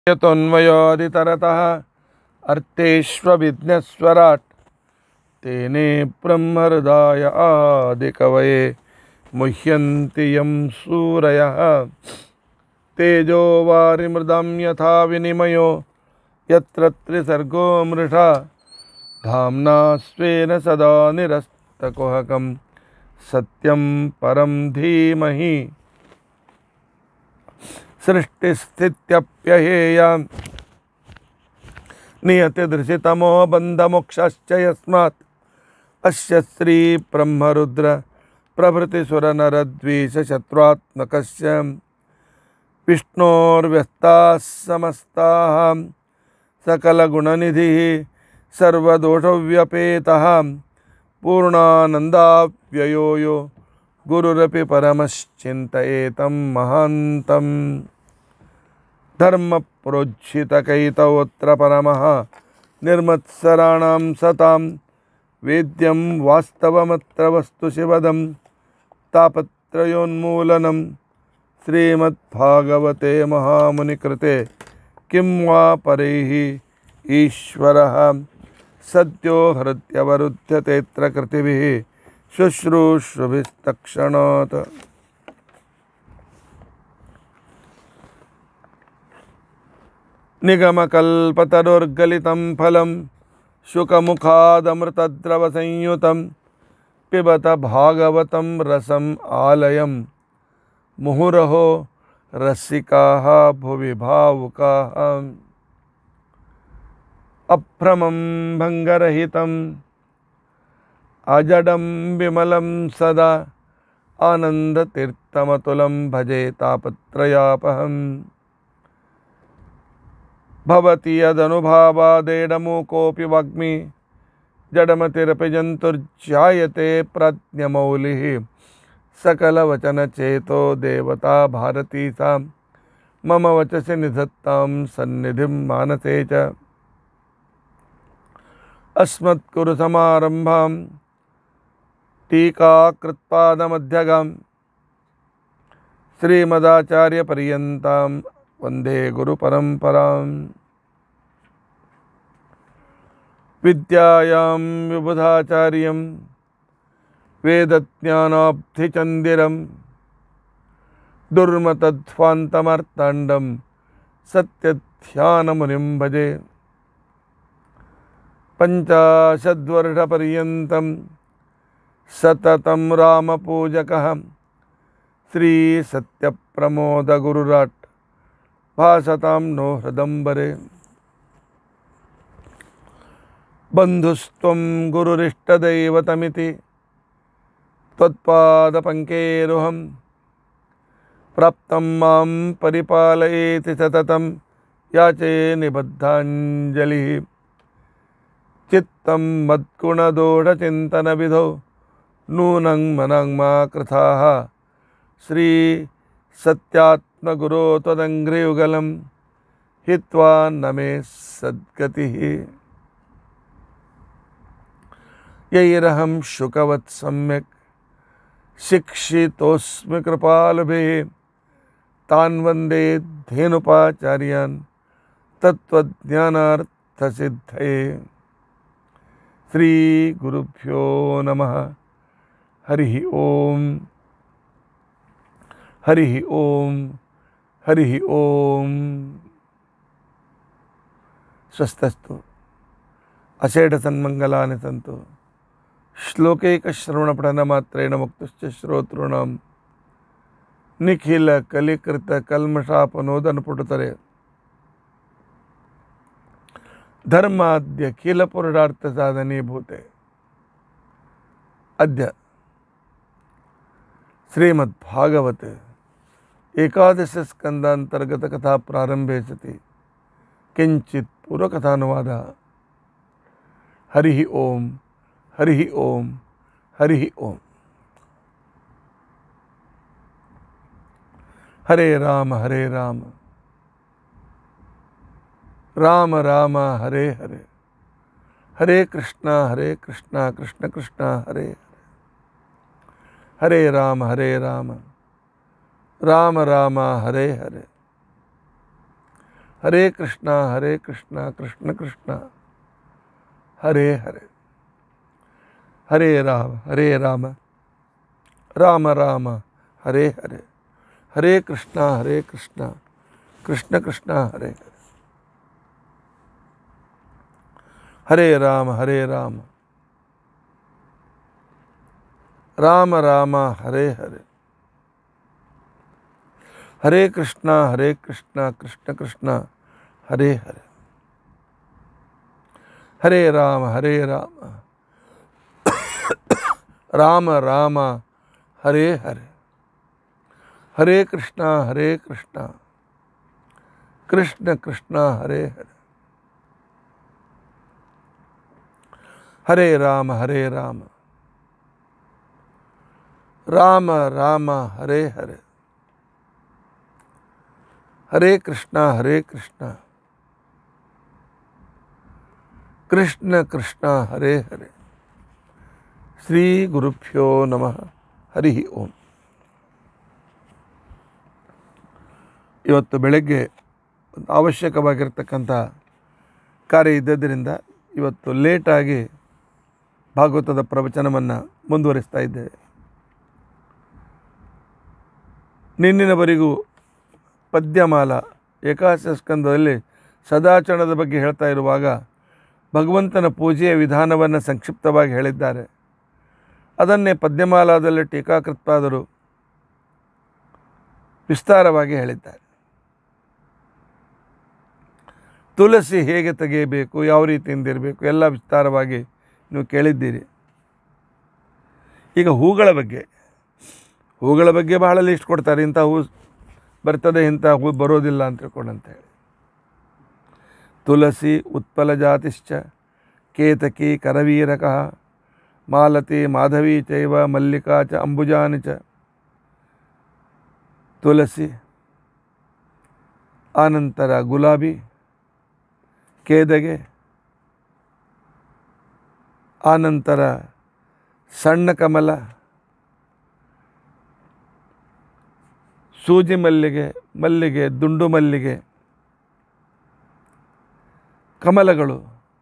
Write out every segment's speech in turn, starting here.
यतोऽन्वयादितरतः अर्थेष्वभिज्ञस्वराट् तेने ब्रह्महृदाय आदिकवये मुह्यन्ति यं सूरयः तेजो वारिमृदं यथा विनिमयो यत्र त्रिसर्गो मृषा धाम्ना स्वेन सदा निरस्तकुहकं सत्यं परं धीमहि सृष्टिस्थित्यप्यहेयां नियतिदृशितमो बन्धमोक्षश्च यस्मात् अस्य श्रीब्रह्मरुद्र प्रभृतिसुरनरद्वीषशत्रुत्मकस्य विष्णोर्व्यस्ताः समस्ताः सकलगुणनिधिः सर्वदोषव्यपेतः पूर्णानन्दाव्ययो यो गुरुरपि परमश्चिन्तयेतं महान्तम् धर्मप्रोज्झितकैतवोऽत्र परमः निर्मत्सराणां सतां वेद्यं वास्तवमत्र वस्तु शिवदं तापत्रयोन्मूलनं श्रीमद्भागवते महामुनिकृते किं वा परैः ईश्वरः सद्यो हृत्यवरुध्यतेऽत्र कृतिभिः शुश्रूषुभिस्तक्षणात् निगमकल्पतरुर्गलितं फलं शुकमुखादमृतद्रवसंयुतं पिबत भागवतं रसम् आलयं मुहुरहो रसिकाः भुवि भावुकाः अभ्रमं भङ्गरहितम् अजडं विमलं सदा आनन्दतीर्थमतुलं भजे तापत्रयापहम् भवति यदनुभावादेडमूकोऽपि वाग्मि जडमतिरपि जन्तुर्जायते प्रज्ञमौलिः सकलवचनचेतो देवता भारती सा मम वचसि निधत्तां सन्निधिं मानसे च अस्मत्कुरुसमारम्भां टीकाकृत्पादमध्यगां श्रीमदाचार्यपर्यन्तां वन्दे गुरुपरम्पराम् विद्यायां विबुधाचार्यं वेदज्ञानाब्धिचन्दिरं दुर्मतध्वान्तमर्ताण्डं सत्यध्यानमुनिं भजे पञ्चाशद्वर्षपर्यन्तं सततं रामपूजकः श्रीसत्यप्रमोदगुरुराट् भासतां नो हृदम्बरे बन्धुस्त्वं गुरुरिष्टदैवतमिति त्वत्पादपङ्केरुहं प्राप्तं मां परिपालयेति सततं याचे निबद्धाञ्जलिः चित्तं मद्गुणदोषचिन्तनविधौ नूनं मनं मा कृथाः श्रीसत्यात्मगुरो त्वदङ्घ्रियुगलं हित्वा न मे सद्गतिः यैरहं शुकवत् सम्यक् शिक्षितोऽस्मि कृपालुभिः तान् वन्दे धेनुपाचार्यान् तत्त्वज्ञानार्थसिद्धये श्रीगुरुभ्यो नमः हरिः ॐ हरिः ॐ हरिः ॐ स्वस्तस्तु अषेढसन्मङ्गलानि सन्तु श्लोकैकश्रवणपठनमात्रेण मुक्तश्च श्रोतॄणां निखिलकलिकृतकल्मषापनोदनपुटतरे धर्माद्यखिलपुरुषार्थसाधनीभूते अद्य श्रीमद्भागवते एकादशस्कन्दान्तर्गतकथा प्रारम्भे सति किञ्चित् पूर्वकथानुवादः हरिः ओम् हरिः ओम् हरिः ओम् हरे राम हरे राम राम राम हरे हरे हरे कृष्णा हरे कृष्णा कृष्ण कृष्णा हरे हरे हरे राम हरे राम राम राम हरे हरे ಹರೇ ಕೃಷ್ಣ ಹರೇ ಕೃಷ್ಣ ಕೃಷ್ಣ ಕೃಷ್ಣ ಹರೇ ಹರೇ ಹರೇ ರಾಮ ಹರೇ ರಾಮ ರಾಮ ರಾಮ ಹರೇ ಹರೇ ಹರೇ ಕೃಷ್ಣ ಹರೇ ಕೃಷ್ಣ ಕೃಷ್ಣ ಕೃಷ್ಣ ಹರೇ ಹರೇ ಹರೇ ರಾಮ ಹರೇ ರಾಮ ರಾಮ ರಾಮ ಹರೇ ಹರೇ ಹರೇ ಕೃಷ್ಣ ಹರೇ ಕೃಷ್ಣ ಕೃಷ್ಣ ಕೃಷ್ಣ ಹರೇ ಹರೇ ಹರೇ ರಾಮ ಹರೇ ರಾಮ ರಾಮ ರಾಮ ಹರೇ ಹರೇ ಹರೇ ಕೃಷ್ಣ ಹರೇ ಕೃಷ್ಣ ಕೃಷ್ಣ ಕೃಷ್ಣ ಹರೇ ಹರೇ ಹರೇ ರಾಮ ಹರೇ ರಾಮ ರಾಮ ರಾಮ ಹರೇ ಹರೇ ಹರೇ ಕೃಷ್ಣ ಹರೇ ಕೃಷ್ಣ ಕೃಷ್ಣ ಕೃಷ್ಣ ಹರೇ ಹರೇ ಶ್ರೀ ಗುರುಭ್ಯೋ ನಮಃ ಹರಿ ಓಂ ಇವತ್ತು ಬೆಳಗ್ಗೆ ಒಂದು ಅವಶ್ಯಕವಾಗಿರ್ತಕ್ಕಂಥ ಕಾರ್ಯ ಇದ್ದದ್ದರಿಂದ ಇವತ್ತು ಲೇಟಾಗಿ ಭಾಗವತದ ಪ್ರವಚನವನ್ನು ಮುಂದುವರಿಸ್ತಾ ಇದ್ದೇವೆ ನಿನ್ನಿನವರೆಗೂ ಪದ್ಯಮಾಲ ಏಕಾಶ ಸ್ಕಂದದಲ್ಲಿ ಸದಾಚರಣದ ಬಗ್ಗೆ ಹೇಳ್ತಾ ಇರುವಾಗ ಭಗವಂತನ ಪೂಜೆಯ ವಿಧಾನವನ್ನು ಸಂಕ್ಷಿಪ್ತವಾಗಿ ಹೇಳಿದ್ದಾರೆ ಅದನ್ನೇ ಪದ್ಯಮಾಲಾದಲ್ಲಿ ಟೀಕಾಕೃತ್ಪಾದರು ವಿಸ್ತಾರವಾಗಿ ಹೇಳಿದ್ದಾರೆ ತುಳಸಿ ಹೇಗೆ ತೆಗೆಯಬೇಕು ಯಾವ ರೀತಿಯಿಂದ ಇರಬೇಕು ಎಲ್ಲ ವಿಸ್ತಾರವಾಗಿ ನೀವು ಕೇಳಿದ್ದೀರಿ ಈಗ ಹೂಗಳ ಬಗ್ಗೆ ಹೂಗಳ ಬಗ್ಗೆ ಬಹಳ ಲಿಸ್ಟ್ ಕೊಡ್ತಾರೆ ಇಂಥ ಹೂ ಬರ್ತದೆ ಇಂಥ ಹೂ ಬರೋದಿಲ್ಲ ಅಂತ ತಿಳ್ಕೊಂಡು ಅಂತೇಳಿ ತುಳಸಿ ಉತ್ಪಲ ಜಾತಿಶ್ಚ ಕೇತಕಿ ಕರವೀರಕ ಮಾಲತಿ ಮಾಧವಿ ಚೈವ ಮಲ್ಲಿಕಾ ಚ ಅಂಬುಜಾನಿ ಚ ತುಳಸಿ ಆನಂತರ ಗುಲಾಬಿ ಕೇದಗೆ ಆನಂತರ ಸಣ್ಣ ಕಮಲ ಸೂಜಿ ಮಲ್ಲಿಗೆ ಮಲ್ಲಿಗೆ ದುಂಡು ಮಲ್ಲಿಗೆ ಕಮಲಗಳು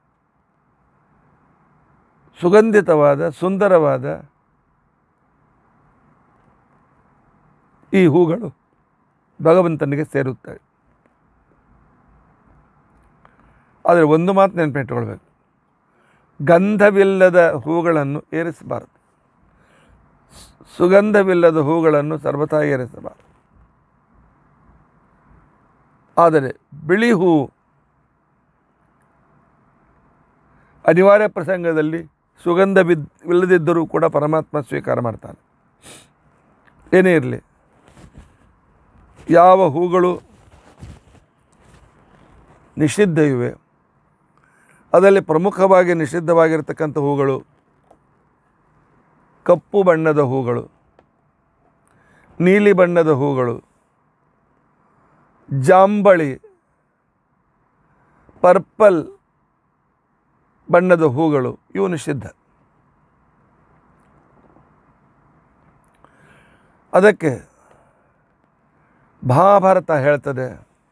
ಸುಗಂಧಿತವಾದ ಸುಂದರವಾದ ಈ ಹೂಗಳು ಭಗವಂತನಿಗೆ ಸೇರುತ್ತವೆ ಆದರೆ ಒಂದು ಮಾತು ನೆನಪಿಟ್ಟುಕೊಳ್ಬೇಕು ಗಂಧವಿಲ್ಲದ ಹೂಗಳನ್ನು ಏರಿಸಬಾರದು ಸುಗಂಧವಿಲ್ಲದ ಹೂಗಳನ್ನು ಸರ್ವತಾ ಏರಿಸಬಾರದು ಆದರೆ ಬಿಳಿ ಹೂವು ಅನಿವಾರ್ಯ ಪ್ರಸಂಗದಲ್ಲಿ ಸುಗಂಧ ಬಿದ್ ಇಲ್ಲದಿದ್ದರೂ ಕೂಡ ಪರಮಾತ್ಮ ಸ್ವೀಕಾರ ಮಾಡ್ತಾನೆ ಏನೇ ಇರಲಿ ಯಾವ ಹೂಗಳು ನಿಷಿದ್ಧ ಇವೆ ಅದರಲ್ಲಿ ಪ್ರಮುಖವಾಗಿ ನಿಷಿದ್ಧವಾಗಿರ್ತಕ್ಕಂಥ ಹೂಗಳು ಕಪ್ಪು ಬಣ್ಣದ ಹೂಗಳು ನೀಲಿ ಬಣ್ಣದ ಹೂಗಳು ಜಾಂಬಳಿ ಪರ್ಪಲ್ ಬಣ್ಣದ ಹೂಗಳು ಇವು ನಿಷಿದ್ಧ ಅದಕ್ಕೆ ಮಹಾಭಾರತ ಹೇಳ್ತದೆ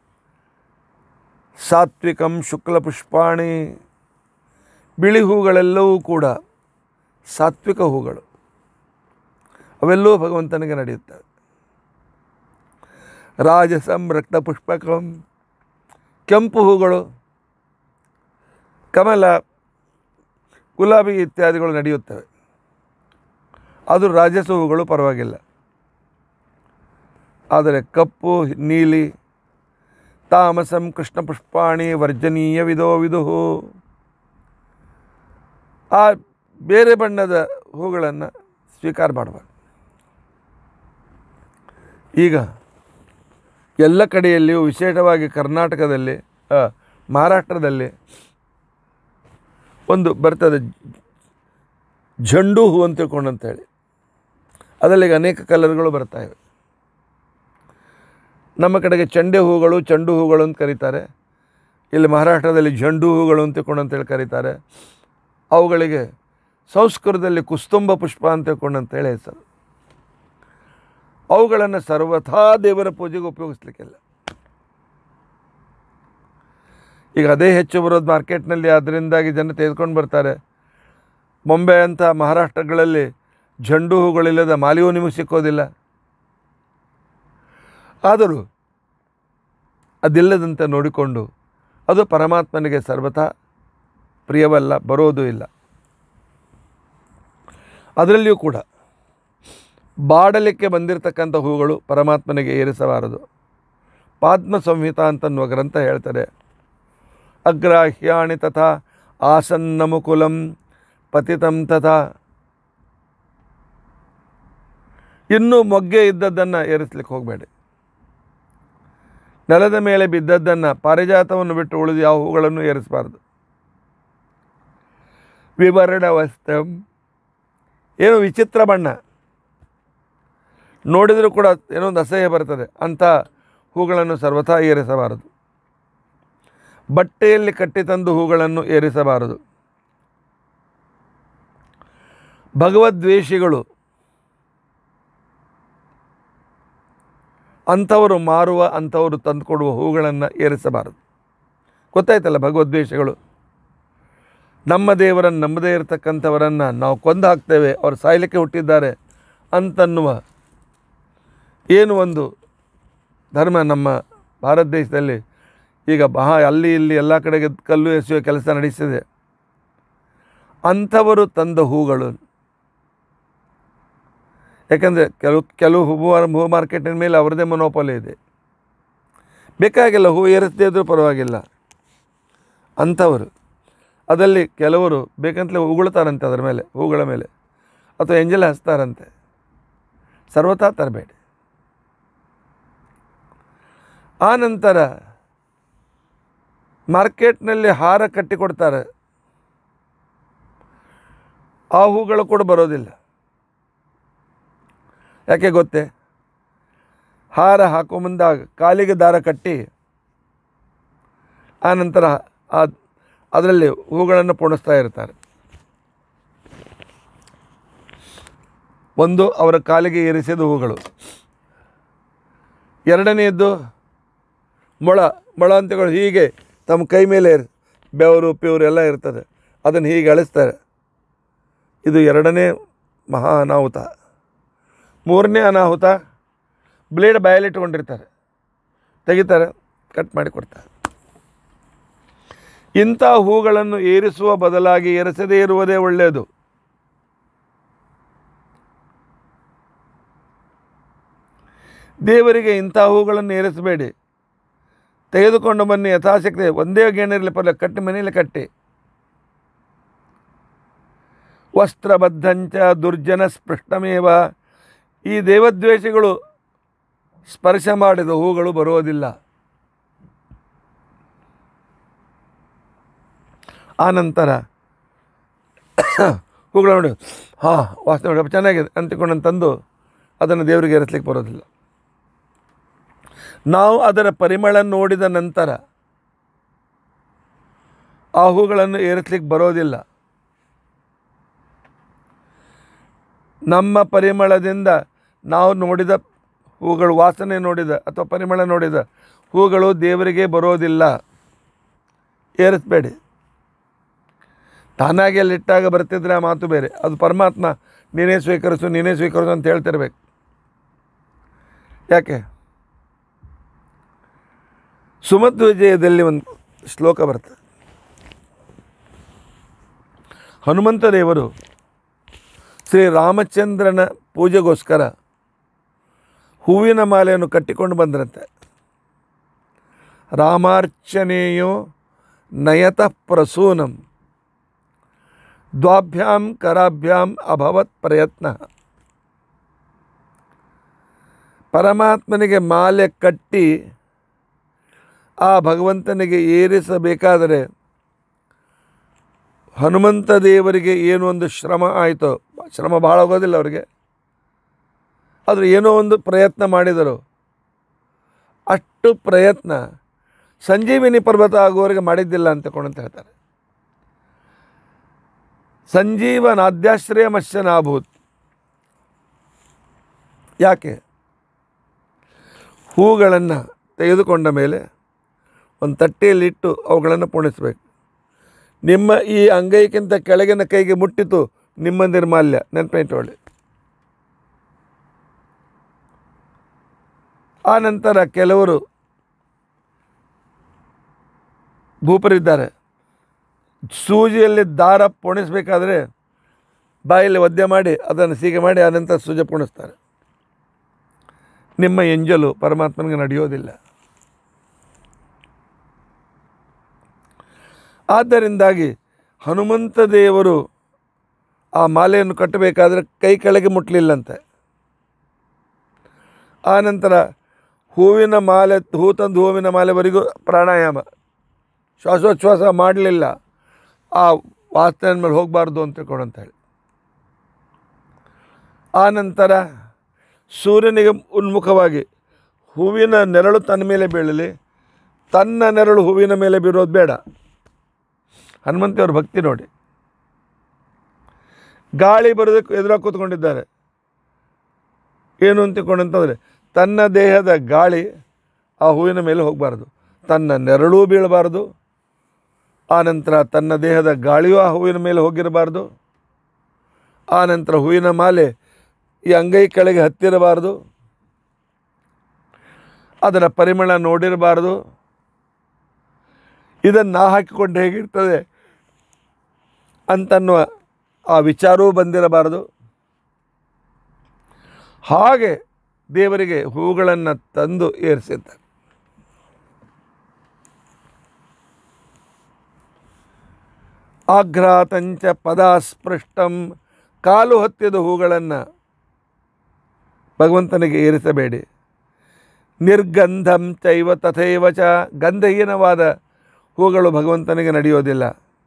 ಸಾತ್ವಿಕಂ ಶುಕ್ಲ ಪುಷ್ಪಾಣಿ ಬಿಳಿ ಹೂಗಳೆಲ್ಲವೂ ಕೂಡ ಸಾತ್ವಿಕ ಹೂಗಳು ಅವೆಲ್ಲವೂ ಭಗವಂತನಿಗೆ ನಡೆಯುತ್ತವೆ ರಾಜಸಂ ರಕ್ತ ಪುಷ್ಪಕಂ ಕೆಂಪು ಹೂಗಳು ಕಮಲ ಗುಲಾಬಿ ಇತ್ಯಾದಿಗಳು ನಡೆಯುತ್ತವೆ ಅದು ರಾಜಸ ಹೂಗಳು ಪರವಾಗಿಲ್ಲ ಆದರೆ ಕಪ್ಪು ನೀಲಿ ತಾಮಸಂ ಕೃಷ್ಣ ಪುಷ್ಪಾಣಿ ವರ್ಜನೀಯ ವಿಧೋ ವಿದುಹು ಆ ಬೇರೆ ಬಣ್ಣದ ಹೂಗಳನ್ನು ಸ್ವೀಕಾರ ಮಾಡಬಾರ್ದು ಈಗ ಎಲ್ಲ ಕಡೆಯಲ್ಲಿಯೂ ವಿಶೇಷವಾಗಿ ಕರ್ನಾಟಕದಲ್ಲಿ ಆ, ಮಹಾರಾಷ್ಟ್ರದಲ್ಲಿ ಒಂದು ಬರ್ತದೆ ಝಂಡು ಹೂ ಅಂತ ತಿಳ್ಕೊಂಡು ಅಂತೇಳಿ ಅದರಲ್ಲಿ ಈಗ ಅನೇಕ ಕಲರ್ಗಳು ಬರ್ತಾ ಇವೆ ನಮ್ಮ ಕಡೆಗೆ ಚಂಡೆ ಹೂಗಳು ಚೆಂಡು ಹೂಗಳು ಅಂತ ಕರೀತಾರೆ ಇಲ್ಲಿ ಮಹಾರಾಷ್ಟ್ರದಲ್ಲಿ ಜಂಡು ಹೂಗಳು ಅಂತ ತಿಳ್ಕೊಂಡು ಅಂತೇಳಿ ಕರೀತಾರೆ ಅವುಗಳಿಗೆ ಸಂಸ್ಕೃತದಲ್ಲಿ ಕುಸ್ತುಂಬ ಪುಷ್ಪ ಅಂತ ತಿಳ್ಕೊಂಡು ಅಂತೇಳಿ ಹೆಸರು ಅವುಗಳನ್ನು ಸರ್ವಥಾ ದೇವರ ಪೂಜೆಗೆ ಉಪಯೋಗಿಸ್ಲಿಕ್ಕಿಲ್ಲ ಈಗ ಅದೇ ಹೆಚ್ಚು ಬರೋದು ಮಾರ್ಕೆಟ್ನಲ್ಲಿ ಅದರಿಂದಾಗಿ ಜನ ತೆಗೆದುಕೊಂಡು ಬರ್ತಾರೆ ಬೊಂಬೆ ಅಂತ ಮಹಾರಾಷ್ಟ್ರಗಳಲ್ಲಿ ಜಂಡು ಹೂಗಳಿಲ್ಲದ ಮಾಲಿಯೂ ನಿಮಗೆ ಸಿಕ್ಕೋದಿಲ್ಲ ಆದರೂ ಅದಿಲ್ಲದಂತೆ ನೋಡಿಕೊಂಡು ಅದು ಪರಮಾತ್ಮನಿಗೆ ಸರ್ವಥಾ ಪ್ರಿಯವಲ್ಲ ಬರೋದು ಇಲ್ಲ ಅದರಲ್ಲಿಯೂ ಕೂಡ ಬಾಡಲಿಕ್ಕೆ ಬಂದಿರತಕ್ಕಂಥ ಹೂಗಳು ಪರಮಾತ್ಮನಿಗೆ ಏರಿಸಬಾರದು ಪಾದ್ಮ ಸಂಹಿತ ಅಂತನ್ನುವ ಗ್ರಂಥ ಹೇಳ್ತಾರೆ ಅಗ್ರಾಹ್ಯಾಣಿ ತಥಾ ಆಸನ್ನ ಮುಕುಲಂ ಪತಿತಂ ತಥಾ ಇನ್ನೂ ಮೊಗ್ಗೆ ಇದ್ದದ್ದನ್ನು ಏರಿಸ್ಲಿಕ್ಕೆ ಹೋಗಬೇಡಿ ನೆಲದ ಮೇಲೆ ಬಿದ್ದದ್ದನ್ನು ಪಾರಿಜಾತವನ್ನು ಬಿಟ್ಟು ಉಳಿದು ಯಾವ ಹೂಗಳನ್ನು ಏರಿಸಬಾರ್ದು ವಿವರಣ ವಸ್ತ್ರಂ ಏನು ವಿಚಿತ್ರ ಬಣ್ಣ ನೋಡಿದರೂ ಕೂಡ ಏನೋ ಒಂದು ಅಸಹ್ಯ ಬರ್ತದೆ ಅಂಥ ಹೂಗಳನ್ನು ಸರ್ವಥಾ ಏರಿಸಬಾರದು ಬಟ್ಟೆಯಲ್ಲಿ ಕಟ್ಟಿ ತಂದು ಹೂಗಳನ್ನು ಏರಿಸಬಾರದು ಭಗವದ್ವೇಷಿಗಳು ಅಂಥವರು ಮಾರುವ ಅಂಥವರು ತಂದುಕೊಡುವ ಹೂಗಳನ್ನು ಏರಿಸಬಾರದು ಗೊತ್ತಾಯ್ತಲ್ಲ ಭಗವದ್ವೇಷಗಳು ನಮ್ಮ ದೇವರನ್ನು ನಂಬದೇ ಇರತಕ್ಕಂಥವರನ್ನು ನಾವು ಕೊಂದು ಹಾಕ್ತೇವೆ ಅವರು ಸಾಯಲಿಕ್ಕೆ ಹುಟ್ಟಿದ್ದಾರೆ ಅಂತನ್ನುವ ಏನು ಒಂದು ಧರ್ಮ ನಮ್ಮ ಭಾರತ ದೇಶದಲ್ಲಿ ಈಗ ಮಹಾ ಅಲ್ಲಿ ಇಲ್ಲಿ ಎಲ್ಲ ಕಡೆಗೆ ಕಲ್ಲು ಎಸೆಯುವ ಕೆಲಸ ನಡೆಸಿದೆ ಅಂಥವರು ತಂದ ಹೂಗಳು ಯಾಕಂದರೆ ಕೆಲವು ಕೆಲವು ಹೂ ಹೂ ಮಾರ್ಕೆಟಿನ ಮೇಲೆ ಅವರದೇ ಮನೋಪಾಲಿ ಇದೆ ಬೇಕಾಗಿಲ್ಲ ಹೂ ಏರಿಸದೇ ಇದ್ರೂ ಪರವಾಗಿಲ್ಲ ಅಂಥವರು ಅದರಲ್ಲಿ ಕೆಲವರು ಬೇಕಂತಲೇ ಉಗುಳ್ತಾರಂತೆ ಅದರ ಮೇಲೆ ಹೂಗಳ ಮೇಲೆ ಅಥವಾ ಎಂಜಲ್ ಹಚ್ತಾರಂತೆ ಸರ್ವತಾ ತರಬೇಡಿ ಆ ನಂತರ ಮಾರ್ಕೆಟ್ನಲ್ಲಿ ಹಾರ ಕಟ್ಟಿಕೊಡ್ತಾರೆ ಆ ಹೂಗಳು ಕೂಡ ಬರೋದಿಲ್ಲ ಯಾಕೆ ಗೊತ್ತೇ ಹಾರ ಹಾಕೋ ಮುಂದಾಗ ಕಾಲಿಗೆ ದಾರ ಕಟ್ಟಿ ಆ ನಂತರ ಆ ಅದರಲ್ಲಿ ಹೂಗಳನ್ನು ಪೋಣಿಸ್ತಾ ಇರ್ತಾರೆ ಒಂದು ಅವರ ಕಾಲಿಗೆ ಏರಿಸಿದ ಹೂಗಳು ಎರಡನೆಯದ್ದು ಮೊಳ ಮೊಳ ಅಂತಗಳು ಹೀಗೆ ತಮ್ಮ ಕೈ ಮೇಲೆ ಬೆವರು ಪ್ಯೂರು ಎಲ್ಲ ಇರ್ತದೆ ಅದನ್ನು ಹೀಗೆ ಅಳಿಸ್ತಾರೆ ಇದು ಎರಡನೇ ಮಹಾ ಅನಾಹುತ ಮೂರನೇ ಅನಾಹುತ ಬ್ಲೇಡ್ ಬಾಯಲ್ಲಿಟ್ಕೊಂಡಿರ್ತಾರೆ ತೆಗಿತಾರೆ ಕಟ್ ಮಾಡಿ ಕೊಡ್ತಾರೆ ಇಂಥ ಹೂಗಳನ್ನು ಏರಿಸುವ ಬದಲಾಗಿ ಏರಿಸದೇ ಇರುವುದೇ ಒಳ್ಳೆಯದು ದೇವರಿಗೆ ಇಂಥ ಹೂಗಳನ್ನು ಏರಿಸಬೇಡಿ ತೆಗೆದುಕೊಂಡು ಬನ್ನಿ ಯಥಾಶಕ್ತಿ ಒಂದೇ ಗೇಣಿರಲಿ ಪರ್ಲ ಕಟ್ಟಿ ಮನೆಯಲ್ಲಿ ಕಟ್ಟಿ ವಸ್ತ್ರಬದ್ಧಂಚ ದುರ್ಜನ ಸ್ಪೃಷ್ಟಮೇವ ಈ ದೇವದ್ವೇಷಿಗಳು ಸ್ಪರ್ಶ ಮಾಡಿದ ಹೂಗಳು ಬರುವುದಿಲ್ಲ ಆನಂತರ ಹೂಗಳು ನೋಡಿ ಹಾಂ ವಾಸನೆ ನೋಡಿ ಚೆನ್ನಾಗಿದೆ ಅಂತಿಕೊಂಡು ತಂದು ಅದನ್ನು ದೇವರಿಗೆ ಏರಿಸ್ಲಿಕ್ಕೆ ಬರೋದಿಲ್ಲ ನಾವು ಅದರ ಪರಿಮಳ ನೋಡಿದ ನಂತರ ಆ ಹೂಗಳನ್ನು ಏರಿಸ್ಲಿಕ್ಕೆ ಬರೋದಿಲ್ಲ ನಮ್ಮ ಪರಿಮಳದಿಂದ ನಾವು ನೋಡಿದ ಹೂಗಳು ವಾಸನೆ ನೋಡಿದ ಅಥವಾ ಪರಿಮಳ ನೋಡಿದ ಹೂಗಳು ದೇವರಿಗೆ ಬರೋದಿಲ್ಲ ಏರಿಸಬೇಡಿ ತಾನಾಗಿ ಅಲ್ಲಿಟ್ಟಾಗ ಬರ್ತಿದ್ರೆ ಆ ಮಾತು ಬೇರೆ ಅದು ಪರಮಾತ್ಮ ನೀನೇ ಸ್ವೀಕರಿಸು ನೀನೇ ಸ್ವೀಕರಿಸು ಅಂತ ಹೇಳ್ತಿರ್ಬೇಕು ಯಾಕೆ ಸುಮಧ್ವ ವಿಜಯದಲ್ಲಿ ಒಂದು ಶ್ಲೋಕ ಬರ್ತದೆ ಹನುಮಂತ ದೇವರು ಶ್ರೀ ರಾಮಚಂದ್ರನ ಪೂಜೆಗೋಸ್ಕರ ಹೂವಿನ ಮಾಲೆಯನ್ನು ಕಟ್ಟಿಕೊಂಡು ಬಂದ್ರಂತೆ ರಾಮಾರ್ಚನೆಯೋ ನಯತಃ ಪ್ರಸೂನಂ ದ್ವಾಭ್ಯಾಂ ಕರಾಭ್ಯಾಂ ಅಭವತ್ ಪ್ರಯತ್ನ ಪರಮಾತ್ಮನಿಗೆ ಮಾಲೆ ಕಟ್ಟಿ ಆ ಭಗವಂತನಿಗೆ ಏರಿಸಬೇಕಾದರೆ ಹನುಮಂತ ದೇವರಿಗೆ ಏನೋ ಒಂದು ಶ್ರಮ ಆಯಿತು ಶ್ರಮ ಭಾಳ ಆಗೋದಿಲ್ಲ ಅವರಿಗೆ ಆದರೆ ಏನೋ ಒಂದು ಪ್ರಯತ್ನ ಮಾಡಿದರು ಅಷ್ಟು ಪ್ರಯತ್ನ ಸಂಜೀವಿನಿ ಪರ್ವತ ಆಗುವವರೆಗೆ ಮಾಡಿದ್ದಿಲ್ಲ ಅಂತಕೊಂಡು ಅಂತ ಹೇಳ್ತಾರೆ ಸಂಜೀವನಾದ್ಯಾಶ್ರಯ ಮತ್ಸ್ಯನಾಭೂತ್ ಯಾಕೆ ಹೂಗಳನ್ನು ತೆಗೆದುಕೊಂಡ ಮೇಲೆ ಒಂದು ತಟ್ಟೆಯಲ್ಲಿಟ್ಟು ಅವುಗಳನ್ನು ಪುಣಿಸ್ಬೇಕು ನಿಮ್ಮ ಈ ಅಂಗೈಕ್ಕಿಂತ ಕೆಳಗಿನ ಕೈಗೆ ಮುಟ್ಟಿತು ನಿಮ್ಮ ನಿರ್ಮಾಲ್ಯ ನೆನಪಿಟ್ಟುಕೊಳ್ಳಿ ಆ ನಂತರ ಕೆಲವರು ಭೂಪರಿದ್ದಾರೆ ಸೂಜಿಯಲ್ಲಿ ದಾರ ಪುಣಿಸ್ಬೇಕಾದ್ರೆ ಬಾಯಲ್ಲಿ ಒದ್ದೆ ಮಾಡಿ ಅದನ್ನು ಸೀಗೆ ಮಾಡಿ ಆನಂತರ ಸೂಜೆ ಪುಣಿಸ್ತಾರೆ ನಿಮ್ಮ ಎಂಜಲು ಪರಮಾತ್ಮನಿಗೆ ನಡೆಯೋದಿಲ್ಲ ಆದ್ದರಿಂದಾಗಿ ಹನುಮಂತ ದೇವರು ಆ ಮಾಲೆಯನ್ನು ಕಟ್ಟಬೇಕಾದ್ರೆ ಕೈ ಕೆಳಗೆ ಮುಟ್ಟಲಿಲ್ಲಂತೆ ಆನಂತರ ಹೂವಿನ ಮಾಲೆ ಹೂ ತಂದು ಹೂವಿನ ಮಾಲೆವರೆಗೂ ಪ್ರಾಣಾಯಾಮ ಶ್ವಾಸೋಚ್ಛ್ವಾಸ ಮಾಡಲಿಲ್ಲ ಆ ವಾಸನೆ ಮೇಲೆ ಹೋಗಬಾರ್ದು ಅಂತ ತಿಳ್ಕೊಂಡು ಅಂತ ಹೇಳಿ ಆನಂತರ ಸೂರ್ಯನಿಗೆ ಉನ್ಮುಖವಾಗಿ ಹೂವಿನ ನೆರಳು ತನ್ನ ಮೇಲೆ ಬೀಳಲಿ ತನ್ನ ನೆರಳು ಹೂವಿನ ಮೇಲೆ ಬೀರೋದು ಬೇಡ ಹನುಮಂತಿಯವ್ರ ಭಕ್ತಿ ನೋಡಿ ಗಾಳಿ ಬರೋದಕ್ಕೆ ಎದುರಾಗಿ ಕೂತ್ಕೊಂಡಿದ್ದಾರೆ ಏನು ಅಂತಕೊಂಡಂತಂದರೆ ತನ್ನ ದೇಹದ ಗಾಳಿ ಆ ಹೂವಿನ ಮೇಲೆ ಹೋಗಬಾರ್ದು ತನ್ನ ನೆರಳೂ ಬೀಳಬಾರ್ದು ಆನಂತರ ತನ್ನ ದೇಹದ ಗಾಳಿಯೂ ಆ ಹೂವಿನ ಮೇಲೆ ಹೋಗಿರಬಾರ್ದು ಆನಂತರ ಹೂವಿನ ಮಾಲೆ ಈ ಅಂಗೈ ಕೆಳಗೆ ಹತ್ತಿರಬಾರ್ದು ಅದರ ಪರಿಮಳ ನೋಡಿರಬಾರ್ದು ಇದನ್ನು ನಾ ಹಾಕಿಕೊಂಡು ಹೇಗಿರ್ತದೆ ಅಂತನ್ನುವ ಆ ವಿಚಾರವೂ ಬಂದಿರಬಾರದು ಹಾಗೆ ದೇವರಿಗೆ ಹೂಗಳನ್ನು ತಂದು ಏರಿಸಿದ್ದಾರೆ ಆಘ್ರಾತಂಚ ಪದಾಸ್ಪೃಷ್ಟಂ ಕಾಲು ಹತ್ತಿದ ಹೂಗಳನ್ನು ಭಗವಂತನಿಗೆ ಏರಿಸಬೇಡಿ ನಿರ್ಗಂಧಂ ಚೈವ ತಥೈವ ಚ ಗಂಧಹೀನವಾದ ಹೂಗಳು ಭಗವಂತನಿಗೆ ನಡೆಯೋದಿಲ್ಲ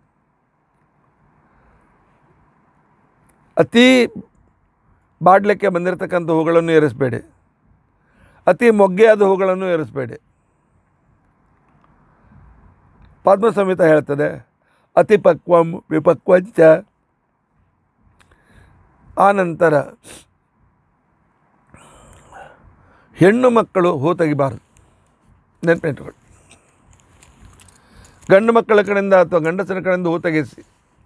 ಅತಿ ಬಾಡ್ಲಿಕ್ಕೆ ಬಂದಿರತಕ್ಕಂಥ ಹೂಗಳನ್ನು ಏರಿಸಬೇಡಿ ಅತಿ ಮೊಗ್ಗೆಯಾದ ಹೂಗಳನ್ನು ಏರಿಸಬೇಡಿ ಪದ್ಮ ಸಂಹಿತ ಹೇಳ್ತದೆ ಅತಿ ಪಕ್ವಂ ವಿಪಕ್ವಂಚ ಆನಂತರ ಹೆಣ್ಣು ಮಕ್ಕಳು ಹೂ ತೆಗಿಬಾರ್ದು ನೆನಪಿಟ್ಕೊಳ್ಳಿ ಗಂಡು ಮಕ್ಕಳ ಕಡೆಯಿಂದ ಅಥವಾ ಗಂಡಸರ ಕಡೆಯಿಂದ ಹೂ ತೆಗೆಸಿ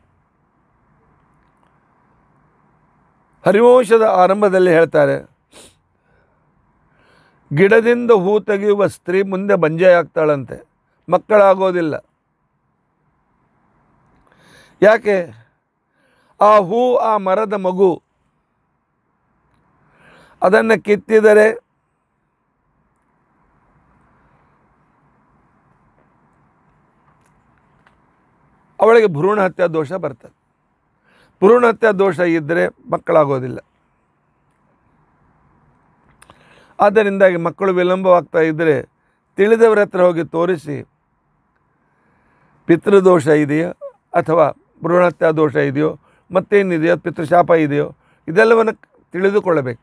ಹರಿವಂಶದ ಆರಂಭದಲ್ಲಿ ಹೇಳ್ತಾರೆ ಗಿಡದಿಂದ ಹೂ ತೆಗೆಯುವ ಸ್ತ್ರೀ ಮುಂದೆ ಬಂಜೆಯಾಗ್ತಾಳಂತೆ ಮಕ್ಕಳಾಗೋದಿಲ್ಲ ಯಾಕೆ ಆ ಹೂ ಆ ಮರದ ಮಗು ಅದನ್ನು ಕಿತ್ತಿದರೆ ಅವಳಿಗೆ ಭ್ರೂಣ ಹತ್ಯೆ ದೋಷ ಬರ್ತದೆ ಭ್ರೂಣ ಹತ್ಯೆ ದೋಷ ಇದ್ದರೆ ಮಕ್ಕಳಾಗೋದಿಲ್ಲ ಆದ್ದರಿಂದಾಗಿ ಮಕ್ಕಳು ವಿಳಂಬವಾಗ್ತಾ ಇದ್ದರೆ ತಿಳಿದವರ ಹತ್ರ ಹೋಗಿ ತೋರಿಸಿ ಪಿತೃದೋಷ ಇದೆಯೋ ಅಥವಾ ಭ್ರೂಣಹತ್ಯಾ ದೋಷ ಇದೆಯೋ ಮತ್ತೇನಿದೆಯೋ ಪಿತೃಶಾಪ ಇದೆಯೋ ಇದೆಲ್ಲವನ್ನು ತಿಳಿದುಕೊಳ್ಳಬೇಕು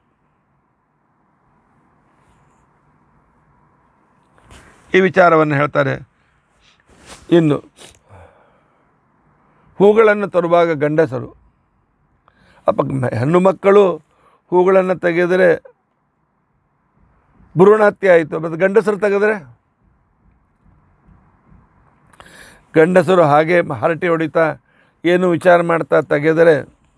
ಈ ವಿಚಾರವನ್ನು ಹೇಳ್ತಾರೆ ಇನ್ನು ಹೂಗಳನ್ನು ತರುವಾಗ ಗಂಡಸರು ಅಪ್ಪ ಮ- ಹೆಣ್ಣು ಮಕ್ಕಳು ಹೂಗಳನ್ನು ತೆಗೆದರೆ ಭ್ರೂಣ ಹತ್ಯೆ ಆಯಿತು ಮತ್ತು ಗಂಡಸರು ತೆಗೆದರೆ ಗಂಡಸರು ಹಾಗೆ ಹರಟೆ ಹೊಡಿತಾ ಏನು ವಿಚಾರ ಮಾಡ್ತಾ ತೆಗೆದರೆ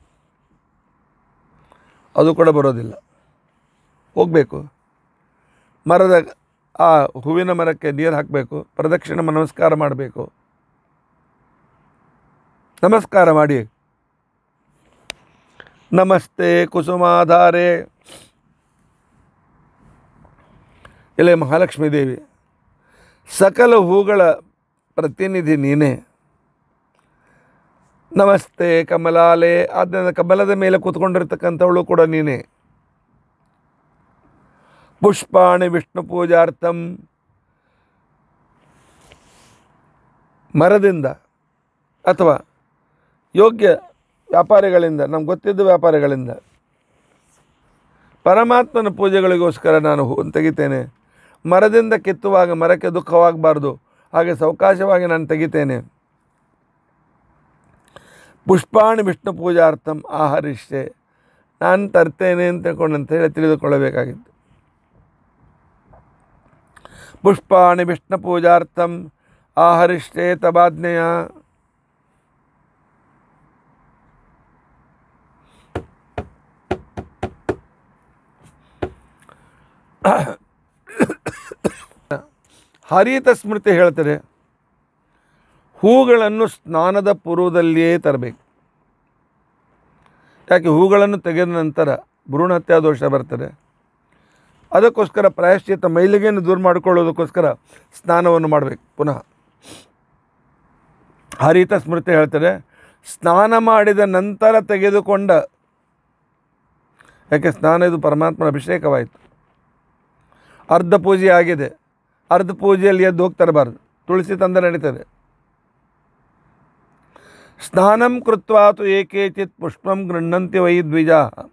ಅದು ಕೂಡ ಬರೋದಿಲ್ಲ ಹೋಗಬೇಕು ಮರದ ಆ ಹೂವಿನ ಮರಕ್ಕೆ ನೀರು ಹಾಕಬೇಕು ಪ್ರದಕ್ಷಿಣೆ ನಮಸ್ಕಾರ ಮಾಡಬೇಕು ನಮಸ್ಕಾರ ಮಾಡಿ ನಮಸ್ತೆ ಕುಸುಮಾಧಾರೆ ಎಲೆ ಮಹಾಲಕ್ಷ್ಮೀ ದೇವಿ ಸಕಲ ಹೂಗಳ ಪ್ರತಿನಿಧಿ ನೀನೇ ನಮಸ್ತೆ ಕಮಲಾಲೆ ಆದ್ದರಿಂದ ಕಮಲದ ಮೇಲೆ ಕೂತ್ಕೊಂಡಿರ್ತಕ್ಕಂಥವಳು ಕೂಡ ನೀನೇ ಪುಷ್ಪಾಣಿ ವಿಷ್ಣು ಪೂಜಾರ್ಥಂ ಮರದಿಂದ ಅಥವಾ ಯೋಗ್ಯ ವ್ಯಾಪಾರಿಗಳಿಂದ ನಮ್ಗೆ ಗೊತ್ತಿದ್ದ ವ್ಯಾಪಾರಿಗಳಿಂದ ಪರಮಾತ್ಮನ ಪೂಜೆಗಳಿಗೋಸ್ಕರ ನಾನು ಹೂವನ್ನು ತೆಗಿತೇನೆ ಮರದಿಂದ ಕಿತ್ತುವಾಗ ಮರಕ್ಕೆ ದುಃಖವಾಗಬಾರ್ದು ಹಾಗೆ ಸಾವಕಾಶವಾಗಿ ನಾನು ತೆಗಿತೇನೆ ಪುಷ್ಪಾಣಿ ವಿಷ್ಣು ಪೂಜಾರ್ಥಂ ಆಹರಿಷ್ಯೆ ನಾನು ತರ್ತೇನೆ ಅಂತ ತಿಳ್ಕೊಂಡು ಅಂತ ಹೇಳಿ ತಿಳಿದುಕೊಳ್ಳಬೇಕಾಗಿತ್ತು ಪುಷ್ಪಾಣಿ ವಿಷ್ಣು ಪೂಜಾರ್ಥಂ ಆಹರಿಷ್ಟೇ ತಬಾಜ್ಞೆಯ ಹರಿತ ಸ್ಮೃತಿ ಹೇಳ್ತಾರೆ ಹೂಗಳನ್ನು ಸ್ನಾನದ ಪೂರ್ವದಲ್ಲಿಯೇ ತರಬೇಕು ಯಾಕೆ ಹೂಗಳನ್ನು ತೆಗೆದ ನಂತರ ಭ್ರೂಣಹತ್ಯಾ ದೋಷ ಬರ್ತದೆ ಅದಕ್ಕೋಸ್ಕರ ಪ್ರಾಯಶ್ಚಿತ್ತ ಮೈಲಿಗೆಯನ್ನು ದೂರ ಮಾಡಿಕೊಳ್ಳೋದಕ್ಕೋಸ್ಕರ ಸ್ನಾನವನ್ನು ಮಾಡಬೇಕು ಪುನಃ ಹರಿತ ಸ್ಮೃತಿ ಹೇಳ್ತಾರೆ ಸ್ನಾನ ಮಾಡಿದ ನಂತರ ತೆಗೆದುಕೊಂಡ ಯಾಕೆ ಸ್ನಾನ ಇದು ಪರಮಾತ್ಮನ ಅಭಿಷೇಕವಾಯಿತು ಅರ್ಧ ಪೂಜೆ ಆಗಿದೆ ಅರ್ಧ ಪೂಜೆಯಲ್ಲಿ ಎದ್ದು ಹೋಗಿ ತರಬಾರ್ದು ತುಳಸಿ ತಂದ ನಡೀತದೆ ಸ್ನಾನಂ ಕೃತ್ವಾತು ಏಕೇಚಿತ್ ಪುಷ್ಪಂ ಗೃಹಂತಿ ವೈ ದ್ವಿಜ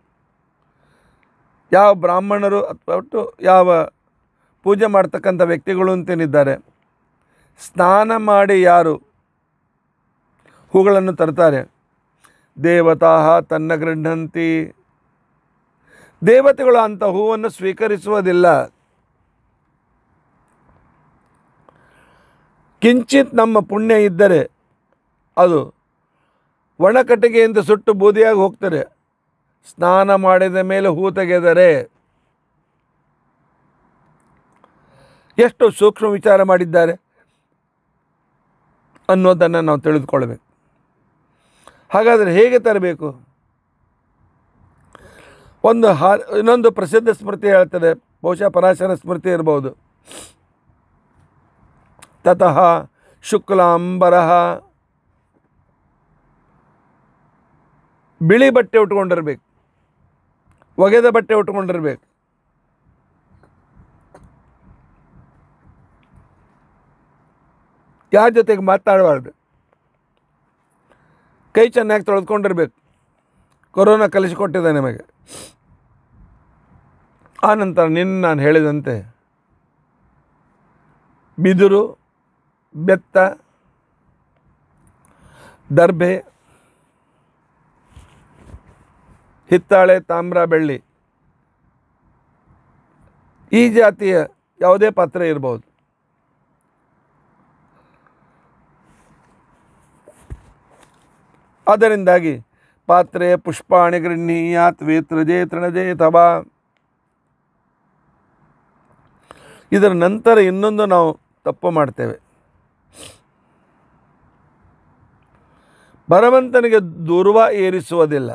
ಯಾವ ಬ್ರಾಹ್ಮಣರು ಅಥವಾ ಒಟ್ಟು ಯಾವ ಪೂಜೆ ಮಾಡ್ತಕ್ಕಂಥ ವ್ಯಕ್ತಿಗಳು ಅಂತೇನಿದ್ದಾರೆ ಸ್ನಾನ ಮಾಡಿ ಯಾರು ಹೂಗಳನ್ನು ತರ್ತಾರೆ ದೇವತಾ ತನ್ನ ಗೃಹಂತಿ ದೇವತೆಗಳು ಅಂಥ ಹೂವನ್ನು ಸ್ವೀಕರಿಸುವುದಿಲ್ಲ ಕಿಂಚಿತ್ ನಮ್ಮ ಪುಣ್ಯ ಇದ್ದರೆ ಅದು ಒಣಕಟ್ಟಿಗೆಯಿಂದ ಸುಟ್ಟು ಬೂದಿಯಾಗಿ ಹೋಗ್ತಾರೆ ಸ್ನಾನ ಮಾಡಿದ ಮೇಲೆ ಹೂ ತೆಗೆದರೆ ಎಷ್ಟು ಸೂಕ್ಷ್ಮ ವಿಚಾರ ಮಾಡಿದ್ದಾರೆ ಅನ್ನೋದನ್ನು ನಾವು ತಿಳಿದುಕೊಳ್ಬೇಕು ಹಾಗಾದರೆ ಹೇಗೆ ತರಬೇಕು ಒಂದು ಹಾ ಇನ್ನೊಂದು ಪ್ರಸಿದ್ಧ ಸ್ಮೃತಿ ಹೇಳ್ತದೆ ಬಹುಶಃ ಪರಾಶರ ಸ್ಮೃತಿ ಇರ್ಬೋದು ತತಃ ಶುಕ್ಲಾಂಬರಃ ಬಿಳಿ ಬಟ್ಟೆ ಉಟ್ಕೊಂಡಿರ್ಬೇಕು ಒಗೆದ ಬಟ್ಟೆ ಉಟ್ಕೊಂಡಿರ್ಬೇಕು ಯಾರ ಜೊತೆಗೆ ಮಾತಾಡಬಾರ್ದು ಕೈ ಚೆನ್ನಾಗಿ ತೊಳೆದುಕೊಂಡಿರ್ಬೇಕು ಕೊರೋನಾ ಕಲಿಸಿಕೊಟ್ಟಿದೆ ನಿಮಗೆ ಆನಂತರ ನಿನ್ನ ನಾನು ಹೇಳಿದಂತೆ ಬಿದಿರು ಬೆತ್ತ ದರ್ಭೆ ಹಿತ್ತಾಳೆ ತಾಮ್ರ ಬೆಳ್ಳಿ ಈ ಜಾತಿಯ ಯಾವುದೇ ಪಾತ್ರೆ ಇರ್ಬೋದು ಅದರಿಂದಾಗಿ ಪಾತ್ರೆ ಪುಷ್ಪಾಣಿ ಗೃಹೀಯಾತ್ ವೇತ್ರಜೆ ತೃಣಜೆ ತವಾ ಇದರ ನಂತರ ಇನ್ನೊಂದು ನಾವು ತಪ್ಪು ಮಾಡ್ತೇವೆ ಭಗವಂತನಿಗೆ ದುರ್ವ ಏರಿಸುವುದಿಲ್ಲ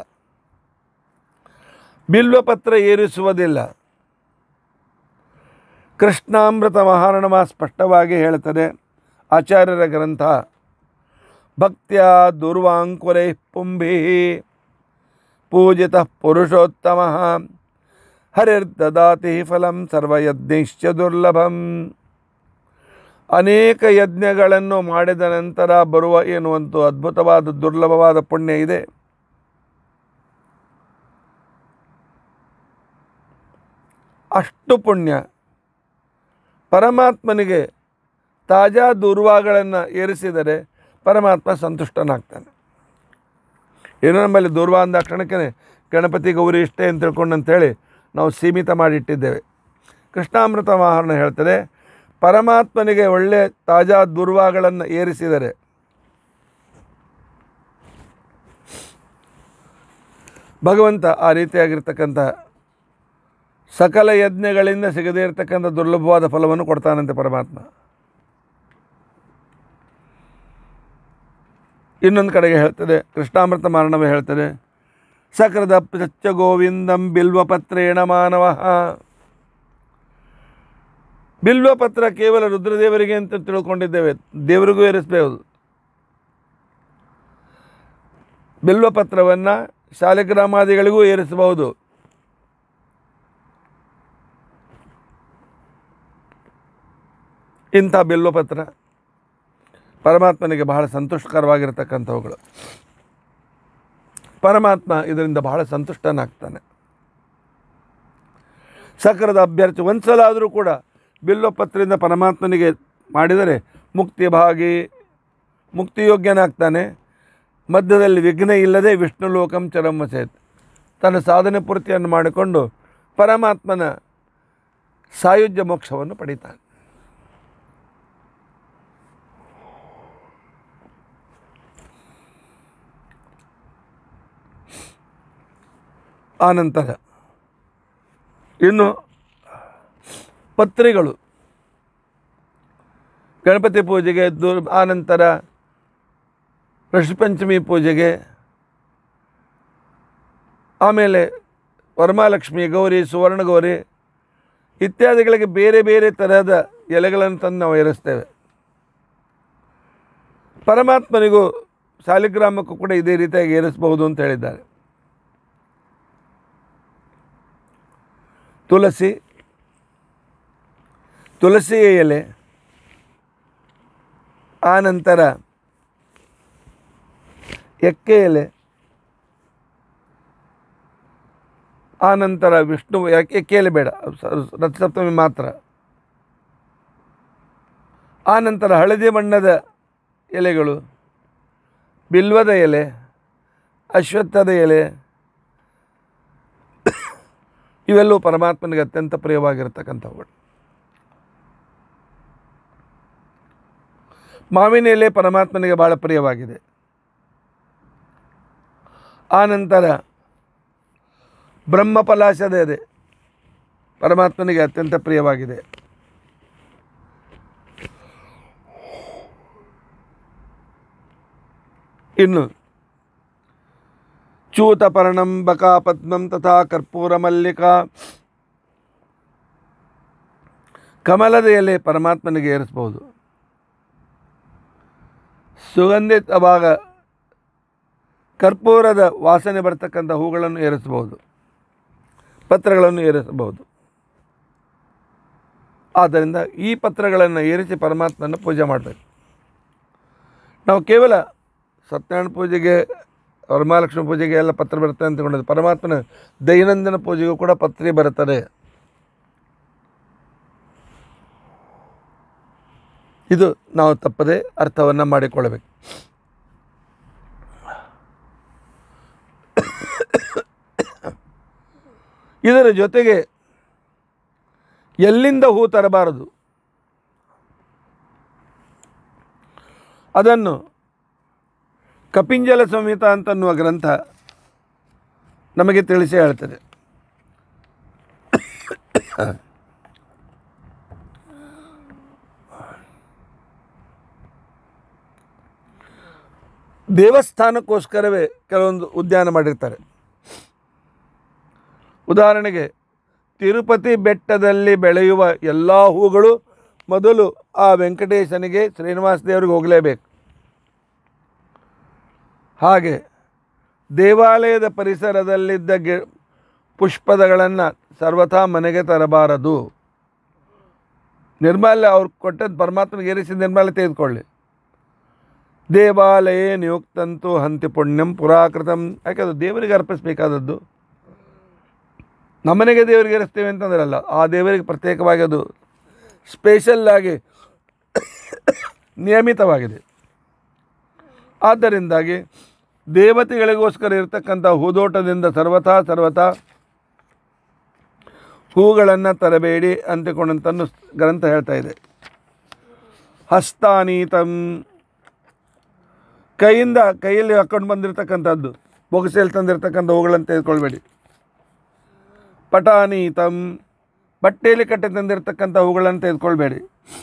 ಬಿಲ್ವಪತ್ರ ಏರಿಸುವುದಿಲ್ಲ ಕೃಷ್ಣಾಮೃತ ಮಹಾರಣಮ ಸ್ಪಷ್ಟವಾಗಿ ಹೇಳ್ತದೆ ಆಚಾರ್ಯರ ಗ್ರಂಥ ಭಕ್ತ್ಯ ದುರ್ವಾಂಕುರೈ ಪುಂಭಿ ಪೂಜಿತ ಪುರುಷೋತ್ತಮ ಹರಿರ್ದದಾತಿ ಫಲಂ ಸರ್ವಯಜ್ಞೈಶ್ಚ ದುರ್ಲಭಂ ಅನೇಕ ಯಜ್ಞಗಳನ್ನು ಮಾಡಿದ ನಂತರ ಬರುವ ಎನ್ನುವಂಥ ಅದ್ಭುತವಾದ ದುರ್ಲಭವಾದ ಪುಣ್ಯ ಇದೆ ಅಷ್ಟು ಪುಣ್ಯ ಪರಮಾತ್ಮನಿಗೆ ತಾಜಾ ದೂರ್ವಾಗಳನ್ನು ಏರಿಸಿದರೆ ಪರಮಾತ್ಮ ಸಂತುಷ್ಟನಾಗ್ತಾನೆ ಏನೋ ನಮ್ಮಲ್ಲಿ ದೂರ್ವ ಅಂದ ಕ್ಷಣಕ್ಕೆ ಗಣಪತಿ ಗೌರಿ ಇಷ್ಟೇ ಅಂತ ತಿಳ್ಕೊಂಡು ಅಂತೇಳಿ ನಾವು ಸೀಮಿತ ಮಾಡಿಟ್ಟಿದ್ದೇವೆ ಕೃಷ್ಣಾಮೃತ ಮಹಾರಣ ಹೇಳ್ತಾರೆ ಪರಮಾತ್ಮನಿಗೆ ಒಳ್ಳೆ ತಾಜಾ ದುರ್ವಾಗಳನ್ನು ಏರಿಸಿದರೆ ಭಗವಂತ ಆ ರೀತಿಯಾಗಿರ್ತಕ್ಕಂಥ ಸಕಲ ಯಜ್ಞಗಳಿಂದ ಸಿಗದೇ ಇರತಕ್ಕಂಥ ದುರ್ಲಭವಾದ ಫಲವನ್ನು ಕೊಡ್ತಾನಂತೆ ಪರಮಾತ್ಮ ಇನ್ನೊಂದು ಕಡೆಗೆ ಹೇಳ್ತದೆ ಕೃಷ್ಣಾಮೃತ ಮಾರಣವೇ ಹೇಳ್ತದೆ ಸಕೃದ ಸತ್ಯ ಗೋವಿಂದಂ ಬಿಲ್ವಪತ್ರೇಣ ಮಾನವ ಬಿಲ್ವಪತ್ರ ಕೇವಲ ರುದ್ರದೇವರಿಗೆ ಅಂತ ತಿಳ್ಕೊಂಡಿದ್ದೇವೆ ದೇವರಿಗೂ ಏರಿಸಬಹುದು ಬಿಲ್ವಪತ್ರವನ್ನು ಶಾಲಿಗ್ರಾಮಾದಿಗಳಿಗೂ ಏರಿಸಬಹುದು ಇಂಥ ಬಿಲ್ವಪತ್ರ ಪರಮಾತ್ಮನಿಗೆ ಬಹಳ ಸಂತುಷ್ಟಕರವಾಗಿರ್ತಕ್ಕಂಥವುಗಳು ಪರಮಾತ್ಮ ಇದರಿಂದ ಬಹಳ ಸಂತುಷ್ಟನಾಗ್ತಾನೆ ಸಕರದ ಅಭ್ಯರ್ಥಿ ಒಂದು ಸಲ ಆದರೂ ಕೂಡ ಬಿಲ್ವಪತ್ರದಿಂದ ಪರಮಾತ್ಮನಿಗೆ ಮಾಡಿದರೆ ಮುಕ್ತಿ ಭಾಗಿ ಮುಕ್ತಿಯೋಗ್ಯನಾಗ್ತಾನೆ ಮಧ್ಯದಲ್ಲಿ ವಿಘ್ನ ಇಲ್ಲದೆ ವಿಷ್ಣು ಲೋಕಂ ಚರಮ್ಮಸೇತ್ ತನ್ನ ಸಾಧನೆ ಪೂರ್ತಿಯನ್ನು ಮಾಡಿಕೊಂಡು ಪರಮಾತ್ಮನ ಸಾಯುಜ್ಯ ಮೋಕ್ಷವನ್ನು ಪಡಿತಾನೆ ಆನಂತರ ಇನ್ನು ಪತ್ರಿಗಳು ಗಣಪತಿ ಪೂಜೆಗೆ ದೂರ ಆನಂತರ ಪಂಚಮಿ ಪೂಜೆಗೆ ಆಮೇಲೆ ವರಮಹಾಲಕ್ಷ್ಮಿ ಗೌರಿ ಸುವರ್ಣ ಗೌರಿ ಇತ್ಯಾದಿಗಳಿಗೆ ಬೇರೆ ಬೇರೆ ತರಹದ ಎಲೆಗಳನ್ನು ತಂದು ನಾವು ಏರಿಸ್ತೇವೆ ಪರಮಾತ್ಮನಿಗೂ ಶಾಲಿಗ್ರಾಮಕ್ಕೂ ಕೂಡ ಇದೇ ರೀತಿಯಾಗಿ ಏರಿಸಬಹುದು ಅಂತ ಹೇಳಿದ್ದಾರೆ ತುಳಸಿ ತುಳಸಿಯ ಎಲೆ ಆನಂತರ ಎಕ್ಕೆ ಎಲೆ ಆನಂತರ ವಿಷ್ಣು ಎಕ್ಕೆ ಎಕ್ಕೆ ಎಲೆ ಬೇಡ ಸ- ರಥಸಪ್ತಮಿ ಮಾತ್ರ ಆನಂತರ ಹಳದಿ ಬಣ್ಣದ ಎಲೆಗಳು ಬಿಲ್ವದ ಎಲೆ ಅಶ್ವತ್ಥದ ಎಲೆ ಇವೆಲ್ಲವೂ ಪರಮಾತ್ಮನಿಗೆ ಅತ್ಯಂತ ಪ್ರಿಯವಾಗಿರ್ತಕ್ಕಂಥವುಗಳು ಮಾವಿನ ಎಲೆ ಪರಮಾತ್ಮನಿಗೆ ಬಹಳ ಪ್ರಿಯವಾಗಿದೆ ಆನಂತರ ಬ್ರಹ್ಮಪಲಾಶದ ಎದೆ ಪರಮಾತ್ಮನಿಗೆ ಅತ್ಯಂತ ಪ್ರಿಯವಾಗಿದೆ ಇನ್ನು ಚೂತಪರ್ಣಂ ಬಕಾಪದ್ಮಂ ತಥಾ ಕರ್ಪೂರ ಮಲ್ಲಿಕಾ ಕಮಲದ ಎಲೆ ಪರಮಾತ್ಮನಿಗೆ ಏರಿಸ್ಬೋದು ಸುಗಂಧಿತವಾಗ ಕರ್ಪೂರದ ವಾಸನೆ ಬರ್ತಕ್ಕಂಥ ಹೂಗಳನ್ನು ಏರಿಸಬಹುದು ಪತ್ರಗಳನ್ನು ಏರಿಸಬಹುದು ಆದ್ದರಿಂದ ಈ ಪತ್ರಗಳನ್ನು ಏರಿಸಿ ಪರಮಾತ್ಮನ ಪೂಜೆ ಮಾಡಬೇಕು ನಾವು ಕೇವಲ ಸತ್ಯನಾರಾಯಣ ಪೂಜೆಗೆ ವರಮಹಾಲಕ್ಷ್ಮಿ ಪೂಜೆಗೆ ಎಲ್ಲ ಪತ್ರ ಬರುತ್ತೆ ಅಂತ ತಿಳ್ಕೊಂಡಿದ್ದು ಪರಮಾತ್ಮನ ದೈನಂದಿನ ಪೂಜೆಗೂ ಕೂಡ ಪತ್ರಿ ಬರುತ್ತದೆ ಇದು ನಾವು ತಪ್ಪದೆ ಅರ್ಥವನ್ನು ಮಾಡಿಕೊಳ್ಳಬೇಕು ಇದರ ಜೊತೆಗೆ ಎಲ್ಲಿಂದ ಹೂ ತರಬಾರದು ಅದನ್ನು ಕಪಿಂಜಲ ಸಂಹಿತ ಅಂತನ್ನುವ ಗ್ರಂಥ ನಮಗೆ ತಿಳಿಸಿ ಹೇಳ್ತದೆ ದೇವಸ್ಥಾನಕ್ಕೋಸ್ಕರವೇ ಕೆಲವೊಂದು ಉದ್ಯಾನ ಮಾಡಿರ್ತಾರೆ ಉದಾಹರಣೆಗೆ ತಿರುಪತಿ ಬೆಟ್ಟದಲ್ಲಿ ಬೆಳೆಯುವ ಎಲ್ಲ ಹೂಗಳು ಮೊದಲು ಆ ವೆಂಕಟೇಶನಿಗೆ ಶ್ರೀನಿವಾಸ ದೇವರಿಗೆ ಹೋಗಲೇಬೇಕು ಹಾಗೆ ದೇವಾಲಯದ ಪರಿಸರದಲ್ಲಿದ್ದ ಗಿ ಪುಷ್ಪದಗಳನ್ನು ಸರ್ವಥಾ ಮನೆಗೆ ತರಬಾರದು ನಿರ್ಮಾಲ್ಯ ಅವ್ರು ಕೊಟ್ಟದ್ದು ಪರಮಾತ್ಮನಿಗೆ ಏರಿಸಿ ನಿರ್ಮಾಲ್ಯ ತೆಗೆದುಕೊಳ್ಳಿ ದೇವಾಲಯೇ ನಿಯುಕ್ತಂತು ಹಂತಿ ಪುಣ್ಯಂ ಪುರಾಕೃತಂ ಯಾಕೆ ಅದು ದೇವರಿಗೆ ಅರ್ಪಿಸಬೇಕಾದದ್ದು ನಮ್ಮನೆಗೆ ದೇವರಿಗೆ ಏರಿಸ್ತೇವೆ ಅಂತಂದ್ರಲ್ಲ ಆ ದೇವರಿಗೆ ಪ್ರತ್ಯೇಕವಾಗಿ ಅದು ಸ್ಪೆಷಲ್ ಆಗಿ ನಿಯಮಿತವಾಗಿದೆ ಆದ್ದರಿಂದಾಗಿ ದೇವತೆಗಳಿಗೋಸ್ಕರ ಇರತಕ್ಕಂಥ ಹೂದೋಟದಿಂದ ಸರ್ವಥಾ ಸರ್ವಥಾ ಹೂಗಳನ್ನು ತರಬೇಡಿ ಅಂತಿಕೊಂಡಂತನ್ನು ಗ್ರಂಥ ಹೇಳ್ತಾ ಇದೆ ಹಸ್ತಾನೀತಂ ಕೈಯಿಂದ ಕೈಯಲ್ಲಿ ಹಾಕ್ಕೊಂಡು ಬಂದಿರತಕ್ಕಂಥದ್ದು ಬೊಗಸೆಯಲ್ಲಿ ತಂದಿರತಕ್ಕಂಥ ಹೂಗಳನ್ನು ತೆಗೆದುಕೊಳ್ಬೇಡಿ ಪಟಾನೀತಂ ಬಟ್ಟೆಯಲ್ಲಿ ಕಟ್ಟಿ ತಂದಿರತಕ್ಕಂಥ ಹೂಗಳನ್ನು ತೆಗೆದುಕೊಳ್ಬೇಡಿ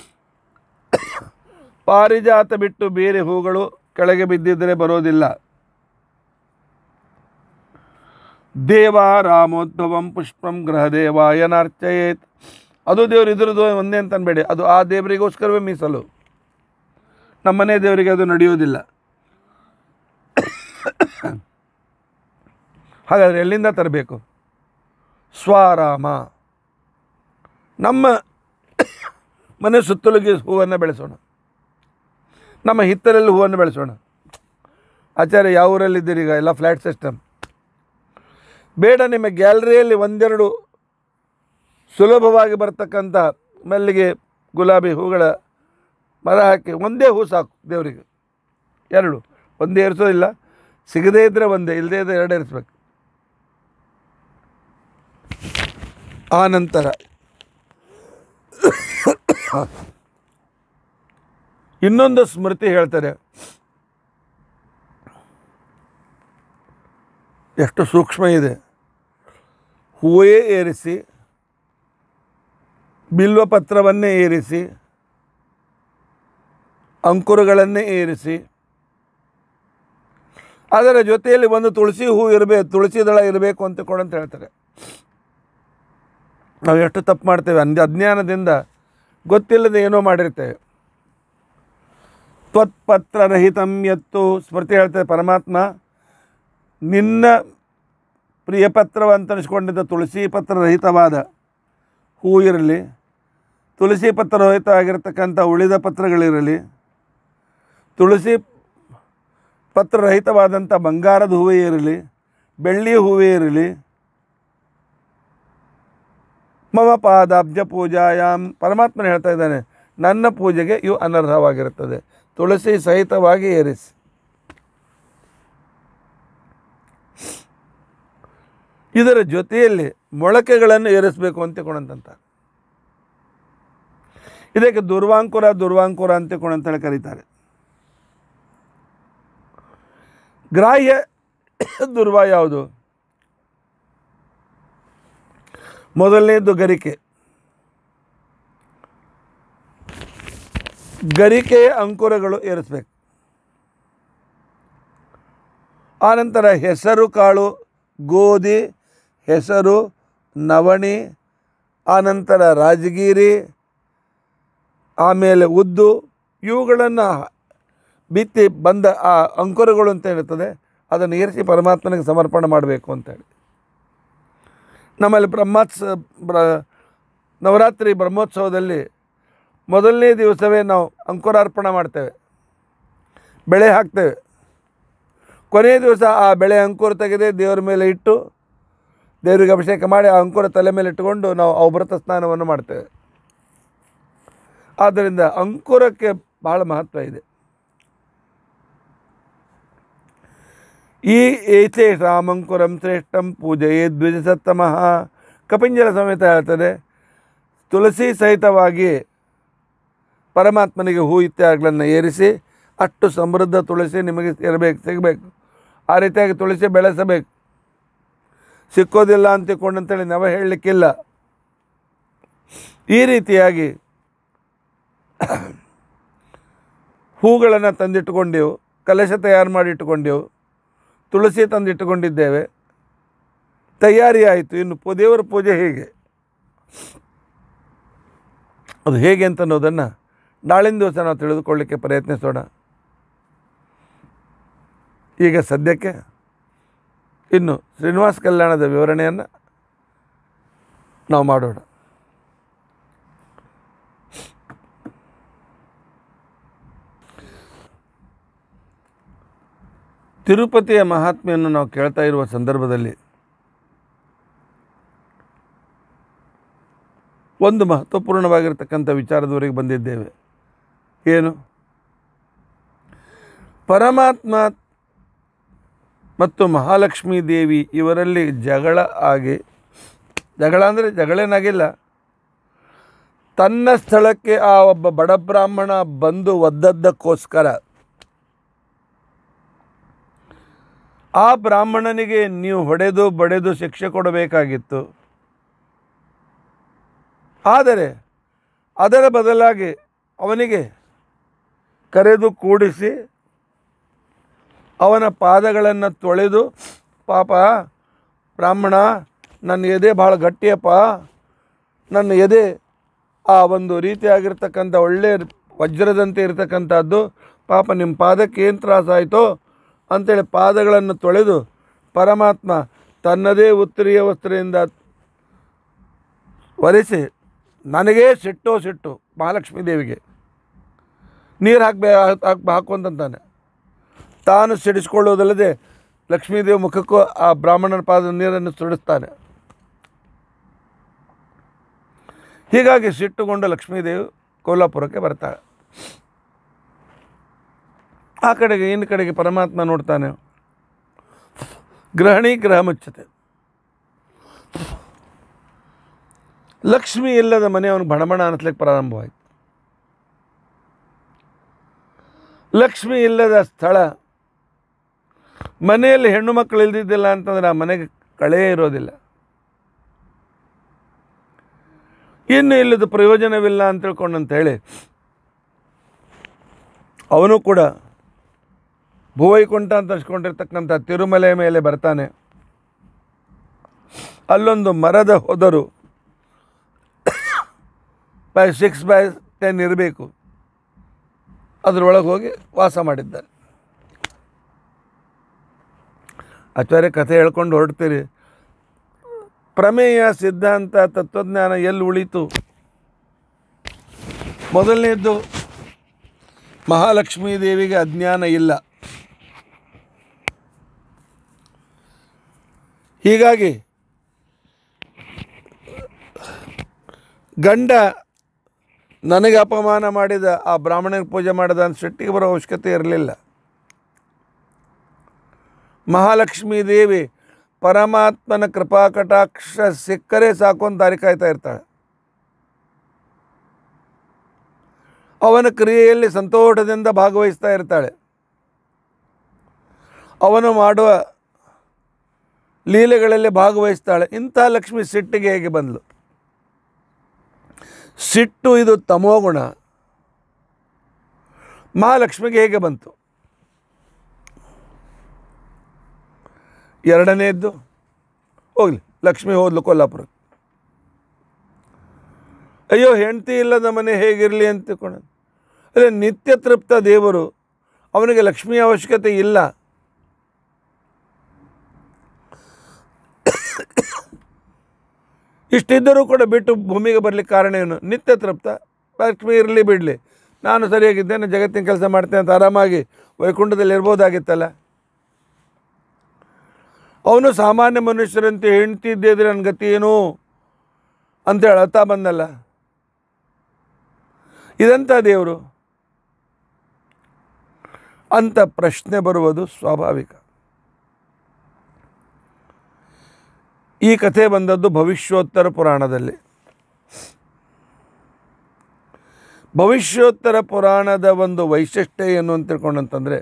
ಪಾರಿಜಾತ ಬಿಟ್ಟು ಬೇರೆ ಹೂಗಳು ಕೆಳಗೆ ಬಿದ್ದಿದ್ದರೆ ಬರೋದಿಲ್ಲ ದೇವ ರಾಮೋದ್ಭವಂ ಪುಷ್ಪಂ ಗೃಹದೇವಾಯನಾರ್ಚಯೇತ್ ಅದು ದೇವರು ಇದ್ರದ್ದು ಒಂದೇ ಅಂತ ಅನ್ಬೇಡಿ ಅದು ಆ ದೇವರಿಗೋಸ್ಕರವೇ ಮೀಸಲು ನಮ್ಮನೆ ದೇವರಿಗೆ ಅದು ನಡೆಯೋದಿಲ್ಲ ಹಾಗಾದರೆ ಎಲ್ಲಿಂದ ತರಬೇಕು ಸ್ವರಾಮ ನಮ್ಮ ಮನೆ ಸುತ್ತಲಿಗೆ ಹೂವನ್ನು ಬೆಳೆಸೋಣ ನಮ್ಮ ಹಿತ್ತಲಲ್ಲಿ ಹೂವನ್ನು ಬೆಳೆಸೋಣ ಆಚಾರ್ಯ ಯಾವ ಊರಲ್ಲಿದ್ದೀರಿ ಈಗ ಎಲ್ಲ ಫ್ಲ್ಯಾಟ್ ಸಿಸ್ಟಮ್ ಬೇಡ ನಿಮ್ಮ ಗ್ಯಾಲರಿಯಲ್ಲಿ ಒಂದೆರಡು ಸುಲಭವಾಗಿ ಬರ್ತಕ್ಕಂಥ ಮಲ್ಲಿಗೆ ಗುಲಾಬಿ ಹೂಗಳ ಮರ ಹಾಕಿ ಒಂದೇ ಹೂ ಸಾಕು ದೇವರಿಗೆ ಎರಡು ಒಂದೇ ಇರಿಸೋದಿಲ್ಲ ಸಿಗದೇ ಇದ್ದರೆ ಒಂದೇ ಇಲ್ಲದೇ ಇದ್ದರೆ ಎರಡು ಇರಿಸ್ಬೇಕು ಆ ನಂತರ ಇನ್ನೊಂದು ಸ್ಮೃತಿ ಹೇಳ್ತಾರೆ ಎಷ್ಟು ಸೂಕ್ಷ್ಮ ಇದೆ ಹೂವೇ ಏರಿಸಿ ಬಿಲ್ವಪತ್ರವನ್ನೇ ಏರಿಸಿ ಅಂಕುರಗಳನ್ನೇ ಏರಿಸಿ ಅದರ ಜೊತೆಯಲ್ಲಿ ಒಂದು ತುಳಸಿ ಹೂ ಇರಬೇಕು ತುಳಸಿ ದಳ ಇರಬೇಕು ಅಂತ ಕೂಡ ಅಂತ ಹೇಳ್ತಾರೆ ನಾವು ಎಷ್ಟು ತಪ್ಪು ಮಾಡ್ತೇವೆ ಅಂದ ಅಜ್ಞಾನದಿಂದ ಗೊತ್ತಿಲ್ಲದೆ ಏನೋ ಮಾಡಿರ್ತೇವೆ ತ್ವತ್ಪತ್ರರಹಿತಂ ಎತ್ತು ಸ್ಮೃತಿ ಹೇಳ್ತೇವೆ ಪರಮಾತ್ಮ ನಿನ್ನ ಪ್ರಿಯ ಪತ್ರವಂತ ಅನಿಸ್ಕೊಂಡಿದ್ದ ತುಳಸಿ ಪತ್ರರಹಿತವಾದ ಹೂ ಇರಲಿ ತುಳಸಿ ಪತ್ರರಹಿತ ಆಗಿರತಕ್ಕಂಥ ಉಳಿದ ಪತ್ರಗಳಿರಲಿ ತುಳಸಿ ಪತ್ರರಹಿತವಾದಂಥ ಬಂಗಾರದ ಹೂವೇ ಇರಲಿ ಬೆಳ್ಳಿಯ ಹೂವೇ ಇರಲಿ ಮಮ ಪಾದಾಬ್ಜ ಪೂಜಾಯಾಮ್ ಪರಮಾತ್ಮನ ಹೇಳ್ತಾ ಇದ್ದಾನೆ ನನ್ನ ಪೂಜೆಗೆ ಇವು ಅನರ್ಹವಾಗಿರುತ್ತದೆ ತುಳಸಿ ಸಹಿತವಾಗಿ ಏರಿಸಿ ಇದರ ಜೊತೆಯಲ್ಲಿ ಮೊಳಕೆಗಳನ್ನು ಏರಿಸಬೇಕು ಅಂತ ಕೊಡಂತ ಇದಕ್ಕೆ ದುರ್ವಾಂಕುರ ದುರ್ವಾಂಕುರ ಅಂತ ಅಂತೇಳಿ ಕರೀತಾರೆ ಗ್ರಾಹ್ಯ ದುರ್ವ ಯಾವುದು ಮೊದಲನೇದು ಗರಿಕೆ ಗರಿಕೆಯ ಅಂಕುರಗಳು ಏರಿಸ್ಬೇಕು ಆನಂತರ ಹೆಸರು ಕಾಳು ಗೋಧಿ ಹೆಸರು ನವಣಿ ಆನಂತರ ರಾಜಗಿರಿ ಆಮೇಲೆ ಉದ್ದು ಇವುಗಳನ್ನು ಬಿತ್ತಿ ಬಂದ ಆ ಅಂಕುರಗಳು ಅಂತ ಇರ್ತದೆ ಅದನ್ನು ಏರಿಸಿ ಪರಮಾತ್ಮನಿಗೆ ಸಮರ್ಪಣೆ ಮಾಡಬೇಕು ಅಂತೇಳಿ ನಮ್ಮಲ್ಲಿ ಬ್ರಹ್ಮೋತ್ಸ ಬ್ರ ನವರಾತ್ರಿ ಬ್ರಹ್ಮೋತ್ಸವದಲ್ಲಿ ಮೊದಲನೇ ದಿವಸವೇ ನಾವು ಅಂಕುರಾರ್ಪಣೆ ಮಾಡ್ತೇವೆ ಬೆಳೆ ಹಾಕ್ತೇವೆ ಕೊನೆಯ ದಿವಸ ಆ ಬೆಳೆ ಅಂಕುರ ತೆಗೆದೇ ದೇವರ ಮೇಲೆ ಇಟ್ಟು ದೇವರಿಗೆ ಅಭಿಷೇಕ ಮಾಡಿ ಆ ಅಂಕುರ ತಲೆ ಮೇಲೆ ಇಟ್ಟುಕೊಂಡು ನಾವು ಔಭೃತ ಸ್ನಾನವನ್ನು ಮಾಡ್ತೇವೆ ಆದ್ದರಿಂದ ಅಂಕುರಕ್ಕೆ ಬಹಳ ಮಹತ್ವ ಇದೆ ಈ ಏಚೆ ರಾಮಂಕುರಂ ಶ್ರೇಷ್ಠಂ ಪೂಜೆಯೇ ದ್ವಿಜಸತ್ತಮಃ ಕಪಿಂಜಲ ಸಮೇತ ಹೇಳ್ತದೆ ತುಳಸಿ ಸಹಿತವಾಗಿ ಪರಮಾತ್ಮನಿಗೆ ಹೂ ಇತ್ಯಾದಿಗಳನ್ನು ಏರಿಸಿ ಅಷ್ಟು ಸಮೃದ್ಧ ತುಳಸಿ ನಿಮಗೆ ಇರಬೇಕು ಸಿಗಬೇಕು ಆ ರೀತಿಯಾಗಿ ತುಳಸಿ ಬೆಳೆಸಬೇಕು ಸಿಕ್ಕೋದಿಲ್ಲ ಅಂತ ತಿಳ್ಕೊಂಡಂತೇಳಿ ನಾವು ಹೇಳಲಿಕ್ಕಿಲ್ಲ ಈ ರೀತಿಯಾಗಿ ಹೂಗಳನ್ನು ತಂದಿಟ್ಟುಕೊಂಡೆವು ಕಲಶ ತಯಾರು ಮಾಡಿ ಇಟ್ಟುಕೊಂಡೆವು ತುಳಸಿ ತಂದಿಟ್ಟುಕೊಂಡಿದ್ದೇವೆ ತಯಾರಿ ಆಯಿತು ಇನ್ನು ಪೂ ದೇವರ ಪೂಜೆ ಹೇಗೆ ಅದು ಹೇಗೆ ಅಂತ ಅನ್ನೋದನ್ನು ನಾಳಿನ ದಿವಸ ನಾವು ತಿಳಿದುಕೊಳ್ಳಿಕ್ಕೆ ಪ್ರಯತ್ನಿಸೋಣ ಈಗ ಸದ್ಯಕ್ಕೆ ಇನ್ನು ಶ್ರೀನಿವಾಸ ಕಲ್ಯಾಣದ ವಿವರಣೆಯನ್ನು ನಾವು ಮಾಡೋಣ ತಿರುಪತಿಯ ಮಹಾತ್ಮೆಯನ್ನು ನಾವು ಕೇಳ್ತಾ ಇರುವ ಸಂದರ್ಭದಲ್ಲಿ ಒಂದು ಮಹತ್ವಪೂರ್ಣವಾಗಿರ್ತಕ್ಕಂಥ ವಿಚಾರದವರೆಗೆ ಬಂದಿದ್ದೇವೆ ಏನು ಪರಮಾತ್ಮ ಮತ್ತು ಮಹಾಲಕ್ಷ್ಮೀ ದೇವಿ ಇವರಲ್ಲಿ ಜಗಳ ಆಗಿ ಜಗಳ ಅಂದರೆ ಜಗಳೇನಾಗಿಲ್ಲ ತನ್ನ ಸ್ಥಳಕ್ಕೆ ಆ ಒಬ್ಬ ಬಡ ಬ್ರಾಹ್ಮಣ ಬಂದು ಒದ್ದದ್ದಕ್ಕೋಸ್ಕರ ಆ ಬ್ರಾಹ್ಮಣನಿಗೆ ನೀವು ಹೊಡೆದು ಬಡೆದು ಶಿಕ್ಷೆ ಕೊಡಬೇಕಾಗಿತ್ತು ಆದರೆ ಅದರ ಬದಲಾಗಿ ಅವನಿಗೆ ಕರೆದು ಕೂಡಿಸಿ ಅವನ ಪಾದಗಳನ್ನು ತೊಳೆದು ಪಾಪ ಬ್ರಾಹ್ಮಣ ನನ್ನ ಎದೆ ಭಾಳ ಗಟ್ಟಿಯಪ್ಪ ನನ್ನ ಎದೆ ಆ ಒಂದು ರೀತಿಯಾಗಿರ್ತಕ್ಕಂಥ ಒಳ್ಳೆಯ ವಜ್ರದಂತೆ ಇರತಕ್ಕಂಥದ್ದು ಪಾಪ ನಿಮ್ಮ ಪಾದಕ್ಕೆ ಏನು ತ್ರಾಸಾಯಿತೋ ಅಂಥೇಳಿ ಪಾದಗಳನ್ನು ತೊಳೆದು ಪರಮಾತ್ಮ ತನ್ನದೇ ಉತ್ತರೀಯ ವಸ್ತ್ರದಿಂದ ಒರೆಸಿ ನನಗೇ ಸಿಟ್ಟೋ ಸಿಟ್ಟು ಮಹಾಲಕ್ಷ್ಮೀ ದೇವಿಗೆ ನೀರು ಹಾಕ್ಬೇ ಹಾಕ್ ಹಾಕು ಅಂತಂತಾನೆ ತಾನು ಸಿಡಿಸ್ಕೊಳ್ಳೋದಲ್ಲದೆ ಲಕ್ಷ್ಮೀದೇವಿ ಮುಖಕ್ಕೂ ಆ ಬ್ರಾಹ್ಮಣನ ಪಾದ ನೀರನ್ನು ಸುಡಿಸ್ತಾನೆ ಹೀಗಾಗಿ ಸಿಟ್ಟುಗೊಂಡು ಲಕ್ಷ್ಮೀದೇವಿ ಕೋಲ್ಹಾಪುರಕ್ಕೆ ಬರ್ತಾಳೆ ಆ ಕಡೆಗೆ ಇನ್ನು ಕಡೆಗೆ ಪರಮಾತ್ಮ ನೋಡ್ತಾನೆ ಗ್ರಹಣಿ ಗ್ರಹ ಮುಚ್ಚತೆ ಲಕ್ಷ್ಮಿ ಇಲ್ಲದ ಮನೆ ಅವನು ಬಣಬಣ ಅನ್ನಿಸ್ಲಿಕ್ಕೆ ಪ್ರಾರಂಭವಾಯಿತು ಲಕ್ಷ್ಮಿ ಇಲ್ಲದ ಸ್ಥಳ ಮನೆಯಲ್ಲಿ ಹೆಣ್ಣು ಮಕ್ಕಳು ಇಲ್ದಿದ್ದಿಲ್ಲ ಅಂತಂದ್ರೆ ಆ ಮನೆಗೆ ಕಳೆ ಇರೋದಿಲ್ಲ ಇನ್ನು ಇಲ್ಲದ ಪ್ರಯೋಜನವಿಲ್ಲ ಅಂತ ತಿಳ್ಕೊಂಡಂತ ಹೇಳಿ ಅವನು ಕೂಡ ಭುವೈಕುಂಠ ಅಂತ ಅನ್ಸ್ಕೊಂಡಿರ್ತಕ್ಕಂಥ ತಿರುಮಲೆ ಮೇಲೆ ಬರ್ತಾನೆ ಅಲ್ಲೊಂದು ಮರದ ಹೊದರು ಬೈ ಸಿಕ್ಸ್ ಬೈ ಟೆನ್ ಇರಬೇಕು ಅದರೊಳಗೆ ಹೋಗಿ ವಾಸ ಮಾಡಿದ್ದಾನೆ ಆಚಾರ್ಯ ಕಥೆ ಹೇಳ್ಕೊಂಡು ಹೊರಡ್ತೀರಿ ಪ್ರಮೇಯ ಸಿದ್ಧಾಂತ ತತ್ವಜ್ಞಾನ ಎಲ್ಲಿ ಉಳೀತು ಮೊದಲನೇದ್ದು ಮಹಾಲಕ್ಷ್ಮೀ ದೇವಿಗೆ ಅಜ್ಞಾನ ಇಲ್ಲ ಹೀಗಾಗಿ ಗಂಡ ನನಗೆ ಅಪಮಾನ ಮಾಡಿದ ಆ ಬ್ರಾಹ್ಮಣನಿಗೆ ಪೂಜೆ ಮಾಡಿದ ಅಂತ ಸಿಟ್ಟಿಗೆ ಬರೋ ಅವಶ್ಯಕತೆ ಇರಲಿಲ್ಲ ಮಹಾಲಕ್ಷ್ಮೀ ದೇವಿ ಪರಮಾತ್ಮನ ಕೃಪಾ ಕಟಾಕ್ಷ ಸಿಕ್ಕರೆ ಸಾಕು ಅಂತ ದಾರಿ ಕಾಯ್ತಾ ಇರ್ತಾಳೆ ಅವನ ಕ್ರಿಯೆಯಲ್ಲಿ ಸಂತೋಷದಿಂದ ಭಾಗವಹಿಸ್ತಾ ಇರ್ತಾಳೆ ಅವನು ಮಾಡುವ ಲೀಲೆಗಳಲ್ಲಿ ಭಾಗವಹಿಸ್ತಾಳೆ ಇಂಥ ಲಕ್ಷ್ಮಿ ಸಿಟ್ಟಿಗೆ ಹೇಗೆ ಬಂದಳು ಸಿಟ್ಟು ಇದು ತಮೋಗುಣ ಮಹಾಲಕ್ಷ್ಮಿಗೆ ಹೇಗೆ ಬಂತು ಎರಡನೇದ್ದು ಹೋಗಲಿ ಲಕ್ಷ್ಮಿ ಹೋದ್ಲು ಕೊಲ್ಲಾಪುರಕ್ಕೆ ಅಯ್ಯೋ ಹೆಂಡತಿ ಇಲ್ಲದ ಮನೆ ಹೇಗಿರಲಿ ಅಂತ ತಿಳ್ಕೊಂಡು ಅದೇ ನಿತ್ಯ ತೃಪ್ತ ದೇವರು ಅವನಿಗೆ ಲಕ್ಷ್ಮಿ ಅವಶ್ಯಕತೆ ಇಲ್ಲ ಇಷ್ಟಿದ್ದರೂ ಕೂಡ ಬಿಟ್ಟು ಭೂಮಿಗೆ ಬರಲಿಕ್ಕೆ ಕಾರಣ ಏನು ನಿತ್ಯ ತೃಪ್ತ ಲಕ್ಷ್ಮಿ ಇರಲಿ ಬಿಡಲಿ ನಾನು ಸರಿಯಾಗಿದ್ದೇನೆ ಜಗತ್ತಿನ ಕೆಲಸ ಮಾಡ್ತೇನೆ ಅಂತ ಆರಾಮಾಗಿ ವೈಕುಂಠದಲ್ಲಿ ಇರ್ಬೋದಾಗಿತ್ತಲ್ಲ ಅವನು ಸಾಮಾನ್ಯ ಮನುಷ್ಯರಂತೆ ಹೆಂಡ್ತಿದ್ದಿದ್ರೆ ನನ್ನ ಗತಿ ಏನು ಅಂತೇಳಿ ಅಳ್ತಾ ಬಂದಲ್ಲ ಇದಂಥ ದೇವರು ಅಂತ ಪ್ರಶ್ನೆ ಬರುವುದು ಸ್ವಾಭಾವಿಕ ಈ ಕಥೆ ಬಂದದ್ದು ಭವಿಷ್ಯೋತ್ತರ ಪುರಾಣದಲ್ಲಿ ಭವಿಷ್ಯೋತ್ತರ ಪುರಾಣದ ಒಂದು ವೈಶಿಷ್ಟ್ಯ ಏನು ಅಂತ ತಿಳ್ಕೊಂಡಂತಂದರೆ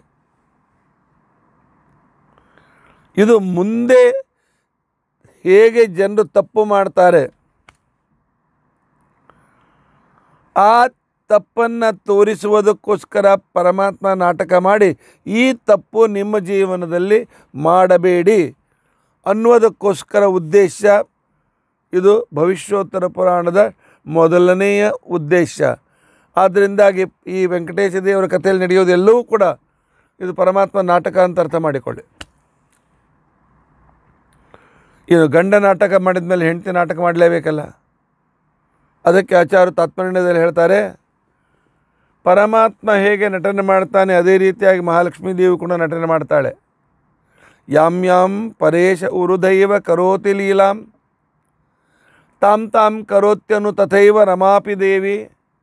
ಇದು ಮುಂದೆ ಹೇಗೆ ಜನರು ತಪ್ಪು ಮಾಡ್ತಾರೆ ಆ ತಪ್ಪನ್ನು ತೋರಿಸುವುದಕ್ಕೋಸ್ಕರ ಪರಮಾತ್ಮ ನಾಟಕ ಮಾಡಿ ಈ ತಪ್ಪು ನಿಮ್ಮ ಜೀವನದಲ್ಲಿ ಮಾಡಬೇಡಿ ಅನ್ನುವುದಕ್ಕೋಸ್ಕರ ಉದ್ದೇಶ ಇದು ಭವಿಷ್ಯೋತ್ತರ ಪುರಾಣದ ಮೊದಲನೆಯ ಉದ್ದೇಶ ಆದ್ದರಿಂದಾಗಿ ಈ ವೆಂಕಟೇಶ ದೇವರ ಕಥೆಯಲ್ಲಿ ನಡೆಯೋದೆಲ್ಲವೂ ಕೂಡ ಇದು ಪರಮಾತ್ಮ ನಾಟಕ ಅಂತ ಅರ್ಥ ಮಾಡಿಕೊಳ್ಳಿ ಇನ್ನು ಗಂಡ ನಾಟಕ ಮಾಡಿದ ಮೇಲೆ ಹೆಂಡತಿ ನಾಟಕ ಮಾಡಲೇಬೇಕಲ್ಲ ಅದಕ್ಕೆ ಆಚಾರ್ಯ ತಾತ್ಪರ್ಯದಲ್ಲಿ ಹೇಳ್ತಾರೆ ಪರಮಾತ್ಮ ಹೇಗೆ ನಟನೆ ಮಾಡ್ತಾನೆ ಅದೇ ರೀತಿಯಾಗಿ ಮಹಾಲಕ್ಷ್ಮೀ ದೇವಿ ಕೂಡ ನಟನೆ ಮಾಡ್ತಾಳೆ ಯಾಂ ಯಾಂ ಪರೇಶ ಉರುದೈವ ಕರೋತಿ ಲೀಲಾಂ ತಾಂ ತಾಂ ಕರೋತ್ಯನು ತಥೈವ ರಮಾಪಿ ದೇವಿ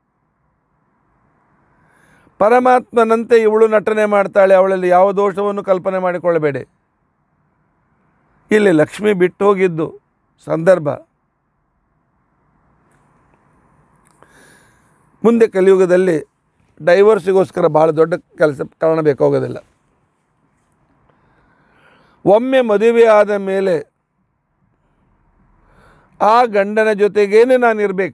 ಪರಮಾತ್ಮನಂತೆ ಇವಳು ನಟನೆ ಮಾಡ್ತಾಳೆ ಅವಳಲ್ಲಿ ಯಾವ ದೋಷವನ್ನು ಕಲ್ಪನೆ ಮಾಡಿಕೊಳ್ಳಬೇಡಿ ಇಲ್ಲಿ ಲಕ್ಷ್ಮಿ ಬಿಟ್ಟು ಹೋಗಿದ್ದು ಸಂದರ್ಭ ಮುಂದೆ ಕಲಿಯುಗದಲ್ಲಿ ಡೈವರ್ಸಿಗೋಸ್ಕರ ಭಾಳ ದೊಡ್ಡ ಕೆಲಸ ಕಾರಣ ಬೇಕಾಗೋದಿಲ್ಲ ಒಮ್ಮೆ ಮದುವೆ ಆದ ಮೇಲೆ ಆ ಗಂಡನ ಜೊತೆಗೇನೆ ನಾನು ಇರಬೇಕು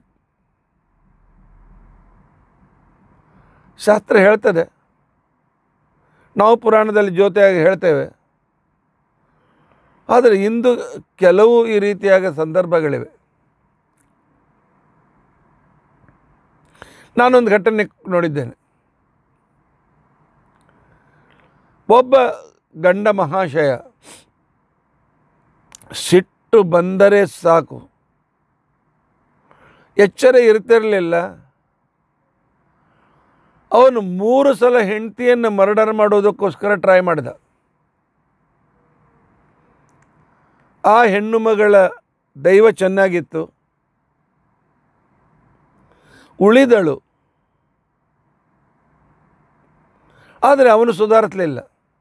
ಶಾಸ್ತ್ರ ಹೇಳ್ತದೆ ನಾವು ಪುರಾಣದಲ್ಲಿ ಜೊತೆಯಾಗಿ ಹೇಳ್ತೇವೆ ಆದರೆ ಇಂದು ಕೆಲವು ಈ ರೀತಿಯಾದ ಸಂದರ್ಭಗಳಿವೆ ನಾನೊಂದು ಘಟನೆ ನೋಡಿದ್ದೇನೆ ಒಬ್ಬ ಗಂಡ ಮಹಾಶಯ ಸಿಟ್ಟು ಬಂದರೆ ಸಾಕು ಎಚ್ಚರ ಇರ್ತಿರಲಿಲ್ಲ ಅವನು ಮೂರು ಸಲ ಹೆಂಡತಿಯನ್ನು ಮರ್ಡರ್ ಮಾಡೋದಕ್ಕೋಸ್ಕರ ಟ್ರೈ ಮಾಡಿದ ಆ ಹೆಣ್ಣು ಮಗಳ ದೈವ ಚೆನ್ನಾಗಿತ್ತು ಉಳಿದಳು ಆದರೆ ಅವನು ಸುಧಾರಿಸಲಿಲ್ಲ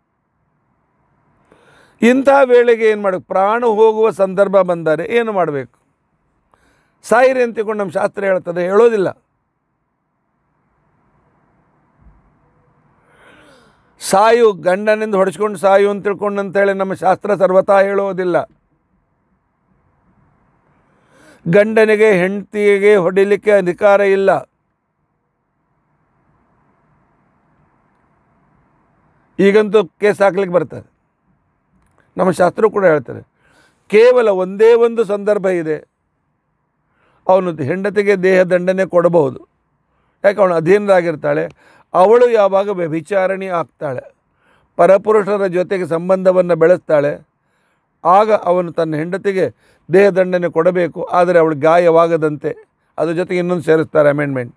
ಇಂಥ ವೇಳೆಗೆ ಏನು ಮಾಡಬೇಕು ಪ್ರಾಣ ಹೋಗುವ ಸಂದರ್ಭ ಬಂದರೆ ಏನು ಮಾಡಬೇಕು ಸಾಯಿರಿ ಅಂತ ತಿಳ್ಕೊಂಡು ನಮ್ಮ ಶಾಸ್ತ್ರ ಹೇಳ್ತದೆ ಹೇಳೋದಿಲ್ಲ ಸಾಯು ಗಂಡನಿಂದ ಹೊಡೆಸ್ಕೊಂಡು ಸಾಯು ಅಂತ ತಿಳ್ಕೊಂಡು ಅಂತೇಳಿ ನಮ್ಮ ಶಾಸ್ತ್ರ ಸರ್ವತಾ ಹೇಳೋದಿಲ್ಲ ಗಂಡನಿಗೆ ಹೆಂಡತಿಗೆ ಹೊಡಿಲಿಕ್ಕೆ ಅಧಿಕಾರ ಇಲ್ಲ ಈಗಂತೂ ಕೇಸ್ ಹಾಕ್ಲಿಕ್ಕೆ ಬರ್ತಾರೆ ನಮ್ಮ ಶಾಸ್ತ್ರ ಕೂಡ ಹೇಳ್ತಾರೆ ಕೇವಲ ಒಂದೇ ಒಂದು ಸಂದರ್ಭ ಇದೆ ಅವನು ಹೆಂಡತಿಗೆ ದೇಹ ದಂಡನೆ ಕೊಡಬಹುದು ಯಾಕೆ ಅವನು ಅಧೀನರಾಗಿರ್ತಾಳೆ ಅವಳು ಯಾವಾಗ ವ್ಯಭಿಚಾರಣಿ ಆಗ್ತಾಳೆ ಪರಪುರುಷರ ಜೊತೆಗೆ ಸಂಬಂಧವನ್ನು ಬೆಳೆಸ್ತಾಳೆ ಆಗ ಅವನು ತನ್ನ ಹೆಂಡತಿಗೆ ದೇಹ ದಂಡನೆ ಕೊಡಬೇಕು ಆದರೆ ಅವಳು ಗಾಯವಾಗದಂತೆ ಅದ್ರ ಜೊತೆಗೆ ಇನ್ನೊಂದು ಸೇರಿಸ್ತಾರೆ ಅಮೆಂಡ್ಮೆಂಟ್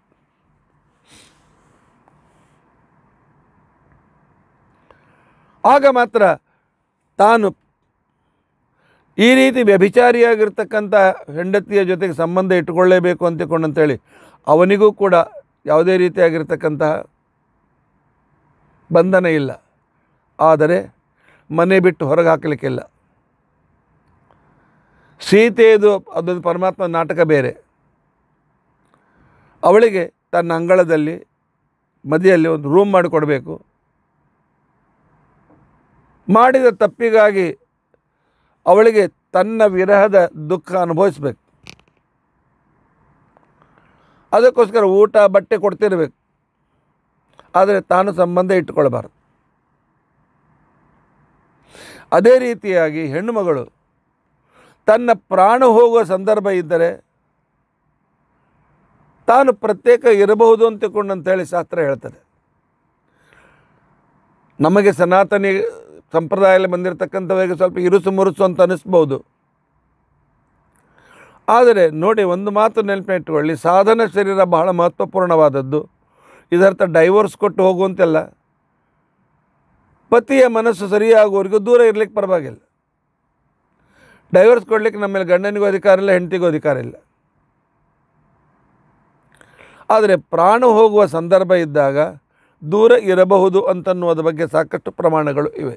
ಆಗ ಮಾತ್ರ ತಾನು ಈ ರೀತಿ ವ್ಯಭಿಚಾರಿಯಾಗಿರ್ತಕ್ಕಂಥ ಹೆಂಡತಿಯ ಜೊತೆಗೆ ಸಂಬಂಧ ಇಟ್ಟುಕೊಳ್ಳೇಬೇಕು ಅಂತಿಕೊಂಡಂತೇಳಿ ಅವನಿಗೂ ಕೂಡ ಯಾವುದೇ ರೀತಿಯಾಗಿರ್ತಕ್ಕಂತಹ ಬಂಧನ ಇಲ್ಲ ಆದರೆ ಮನೆ ಬಿಟ್ಟು ಹೊರಗೆ ಹಾಕಲಿಕ್ಕಿಲ್ಲ ಸೀತೆಯದು ಅದೊಂದು ಪರಮಾತ್ಮ ನಾಟಕ ಬೇರೆ ಅವಳಿಗೆ ತನ್ನ ಅಂಗಳದಲ್ಲಿ ಮದಿಯಲ್ಲಿ ಒಂದು ರೂಮ್ ಮಾಡಿಕೊಡಬೇಕು ಮಾಡಿದ ತಪ್ಪಿಗಾಗಿ ಅವಳಿಗೆ ತನ್ನ ವಿರಹದ ದುಃಖ ಅನುಭವಿಸ್ಬೇಕು ಅದಕ್ಕೋಸ್ಕರ ಊಟ ಬಟ್ಟೆ ಕೊಡ್ತಿರ್ಬೇಕು ಆದರೆ ತಾನು ಸಂಬಂಧ ಇಟ್ಟುಕೊಳ್ಬಾರ್ದು ಅದೇ ರೀತಿಯಾಗಿ ಹೆಣ್ಣುಮಗಳು ತನ್ನ ಪ್ರಾಣ ಹೋಗುವ ಸಂದರ್ಭ ಇದ್ದರೆ ತಾನು ಪ್ರತ್ಯೇಕ ಇರಬಹುದು ಅಂತಕೊಂಡಂತೇಳಿ ಶಾಸ್ತ್ರ ಹೇಳ್ತದೆ ನಮಗೆ ಸನಾತನಿ ಸಂಪ್ರದಾಯದಲ್ಲಿ ಬಂದಿರತಕ್ಕಂಥವರಿಗೆ ಸ್ವಲ್ಪ ಇರುಸು ಮುರುಸು ಅಂತ ಅನ್ನಿಸ್ಬೋದು ಆದರೆ ನೋಡಿ ಒಂದು ಮಾತು ನೆನಪಿಟ್ಟುಕೊಳ್ಳಿ ಸಾಧನ ಶರೀರ ಬಹಳ ಮಹತ್ವಪೂರ್ಣವಾದದ್ದು ಇದರ್ಥ ಡೈವೋರ್ಸ್ ಕೊಟ್ಟು ಹೋಗುವಂತೆಲ್ಲ ಪತಿಯ ಮನಸ್ಸು ಸರಿಯಾಗುವವರೆಗೂ ದೂರ ಇರಲಿಕ್ಕೆ ಪರವಾಗಿಲ್ಲ ಡೈವರ್ಸ್ ಕೊಡಲಿಕ್ಕೆ ನಮ್ಮ ಮೇಲೆ ಗಂಡನಿಗೂ ಅಧಿಕಾರ ಇಲ್ಲ ಹೆಂಡತಿಗೂ ಅಧಿಕಾರ ಇಲ್ಲ ಆದರೆ ಪ್ರಾಣ ಹೋಗುವ ಸಂದರ್ಭ ಇದ್ದಾಗ ದೂರ ಇರಬಹುದು ಅಂತನ್ನುವುದ್ರ ಬಗ್ಗೆ ಸಾಕಷ್ಟು ಪ್ರಮಾಣಗಳು ಇವೆ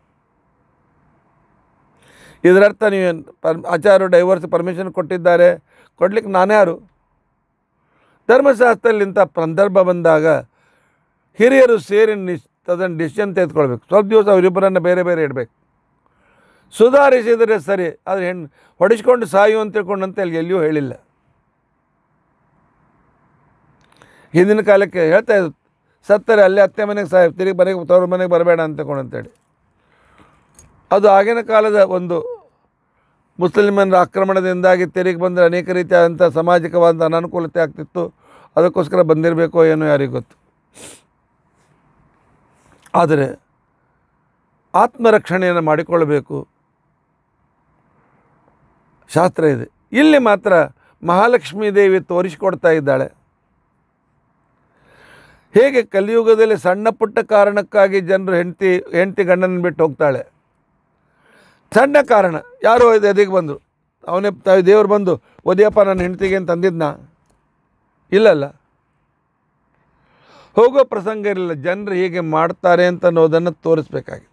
ಇದರರ್ಥ ನೀವು ಪರ್ ಆಚಾರ್ಯರು ಡೈವರ್ಸ್ ಪರ್ಮಿಷನ್ ಕೊಟ್ಟಿದ್ದಾರೆ ಕೊಡ್ಲಿಕ್ಕೆ ನಾನ್ಯಾರು ಧರ್ಮಶಾಸ್ತ್ರದಲ್ಲಿ ಇಂಥ ಸಂದರ್ಭ ಬಂದಾಗ ಹಿರಿಯರು ಸೇರಿ ನಿಶ್ ಅದನ್ನು ಡಿಸಿಷನ್ ತೆಗೆದುಕೊಳ್ಬೇಕು ಸ್ವಲ್ಪ ದಿವಸ ಅವರಿಬ್ಬರನ್ನು ಬೇರೆ ಬೇರೆ ಇಡಬೇಕು ಸುಧಾರಿಸಿದರೆ ಸರಿ ಆದರೆ ಹೆಣ್ಣು ಹೊಡಿಸ್ಕೊಂಡು ಸಾಯು ಅಂತ ತಿಳ್ಕೊಂಡಂತೆ ಅಲ್ಲಿ ಎಲ್ಲಿಯೂ ಹೇಳಿಲ್ಲ ಹಿಂದಿನ ಕಾಲಕ್ಕೆ ಹೇಳ್ತಾ ಇದ್ರು ಸತ್ತರೆ ಅಲ್ಲೇ ಅತ್ತೆ ಮನೆಗೆ ಸಾಯ ತಿರುಗಿ ಮನೆಗೆ ತವ್ರ ಮನೆಗೆ ಬರಬೇಡ ಅಂತ ಅಂತೇಳಿ ಅದು ಆಗಿನ ಕಾಲದ ಒಂದು ಮುಸ್ಲಿಮರ ಆಕ್ರಮಣದಿಂದಾಗಿ ತೆರಿಗೆ ಬಂದರೆ ಅನೇಕ ರೀತಿಯಾದಂಥ ಸಾಮಾಜಿಕವಾದ ಅನಾನುಕೂಲತೆ ಆಗ್ತಿತ್ತು ಅದಕ್ಕೋಸ್ಕರ ಬಂದಿರಬೇಕೋ ಏನೋ ಯಾರಿಗೂ ಗೊತ್ತು ಆದರೆ ಆತ್ಮರಕ್ಷಣೆಯನ್ನು ಮಾಡಿಕೊಳ್ಳಬೇಕು ಶಾಸ್ತ್ರ ಇದೆ ಇಲ್ಲಿ ಮಾತ್ರ ಮಹಾಲಕ್ಷ್ಮೀ ದೇವಿ ತೋರಿಸಿಕೊಡ್ತಾ ಇದ್ದಾಳೆ ಹೇಗೆ ಕಲಿಯುಗದಲ್ಲಿ ಸಣ್ಣ ಪುಟ್ಟ ಕಾರಣಕ್ಕಾಗಿ ಜನರು ಹೆಂಡತಿ ಹೆಂಡತಿ ಗಂಡನ ಬಿಟ್ಟು ಹೋಗ್ತಾಳೆ ಸಣ್ಣ ಕಾರಣ ಯಾರೋ ಇದು ಎದೆಗೆ ಬಂದರು ಅವನೇ ತಾವು ದೇವರು ಬಂದು ಒದಿಯಪ್ಪ ನನ್ನ ಹೆಂಡತಿಗೆ ಅಂತ ತಂದಿದ್ನ ಇಲ್ಲಲ್ಲ ಹೋಗೋ ಪ್ರಸಂಗ ಇರಲಿಲ್ಲ ಜನರು ಹೀಗೆ ಮಾಡ್ತಾರೆ ಅಂತ ಅನ್ನೋದನ್ನು ತೋರಿಸ್ಬೇಕಾಗಿದೆ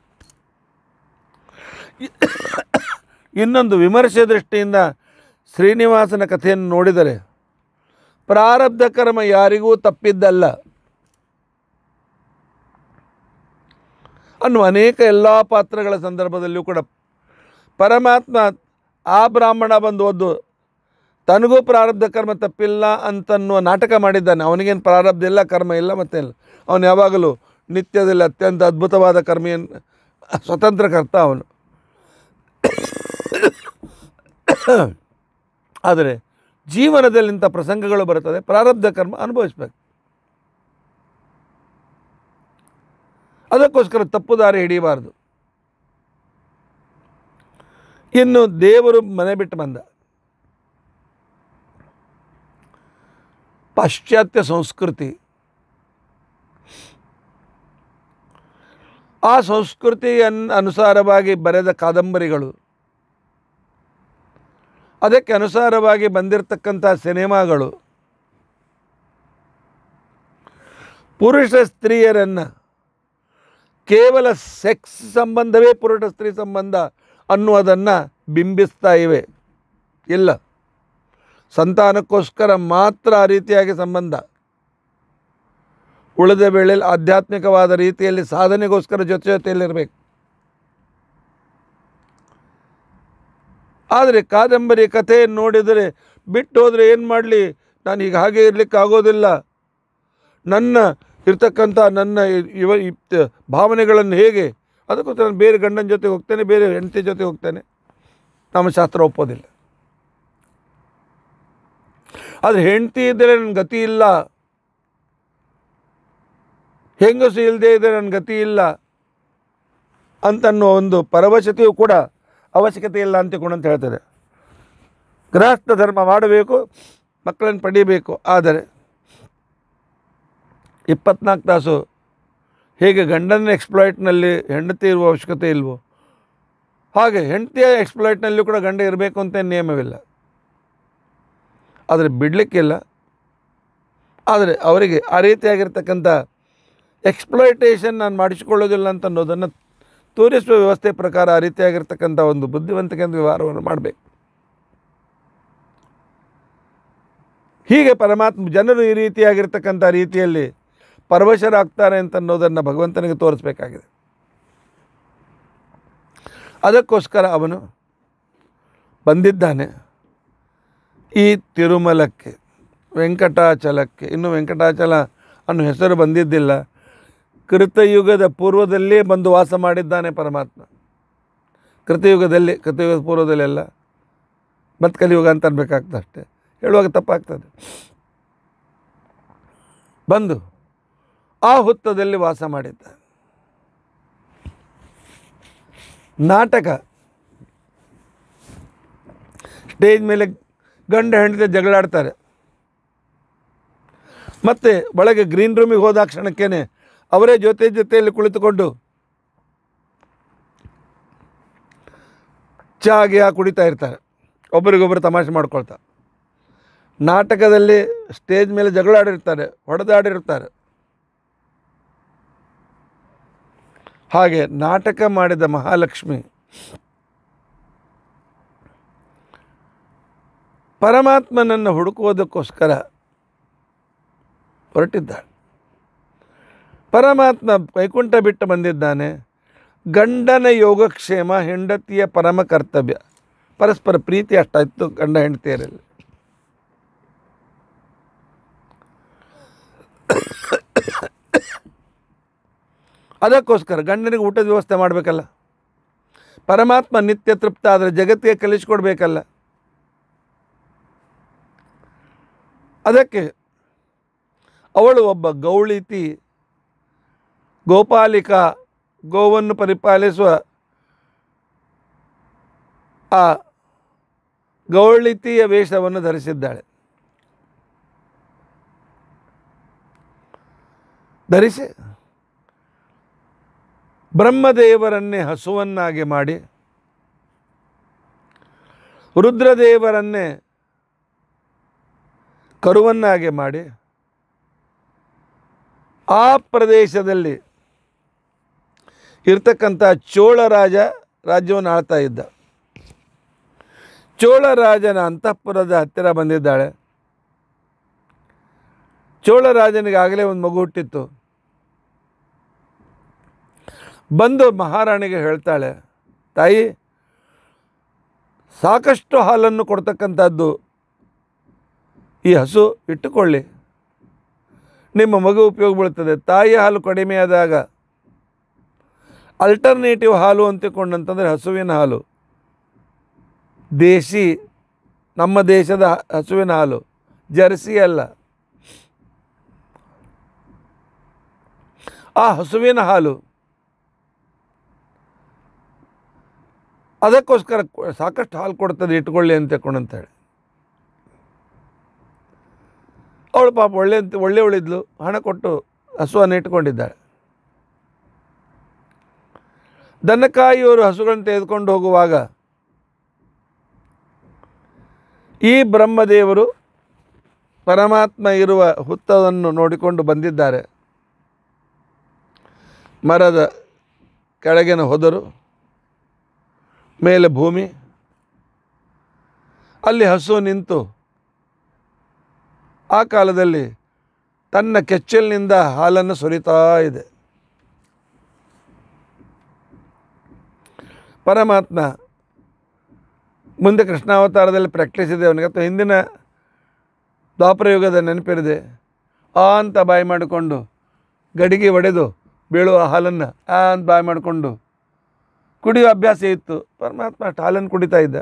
ಇನ್ನೊಂದು ವಿಮರ್ಶೆ ದೃಷ್ಟಿಯಿಂದ ಶ್ರೀನಿವಾಸನ ಕಥೆಯನ್ನು ನೋಡಿದರೆ ಪ್ರಾರಬ್ಧ ಕರ್ಮ ಯಾರಿಗೂ ತಪ್ಪಿದ್ದಲ್ಲ ಅನ್ನುವ ಅನೇಕ ಎಲ್ಲ ಪಾತ್ರಗಳ ಸಂದರ್ಭದಲ್ಲಿಯೂ ಕೂಡ ಪರಮಾತ್ಮ ಆ ಬ್ರಾಹ್ಮಣ ಬಂದು ಓದು ತನಗೂ ಪ್ರಾರಬ್ಧ ಕರ್ಮ ತಪ್ಪಿಲ್ಲ ಅಂತನ್ನುವ ನಾಟಕ ಮಾಡಿದ್ದಾನೆ ಅವನಿಗೇನು ಪ್ರಾರಬ್ಧ ಇಲ್ಲ ಕರ್ಮ ಇಲ್ಲ ಮತ್ತೇನಿಲ್ಲ ಅವನು ಯಾವಾಗಲೂ ನಿತ್ಯದಲ್ಲಿ ಅತ್ಯಂತ ಅದ್ಭುತವಾದ ಕರ್ಮಿಯನ್ನು ಸ್ವತಂತ್ರ ಕರ್ತ ಅವನು ಆದರೆ ಜೀವನದಲ್ಲಿ ಇಂಥ ಪ್ರಸಂಗಗಳು ಬರುತ್ತದೆ ಪ್ರಾರಬ್ಧ ಕರ್ಮ ಅನುಭವಿಸ್ಬೇಕು ಅದಕ್ಕೋಸ್ಕರ ತಪ್ಪು ದಾರಿ ಹಿಡಿಯಬಾರ್ದು ಇನ್ನು ದೇವರು ಮನೆ ಬಿಟ್ಟು ಬಂದ ಪಾಶ್ಚಾತ್ಯ ಸಂಸ್ಕೃತಿ ಆ ಸಂಸ್ಕೃತಿಯನ್ ಅನುಸಾರವಾಗಿ ಬರೆದ ಕಾದಂಬರಿಗಳು ಅದಕ್ಕೆ ಅನುಸಾರವಾಗಿ ಬಂದಿರತಕ್ಕಂಥ ಸಿನಿಮಾಗಳು ಪುರುಷ ಸ್ತ್ರೀಯರನ್ನು ಕೇವಲ ಸೆಕ್ಸ್ ಸಂಬಂಧವೇ ಪುರುಷ ಸ್ತ್ರೀ ಸಂಬಂಧ ಅನ್ನುವುದನ್ನು ಬಿಂಬಿಸ್ತಾ ಇವೆ ಇಲ್ಲ ಸಂತಾನಕ್ಕೋಸ್ಕರ ಮಾತ್ರ ಆ ರೀತಿಯಾಗಿ ಸಂಬಂಧ ಉಳಿದ ವೇಳೆಯಲ್ಲಿ ಆಧ್ಯಾತ್ಮಿಕವಾದ ರೀತಿಯಲ್ಲಿ ಸಾಧನೆಗೋಸ್ಕರ ಜೊತೆ ಜೊತೆಯಲ್ಲಿರಬೇಕು ಆದರೆ ಕಾದಂಬರಿ ಕಥೆಯನ್ನು ನೋಡಿದರೆ ಬಿಟ್ಟು ಹೋದರೆ ಏನು ಮಾಡಲಿ ನಾನು ಈಗ ಹಾಗೆ ಇರಲಿಕ್ಕೆ ಆಗೋದಿಲ್ಲ ನನ್ನ ಇರ್ತಕ್ಕಂಥ ನನ್ನ ಇವ ಇಪ್- ಭಾವನೆಗಳನ್ನು ಹೇಗೆ ಅದಕ್ಕೋಸ್ಕರ ನಾನು ಬೇರೆ ಗಂಡನ ಜೊತೆ ಹೋಗ್ತೇನೆ ಬೇರೆ ಹೆಂಡತಿ ಜೊತೆ ಹೋಗ್ತೇನೆ ನಮ್ಮ ಶಾಸ್ತ್ರ ಒಪ್ಪೋದಿಲ್ಲ ಆದರೆ ಹೆಂಡತಿ ಇದ್ದರೆ ನನ್ನ ಗತಿ ಇಲ್ಲ ಹೆಂಗಸು ಇಲ್ಲದೆ ಇದ್ದರೆ ನನ್ನ ಗತಿ ಇಲ್ಲ ಅಂತನ್ನೋ ಒಂದು ಪರವಶತೆಯು ಕೂಡ ಅವಶ್ಯಕತೆ ಇಲ್ಲ ಅಂತ ಅಂತ ಹೇಳ್ತಾರೆ ಗೃಹಸ್ಥ ಧರ್ಮ ಮಾಡಬೇಕು ಮಕ್ಕಳನ್ನು ಪಡೀಬೇಕು ಆದರೆ ಇಪ್ಪತ್ನಾಲ್ಕು ತಾಸು ಹೇಗೆ ಗಂಡನ ಎಕ್ಸ್ಪ್ಲಾಯ್ಟ್ನಲ್ಲಿ ಹೆಂಡತಿ ಇರುವ ಅವಶ್ಯಕತೆ ಇಲ್ವೋ ಹಾಗೆ ಹೆಂಡತಿಯ ಎಕ್ಸ್ಪ್ಲಾಯ್ಟ್ನಲ್ಲೂ ಕೂಡ ಗಂಡ ಇರಬೇಕು ಅಂತ ನಿಯಮವಿಲ್ಲ ಆದರೆ ಬಿಡಲಿಕ್ಕಿಲ್ಲ ಆದರೆ ಅವರಿಗೆ ಆ ರೀತಿಯಾಗಿರ್ತಕ್ಕಂಥ ಎಕ್ಸ್ಪ್ಲಾಯ್ಟೇಷನ್ ನಾನು ಮಾಡಿಸಿಕೊಳ್ಳೋದಿಲ್ಲ ಅಂತ ಅನ್ನೋದನ್ನು ತೋರಿಸುವ ವ್ಯವಸ್ಥೆ ಪ್ರಕಾರ ಆ ರೀತಿಯಾಗಿರ್ತಕ್ಕಂಥ ಒಂದು ಬುದ್ಧಿವಂತಿಕೆಯಿಂದ ವ್ಯವಹಾರವನ್ನು ಮಾಡಬೇಕು ಹೀಗೆ ಪರಮಾತ್ಮ ಜನರು ಈ ರೀತಿಯಾಗಿರ್ತಕ್ಕಂಥ ರೀತಿಯಲ್ಲಿ ಪರವಶರಾಗ್ತಾರೆ ಅಂತ ಅನ್ನೋದನ್ನು ಭಗವಂತನಿಗೆ ತೋರಿಸ್ಬೇಕಾಗಿದೆ ಅದಕ್ಕೋಸ್ಕರ ಅವನು ಬಂದಿದ್ದಾನೆ ಈ ತಿರುಮಲಕ್ಕೆ ವೆಂಕಟಾಚಲಕ್ಕೆ ಇನ್ನು ವೆಂಕಟಾಚಲ ಅನ್ನೋ ಹೆಸರು ಬಂದಿದ್ದಿಲ್ಲ ಕೃತಯುಗದ ಪೂರ್ವದಲ್ಲೇ ಬಂದು ವಾಸ ಮಾಡಿದ್ದಾನೆ ಪರಮಾತ್ಮ ಕೃತಯುಗದಲ್ಲಿ ಕೃತಯುಗದ ಪೂರ್ವದಲ್ಲೆಲ್ಲ ಮತ್ತು ಕಲಿಯುಗ ಅಂತ ಅನ್ಬೇಕಾಗ್ತದೆ ಅಷ್ಟೇ ಹೇಳುವಾಗ ತಪ್ಪಾಗ್ತದೆ ಬಂದು ಆ ಹುತ್ತದಲ್ಲಿ ವಾಸ ಮಾಡಿದ್ದ ನಾಟಕ ಸ್ಟೇಜ್ ಮೇಲೆ ಗಂಡ ಹೆಂಡತಿ ಜಗಳಾಡ್ತಾರೆ ಮತ್ತು ಒಳಗೆ ಗ್ರೀನ್ ರೂಮಿಗೆ ಹೋದ ಕ್ಷಣಕ್ಕೇನೆ ಅವರೇ ಜೊತೆ ಜೊತೆಯಲ್ಲಿ ಕುಳಿತುಕೊಂಡು ಚಹಾಗೆ ಕುಡಿತಾ ಇರ್ತಾರೆ ಒಬ್ಬರಿಗೊಬ್ಬರು ತಮಾಷೆ ಮಾಡ್ಕೊಳ್ತಾ ನಾಟಕದಲ್ಲಿ ಸ್ಟೇಜ್ ಮೇಲೆ ಜಗಳಾಡಿರ್ತಾರೆ ಹೊಡೆದಾಡಿರ್ತಾರೆ ಹಾಗೆ ನಾಟಕ ಮಾಡಿದ ಮಹಾಲಕ್ಷ್ಮಿ ಪರಮಾತ್ಮನನ್ನು ಹುಡುಕುವುದಕ್ಕೋಸ್ಕರ ಹೊರಟಿದ್ದಾಳೆ ಪರಮಾತ್ಮ ವೈಕುಂಠ ಬಿಟ್ಟು ಬಂದಿದ್ದಾನೆ ಗಂಡನ ಯೋಗಕ್ಷೇಮ ಹೆಂಡತಿಯ ಪರಮ ಕರ್ತವ್ಯ ಪರಸ್ಪರ ಪ್ರೀತಿ ಅಷ್ಟಾಯ್ತು ಗಂಡ ಹೆಂಡತಿಯರಲ್ಲಿ ಅದಕ್ಕೋಸ್ಕರ ಗಂಡನಿಗೆ ಊಟದ ವ್ಯವಸ್ಥೆ ಮಾಡಬೇಕಲ್ಲ ಪರಮಾತ್ಮ ನಿತ್ಯ ತೃಪ್ತ ಆದರೆ ಜಗತ್ತಿಗೆ ಕಲಿಸ್ಕೊಡ್ಬೇಕಲ್ಲ ಅದಕ್ಕೆ ಅವಳು ಒಬ್ಬ ಗೌಳಿತಿ ಗೋಪಾಲಿಕಾ ಗೋವನ್ನು ಪರಿಪಾಲಿಸುವ ಆ ಗೌಳಿತಿಯ ವೇಷವನ್ನು ಧರಿಸಿದ್ದಾಳೆ ಧರಿಸಿ ಬ್ರಹ್ಮದೇವರನ್ನೇ ಹಸುವನ್ನಾಗಿ ಮಾಡಿ ರುದ್ರದೇವರನ್ನೇ ಕರುವನ್ನಾಗಿ ಮಾಡಿ ಆ ಪ್ರದೇಶದಲ್ಲಿ ಇರ್ತಕ್ಕಂಥ ಚೋಳ ರಾಜ ರಾಜ್ಯವನ್ನು ಆಳ್ತಾ ಇದ್ದ ಚೋಳ ರಾಜನ ಅಂತಃಪುರದ ಹತ್ತಿರ ಬಂದಿದ್ದಾಳೆ ಚೋಳ ರಾಜನಿಗೆ ಆಗಲೇ ಒಂದು ಮಗು ಹುಟ್ಟಿತ್ತು ಬಂದು ಮಹಾರಾಣಿಗೆ ಹೇಳ್ತಾಳೆ ತಾಯಿ ಸಾಕಷ್ಟು ಹಾಲನ್ನು ಕೊಡ್ತಕ್ಕಂಥದ್ದು ಈ ಹಸು ಇಟ್ಟುಕೊಳ್ಳಿ ನಿಮ್ಮ ಮಗು ಉಪಯೋಗ ಬೀಳ್ತದೆ ತಾಯಿ ಹಾಲು ಕಡಿಮೆಯಾದಾಗ ಅಲ್ಟರ್ನೇಟಿವ್ ಹಾಲು ಅಂತಕೊಂಡಂತಂದರೆ ಹಸುವಿನ ಹಾಲು ದೇಶಿ ನಮ್ಮ ದೇಶದ ಹಸುವಿನ ಹಾಲು ಜರ್ಸಿ ಅಲ್ಲ ಆ ಹಸುವಿನ ಹಾಲು ಅದಕ್ಕೋಸ್ಕರ ಕೊ- ಸಾಕಷ್ಟು ಹಾಲು ಕೊಡ್ತದೆ ಇಟ್ಕೊಳ್ಳಿ ಅಂತ ಹೇಳಿ ಅವಳು ಪಾಪ ಒಳ್ಳೆ ಅಂತ ಒಳ್ಳೆಯವಳಿದ್ಲು ಹಣ ಕೊಟ್ಟು ಹಸುವನ್ನು ಇಟ್ಕೊಂಡಿದ್ದಾಳೆ ದನಕಾಯಿಯವರು ಹಸುಗಳನ್ನು ತೆಗೆದುಕೊಂಡು ಹೋಗುವಾಗ ಈ ಬ್ರಹ್ಮದೇವರು ಪರಮಾತ್ಮ ಇರುವ ಹುತ್ತವನ್ನು ನೋಡಿಕೊಂಡು ಬಂದಿದ್ದಾರೆ ಮರದ ಕೆಳಗಿನ ಹೊದರು ಮೇಲೆ ಭೂಮಿ ಅಲ್ಲಿ ಹಸು ನಿಂತು ಆ ಕಾಲದಲ್ಲಿ ತನ್ನ ಕೆಚ್ಚಲಿನಿಂದ ಹಾಲನ್ನು ಸುರಿತಾ ಇದೆ ಪರಮಾತ್ಮ ಮುಂದೆ ಕೃಷ್ಣಾವತಾರದಲ್ಲಿ ಪ್ರಾಕ್ಟೀಸ್ ಇದೆ ಅವನಿಗೆ ಅಥವಾ ಹಿಂದಿನ ದ್ವಾಪರಯುಗದ ನೆನಪಿರಿದೆ ಆ ಅಂತ ಬಾಯಿ ಮಾಡಿಕೊಂಡು ಗಡಿಗೆ ಒಡೆದು ಬೀಳುವ ಹಾಲನ್ನು ಆ ಅಂತ ಬಾಯಿ ಮಾಡಿಕೊಂಡು ಕುಡಿಯೋ ಅಭ್ಯಾಸ ಇತ್ತು ಪರಮಾತ್ಮ ಅಷ್ಟು ಹಾಲನ್ನು ಕುಡಿತಾ ಇದ್ದ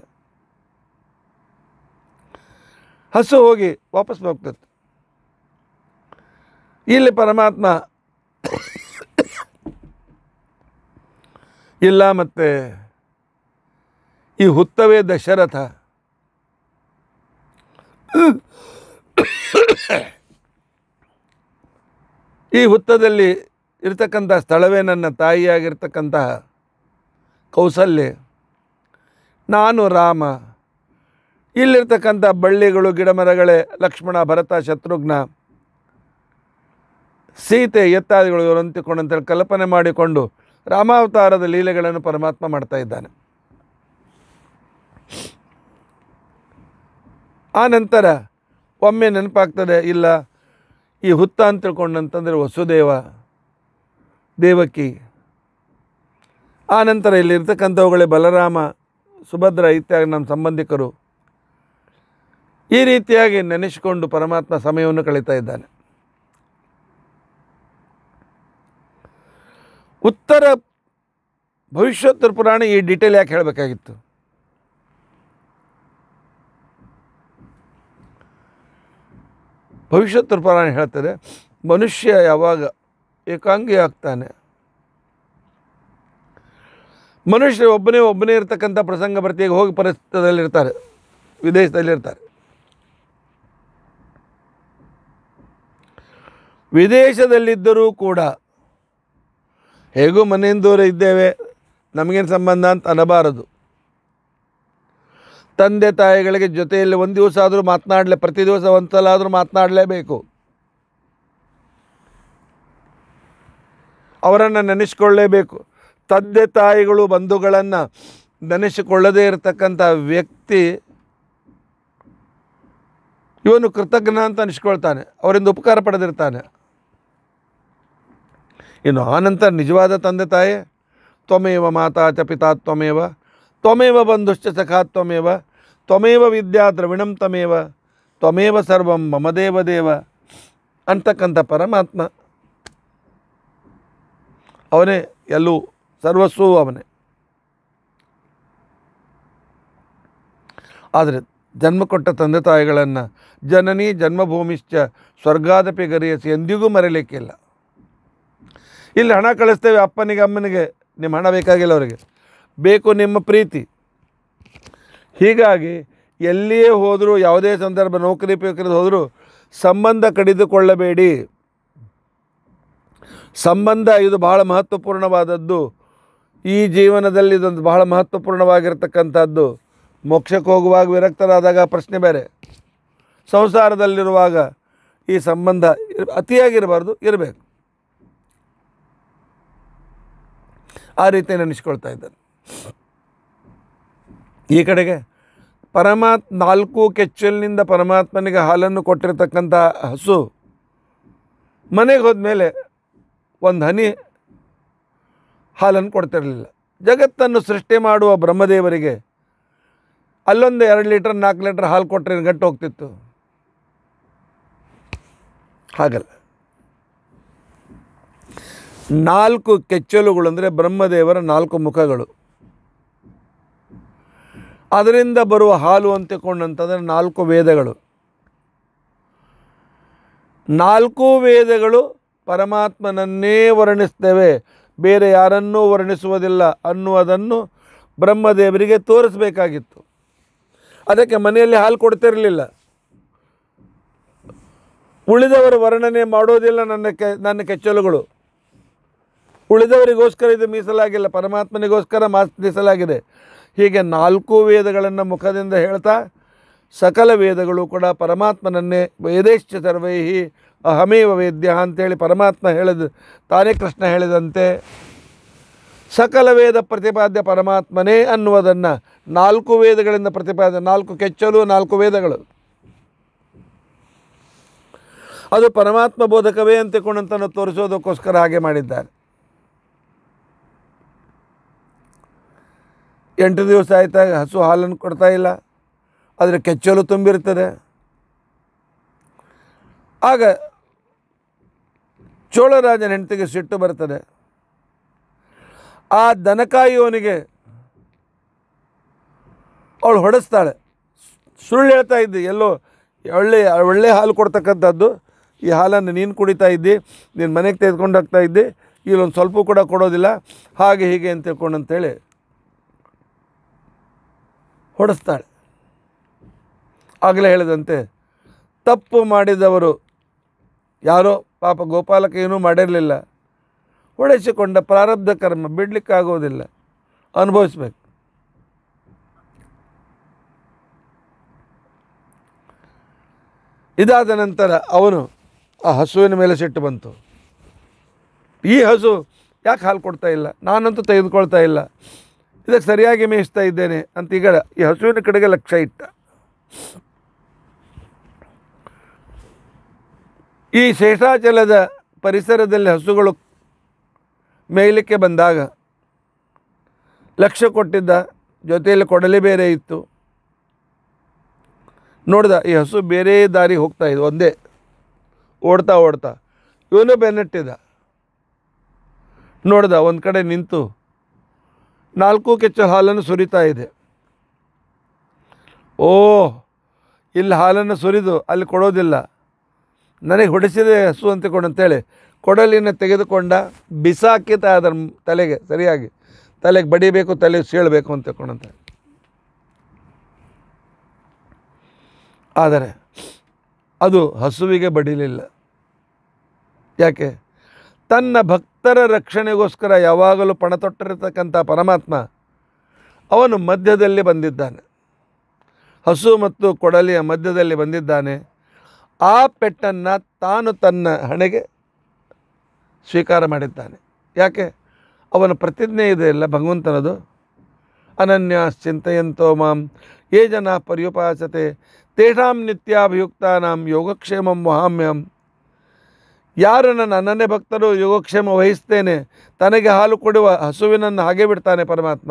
ಹಸು ಹೋಗಿ ವಾಪಸ್ ಹೋಗ್ತದೆ ಇಲ್ಲಿ ಪರಮಾತ್ಮ ಇಲ್ಲ ಮತ್ತೆ ಈ ಹುತ್ತವೇ ದಶರಥ ಈ ಹುತ್ತದಲ್ಲಿ ಇರ್ತಕ್ಕಂಥ ಸ್ಥಳವೇ ನನ್ನ ತಾಯಿಯಾಗಿರ್ತಕ್ಕಂತಹ ಕೌಸಲ್ಯ ನಾನು ರಾಮ ಇಲ್ಲಿರ್ತಕ್ಕಂಥ ಬಳ್ಳಿಗಳು ಗಿಡಮರಗಳೇ ಲಕ್ಷ್ಮಣ ಭರತ ಶತ್ರುಘ್ನ ಸೀತೆ ಎತ್ತಾದಿಗಳು ಇವರು ಅಂತಿಕೊಂಡು ಅಂತೇಳಿ ಕಲ್ಪನೆ ಮಾಡಿಕೊಂಡು ರಾಮಾವತಾರದ ಲೀಲೆಗಳನ್ನು ಪರಮಾತ್ಮ ಮಾಡ್ತಾ ಇದ್ದಾನೆ ಆ ನಂತರ ಒಮ್ಮೆ ನೆನಪಾಗ್ತದೆ ಇಲ್ಲ ಈ ಹುತ್ತ ಅಂತ ತಿಳ್ಕೊಂಡಂತಂದರೆ ವಸುದೇವ ದೇವಕಿ ಆ ನಂತರ ಇಲ್ಲಿರ್ತಕ್ಕಂಥವುಗಳೇ ಬಲರಾಮ ಸುಭದ್ರ ಇತ್ಯಾದಿ ನಮ್ಮ ಸಂಬಂಧಿಕರು ಈ ರೀತಿಯಾಗಿ ನೆನೆಸಿಕೊಂಡು ಪರಮಾತ್ಮ ಸಮಯವನ್ನು ಕಳೀತಾ ಇದ್ದಾನೆ ಉತ್ತರ ಭವಿಷ್ಯೋತ್ತರ ಪುರಾಣ ಈ ಡೀಟೇಲ್ ಯಾಕೆ ಹೇಳಬೇಕಾಗಿತ್ತು ಭವಿಷ್ಯೋತ್ತರ ಪುರಾಣ ಹೇಳ್ತಾರೆ ಮನುಷ್ಯ ಯಾವಾಗ ಏಕಾಂಗಿ ಆಗ್ತಾನೆ ಮನುಷ್ಯ ಒಬ್ಬನೇ ಒಬ್ಬನೇ ಇರ್ತಕ್ಕಂಥ ಪ್ರಸಂಗ ಬರ್ತೀಗ ಹೋಗಿ ಪರಿಸ್ಥಿತಿಯಲ್ಲಿರ್ತಾರೆ ವಿದೇಶದಲ್ಲಿರ್ತಾರೆ ವಿದೇಶದಲ್ಲಿದ್ದರೂ ಕೂಡ ಹೇಗೂ ಮನೆಯಿಂದ ದೂರ ಇದ್ದೇವೆ ನಮಗೇನು ಸಂಬಂಧ ಅಂತ ಅನ್ನಬಾರದು ತಂದೆ ತಾಯಿಗಳಿಗೆ ಜೊತೆಯಲ್ಲಿ ಒಂದು ದಿವಸ ಆದರೂ ಮಾತನಾಡಲೇ ಪ್ರತಿ ದಿವಸ ಒಂದು ಸಲ ಆದರೂ ಮಾತನಾಡಲೇಬೇಕು ಅವರನ್ನು ನೆನೆಸ್ಕೊಳ್ಳೇಬೇಕು ತಂದೆ ತಾಯಿಗಳು ಬಂಧುಗಳನ್ನು ನೆನೆಸಿಕೊಳ್ಳದೇ ಇರತಕ್ಕಂಥ ವ್ಯಕ್ತಿ ಇವನು ಕೃತಜ್ಞ ಅಂತ ಅನಿಸ್ಕೊಳ್ತಾನೆ ಅವರಿಂದ ಉಪಕಾರ ಪಡೆದಿರ್ತಾನೆ ಇನ್ನು ಆನಂತರ ನಿಜವಾದ ತಂದೆ ತಾಯಿ ತ್ವಮೇವ ಮಾತಾ ಚ ಪಿತಾ ತ್ವಮೇವ ತ್ವಮೇವ ಬಂಧುಶ್ಚ ಸಖಾ ತ್ವಮೇವ ತ್ವಮೇವ ವಿದ್ಯಾ ದ್ರವಿಣಂ ತಮೇವ ತ್ವಮೇವ ಸರ್ವಂ ಮಮ ದೇವ ದೇವ ಅಂತಕ್ಕಂಥ ಪರಮಾತ್ಮ ಅವನೇ ಎಲ್ಲೂ ಸರ್ವಸ್ವೂ ಅವನೇ ಆದರೆ ಜನ್ಮ ಕೊಟ್ಟ ತಂದೆ ತಾಯಿಗಳನ್ನು ಜನನಿ ಜನ್ಮಭೂಮಿಶ್ಚ ಸ್ವರ್ಗಾದಪಿ ಗರಿಯಸಿ ಎಂದಿಗೂ ಮರೆಯಲಿಕ್ಕಿಲ್ಲ ಇಲ್ಲಿ ಹಣ ಕಳಿಸ್ತೇವೆ ಅಪ್ಪನಿಗೆ ಅಮ್ಮನಿಗೆ ನಿಮ್ಮ ಹಣ ಬೇಕಾಗಿಲ್ಲ ಅವರಿಗೆ ಬೇಕು ನಿಮ್ಮ ಪ್ರೀತಿ ಹೀಗಾಗಿ ಎಲ್ಲಿಯೇ ಹೋದರೂ ಯಾವುದೇ ಸಂದರ್ಭ ನೌಕರಿ ಪೇಕರಿ ಹೋದರೂ ಸಂಬಂಧ ಕಡಿದುಕೊಳ್ಳಬೇಡಿ ಸಂಬಂಧ ಇದು ಬಹಳ ಮಹತ್ವಪೂರ್ಣವಾದದ್ದು ಈ ಜೀವನದಲ್ಲಿ ಇದೊಂದು ಬಹಳ ಮಹತ್ವಪೂರ್ಣವಾಗಿರ್ತಕ್ಕಂಥದ್ದು ಮೋಕ್ಷಕ್ಕೆ ಹೋಗುವಾಗ ವಿರಕ್ತರಾದಾಗ ಪ್ರಶ್ನೆ ಬೇರೆ ಸಂಸಾರದಲ್ಲಿರುವಾಗ ಈ ಸಂಬಂಧ ಇರ್- ಅತಿಯಾಗಿರಬಾರ್ದು ಇರಬೇಕು ಆ ರೀತಿ ನೆನೆಸ್ಕೊಳ್ತಾ ಇದ್ದಾನೆ ಈ ಕಡೆಗೆ ಪರಮಾತ್ ನಾಲ್ಕು ಕೆಚ್ಚಲಿನಿಂದ ಪರಮಾತ್ಮನಿಗೆ ಹಾಲನ್ನು ಕೊಟ್ಟಿರ್ತಕ್ಕಂಥ ಹಸು ಮನೆಗೆ ಹೋದ್ಮೇಲೆ ಒಂದು ಹನಿ ಹಾಲನ್ನು ಕೊಡ್ತಿರಲಿಲ್ಲ ಜಗತ್ತನ್ನು ಸೃಷ್ಟಿ ಮಾಡುವ ಬ್ರಹ್ಮದೇವರಿಗೆ ಅಲ್ಲೊಂದು ಎರಡು ಲೀಟರ್ ನಾಲ್ಕು ಲೀಟರ್ ಹಾಲು ಕೊಟ್ಟರೆ ಗಟ್ಟು ಹೋಗ್ತಿತ್ತು ಹಾಗಲ್ಲ ನಾಲ್ಕು ಕೆಚ್ಚಲುಗಳು ಅಂದರೆ ಬ್ರಹ್ಮದೇವರ ನಾಲ್ಕು ಮುಖಗಳು ಅದರಿಂದ ಬರುವ ಹಾಲು ಅಂತಕೊಂಡಂತಂದರೆ ನಾಲ್ಕು ವೇದಗಳು ನಾಲ್ಕು ವೇದಗಳು ಪರಮಾತ್ಮನನ್ನೇ ವರ್ಣಿಸ್ತೇವೆ ಬೇರೆ ಯಾರನ್ನೂ ವರ್ಣಿಸುವುದಿಲ್ಲ ಅನ್ನುವುದನ್ನು ಬ್ರಹ್ಮದೇವರಿಗೆ ತೋರಿಸಬೇಕಾಗಿತ್ತು ಅದಕ್ಕೆ ಮನೆಯಲ್ಲಿ ಹಾಲು ಕೊಡ್ತಿರಲಿಲ್ಲ ಉಳಿದವರ ವರ್ಣನೆ ಮಾಡೋದಿಲ್ಲ ನನ್ನ ಕೆ ನನ್ನ ಕೆಚ್ಚಲುಗಳು ಉಳಿದವರಿಗೋಸ್ಕರ ಇದು ಮೀಸಲಾಗಿಲ್ಲ ಪರಮಾತ್ಮನಿಗೋಸ್ಕರ ಮಾಸ್ ಮೀಸಲಾಗಿದೆ ಹೀಗೆ ನಾಲ್ಕು ವೇದಗಳನ್ನು ಮುಖದಿಂದ ಹೇಳ್ತಾ ಸಕಲ ವೇದಗಳು ಕೂಡ ಪರಮಾತ್ಮನನ್ನೇ ವೇದೇಶ್ಚ ಸರ್ವೈಹಿ ಅಹಮೇವ ವೇದ್ಯ ಅಂತೇಳಿ ಪರಮಾತ್ಮ ಹೇಳಿದ ತಾನೇ ಕೃಷ್ಣ ಹೇಳಿದಂತೆ ಸಕಲ ವೇದ ಪ್ರತಿಪಾದ್ಯ ಪರಮಾತ್ಮನೇ ಅನ್ನುವುದನ್ನು ನಾಲ್ಕು ವೇದಗಳಿಂದ ಪ್ರತಿಪಾದ್ಯ ನಾಲ್ಕು ಕೆಚ್ಚಲು ನಾಲ್ಕು ವೇದಗಳು ಅದು ಪರಮಾತ್ಮ ಬೋಧಕವೇ ಅಂತಕೊಂಡಂತನ್ನು ತೋರಿಸೋದಕ್ಕೋಸ್ಕರ ಹಾಗೆ ಮಾಡಿದ್ದಾರೆ ಎಂಟು ದಿವಸ ಆಯ್ತಾಗ ಹಸು ಹಾಲನ್ನು ಕೊಡ್ತಾ ಇಲ್ಲ ಆದರೆ ಕೆಚ್ಚಲು ತುಂಬಿರ್ತದೆ ಆಗ ಚೋಳರಾಜನ ಹೆಂಡತಿಗೆ ಸಿಟ್ಟು ಬರ್ತದೆ ಆ ದನಕಾಯಿಯವನಿಗೆ ಅವಳು ಹೊಡೆಸ್ತಾಳೆ ಸುಳ್ಳು ಹೇಳ್ತಾ ಇದ್ದಿ ಎಲ್ಲೋ ಒಳ್ಳೆ ಒಳ್ಳೆ ಹಾಲು ಕೊಡ್ತಕ್ಕಂಥದ್ದು ಈ ಹಾಲನ್ನು ನೀನು ಕುಡಿತಾ ಇದ್ದಿ ನೀನು ಮನೆಗೆ ತೆಗೆದುಕೊಂಡು ಹೋಗ್ತಾ ಇದ್ದಿ ಇಲ್ಲೊಂದು ಸ್ವಲ್ಪ ಕೂಡ ಕೊಡೋದಿಲ್ಲ ಹಾಗೆ ಹೀಗೆ ಅಂತ ತಿಳ್ಕೊಂಡು ಅಂತೇಳಿ ಹೊಡೆಸ್ತಾಳೆ ಆಗಲೇ ಹೇಳಿದಂತೆ ತಪ್ಪು ಮಾಡಿದವರು ಯಾರೋ ಪಾಪ ಗೋಪಾಲಕ ಏನೂ ಮಾಡಿರಲಿಲ್ಲ ಹೊಡೆಸಿಕೊಂಡ ಪ್ರಾರಬ್ಧ ಕರ್ಮ ಬಿಡಲಿಕ್ಕಾಗೋದಿಲ್ಲ ಅನುಭವಿಸ್ಬೇಕು ಇದಾದ ನಂತರ ಅವನು ಆ ಹಸುವಿನ ಮೇಲೆ ಸಿಟ್ಟು ಬಂತು ಈ ಹಸು ಯಾಕೆ ಹಾಲು ಕೊಡ್ತಾ ಇಲ್ಲ ನಾನಂತೂ ತೆಗೆದುಕೊಳ್ತಾ ಇಲ್ಲ ಇದಕ್ಕೆ ಸರಿಯಾಗಿ ಮೇಯಿಸ್ತಾ ಇದ್ದೇನೆ ಅಂತ ಈಗ ಈ ಹಸುವಿನ ಕಡೆಗೆ ಲಕ್ಷ್ಯ ಇಟ್ಟ ಈ ಶೇಷಾಚಲದ ಪರಿಸರದಲ್ಲಿ ಹಸುಗಳು ಮೇಯಲಿಕ್ಕೆ ಬಂದಾಗ ಲಕ್ಷ್ಯ ಕೊಟ್ಟಿದ್ದ ಜೊತೆಯಲ್ಲಿ ಕೊಡಲಿ ಬೇರೆ ಇತ್ತು ನೋಡ್ದ ಈ ಹಸು ಬೇರೆ ದಾರಿ ಹೋಗ್ತಾ ಇದೆ ಒಂದೇ ಓಡ್ತಾ ಓಡ್ತಾ ಇವನು ಬೆನ್ನಟ್ಟಿದ ನೋಡ್ದ ಒಂದು ಕಡೆ ನಿಂತು ನಾಲ್ಕು ಕೆಚ್ಚ ಹಾಲನ್ನು ಸುರಿತಾ ಇದೆ ಓ ಇಲ್ಲಿ ಹಾಲನ್ನು ಸುರಿದು ಅಲ್ಲಿ ಕೊಡೋದಿಲ್ಲ ನನಗೆ ಹೊಡೆಸಿದೆ ಹಸು ಅಂತಕೊಂಡು ಅಂತೇಳಿ ಕೊಡಲಿನ ತೆಗೆದುಕೊಂಡ ಬಿಸಾಕಿತ ಅದರ ತಲೆಗೆ ಸರಿಯಾಗಿ ತಲೆಗೆ ಬಡಿಬೇಕು ತಲೆಗೆ ಸೀಳಬೇಕು ಅಂತ ತಿಳ್ಕೊಂಡಂತ ಆದರೆ ಅದು ಹಸುವಿಗೆ ಬಡಿಲಿಲ್ಲ ಯಾಕೆ ತನ್ನ ಭಕ್ತರ ರಕ್ಷಣೆಗೋಸ್ಕರ ಯಾವಾಗಲೂ ಪಣ ತೊಟ್ಟಿರತಕ್ಕಂಥ ಪರಮಾತ್ಮ ಅವನು ಮಧ್ಯದಲ್ಲಿ ಬಂದಿದ್ದಾನೆ ಹಸು ಮತ್ತು ಕೊಡಲಿಯ ಮಧ್ಯದಲ್ಲಿ ಬಂದಿದ್ದಾನೆ ಆ ಪೆಟ್ಟನ್ನು ತಾನು ತನ್ನ ಹಣೆಗೆ ಸ್ವೀಕಾರ ಮಾಡಿದ್ದಾನೆ ಯಾಕೆ ಅವನ ಪ್ರತಿಜ್ಞೆ ಇದೆ ಅಲ್ಲ ಭಗವಂತನದು ಅನನ್ಯ ಚಿಂತೆಯಂತೋ ಮಾಂ ಯೇ ಜನ ಪರ್ಯುಪಾಸತೆ ತೇಷಾಂ ನಿತ್ಯಾಭಿಯುಕ್ತಾನಾಂ ಯೋಗಕ್ಷೇಮಂ ವಹಾಮ್ಯಂ ಯಾರು ನನ್ನ ಅನನ್ಯ ಭಕ್ತರು ಯೋಗಕ್ಷೇಮ ವಹಿಸ್ತೇನೆ ತನಗೆ ಹಾಲು ಕೊಡುವ ಹಸುವಿನನ್ನು ಹಾಗೆ ಬಿಡ್ತಾನೆ ಪರಮಾತ್ಮ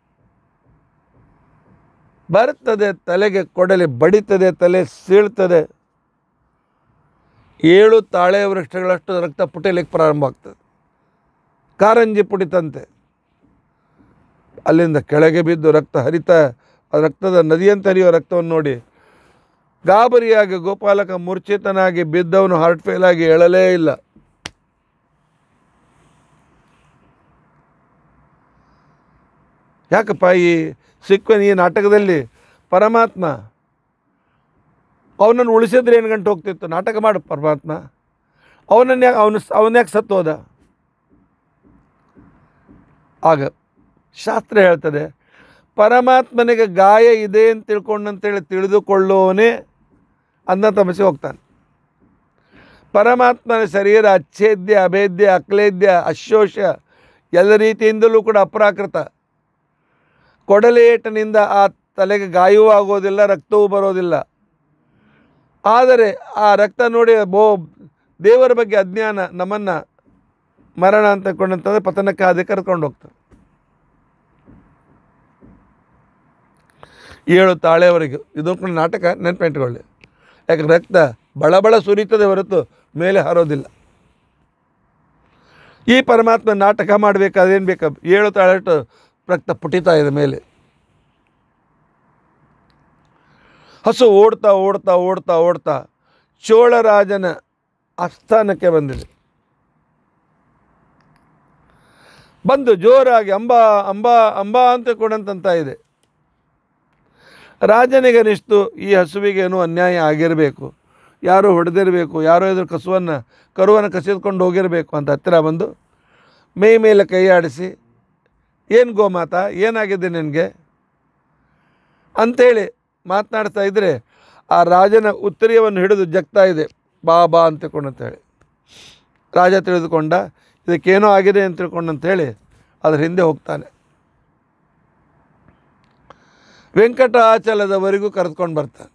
ಬರ್ತದೆ ತಲೆಗೆ ಕೊಡಲಿ ಬಡಿತದೆ ತಲೆ ಸೀಳ್ತದೆ ಏಳು ತಾಳೆ ವೃಕ್ಷಗಳಷ್ಟು ರಕ್ತ ಪುಟಿಲಿಕ್ಕೆ ಪ್ರಾರಂಭ ಆಗ್ತದೆ ಕಾರಂಜಿ ಪುಟಿತಂತೆ ಅಲ್ಲಿಂದ ಕೆಳಗೆ ಬಿದ್ದು ರಕ್ತ ಹರಿತ ಆ ರಕ್ತದ ನದಿಯಂತೆ ಹರಿಯೋ ರಕ್ತವನ್ನು ನೋಡಿ ಗಾಬರಿಯಾಗಿ ಗೋಪಾಲಕ ಮೂರ್ಛಿತನಾಗಿ ಬಿದ್ದವನು ಹಾರ್ಟ್ ಫೇಲ್ ಆಗಿ ಏಳಲೇ ಇಲ್ಲ ಯಾಕಪ್ಪ ಈ ಸಿಕ್ವನ್ ಈ ನಾಟಕದಲ್ಲಿ ಪರಮಾತ್ಮ ಅವನನ್ನು ಉಳಿಸಿದ್ರೆ ಏನು ಗಂಟೆ ಹೋಗ್ತಿತ್ತು ನಾಟಕ ಮಾಡು ಪರಮಾತ್ಮ ಅವನನ್ನು ಯಾಕೆ ಅವನು ಅವನ ಯಾಕೆ ಸತ್ತು ಹೋದ ಆಗ ಶಾಸ್ತ್ರ ಹೇಳ್ತದೆ ಪರಮಾತ್ಮನಿಗೆ ಗಾಯ ಇದೆ ಅಂತ ತಿಳ್ಕೊಂಡಂತೇಳಿ ತಿಳಿದುಕೊಳ್ಳೋನೇ ಅನ್ನ ತಮಸೆ ಹೋಗ್ತಾನೆ ಪರಮಾತ್ಮನ ಶರೀರ ಅಚ್ಛೇದ್ಯ ಅಭೇದ್ಯ ಅಕ್ಲೇದ್ಯ ಅಶೋಷ ಎಲ್ಲ ರೀತಿಯಿಂದಲೂ ಕೂಡ ಅಪ್ರಾಕೃತ ಕೊಡಲೇಟನಿಂದ ಆ ತಲೆಗೆ ಗಾಯವೂ ಆಗೋದಿಲ್ಲ ರಕ್ತವೂ ಬರೋದಿಲ್ಲ ಆದರೆ ಆ ರಕ್ತ ನೋಡಿ ಬೋ ದೇವರ ಬಗ್ಗೆ ಅಜ್ಞಾನ ನಮ್ಮನ್ನು ಮರಣ ಅಂತ ಕೊಂಡಂತಂದರೆ ಪತನಕ್ಕೆ ಅದೇ ಕರ್ಕೊಂಡು ಹೋಗ್ತದೆ ಏಳು ತಾಳೆವರೆಗೆ ಇದು ಕೂಡ ನಾಟಕ ನೆನಪಿಟ್ಕೊಳ್ಳಿ ಯಾಕೆ ರಕ್ತ ಬಳಬಳ ಸುರಿತದೆ ಹೊರತು ಮೇಲೆ ಹಾರೋದಿಲ್ಲ ಈ ಪರಮಾತ್ಮ ನಾಟಕ ಮಾಡಬೇಕಾದೇನು ಬೇಕಾ ಏಳು ತಾಳೆಟ್ಟು ರಕ್ತ ಪುಟಿತಾ ಇದೆ ಮೇಲೆ ಹಸು ಓಡ್ತಾ ಓಡ್ತಾ ಓಡ್ತಾ ಓಡ್ತಾ ಚೋಳರಾಜನ ಆಸ್ಥಾನಕ್ಕೆ ಬಂದಿದೆ ಬಂದು ಜೋರಾಗಿ ಅಂಬಾ ಅಂಬಾ ಅಂಬಾ ಅಂತ ಕೊಡಂತಂತ ಇದೆ ರಾಜನಿಗೆ ಅನಿಸ್ತು ಈ ಹಸುವಿಗೆ ಏನೋ ಅನ್ಯಾಯ ಆಗಿರಬೇಕು ಯಾರೋ ಹೊಡೆದಿರಬೇಕು ಯಾರೋ ಇದ್ರ ಕಸುವನ್ನು ಕರುವನ್ನು ಕಸಿದ್ಕೊಂಡು ಹೋಗಿರಬೇಕು ಅಂತ ಹತ್ತಿರ ಬಂದು ಮೈ ಮೇಲೆ ಕೈ ಆಡಿಸಿ ಏನು ಗೋಮಾತ ಏನಾಗಿದೆ ನಿನಗೆ ಅಂಥೇಳಿ ಮಾತನಾಡ್ತಾ ಇದ್ದರೆ ಆ ರಾಜನ ಉತ್ತರೀಯವನ್ನು ಹಿಡಿದು ಜಗ್ತಾ ಇದೆ ಬಾ ಬಾ ಅಂತ ಹೇಳಿ ರಾಜ ತಿಳಿದುಕೊಂಡ ಇದಕ್ಕೇನೋ ಆಗಿದೆ ಅಂತ ತಿಳ್ಕೊಂಡಂತೇಳಿ ಅದ್ರ ಹಿಂದೆ ಹೋಗ್ತಾನೆ ವೆಂಕಟಾಚಲದವರೆಗೂ ಕರೆದುಕೊಂಡು ಬರ್ತಾನೆ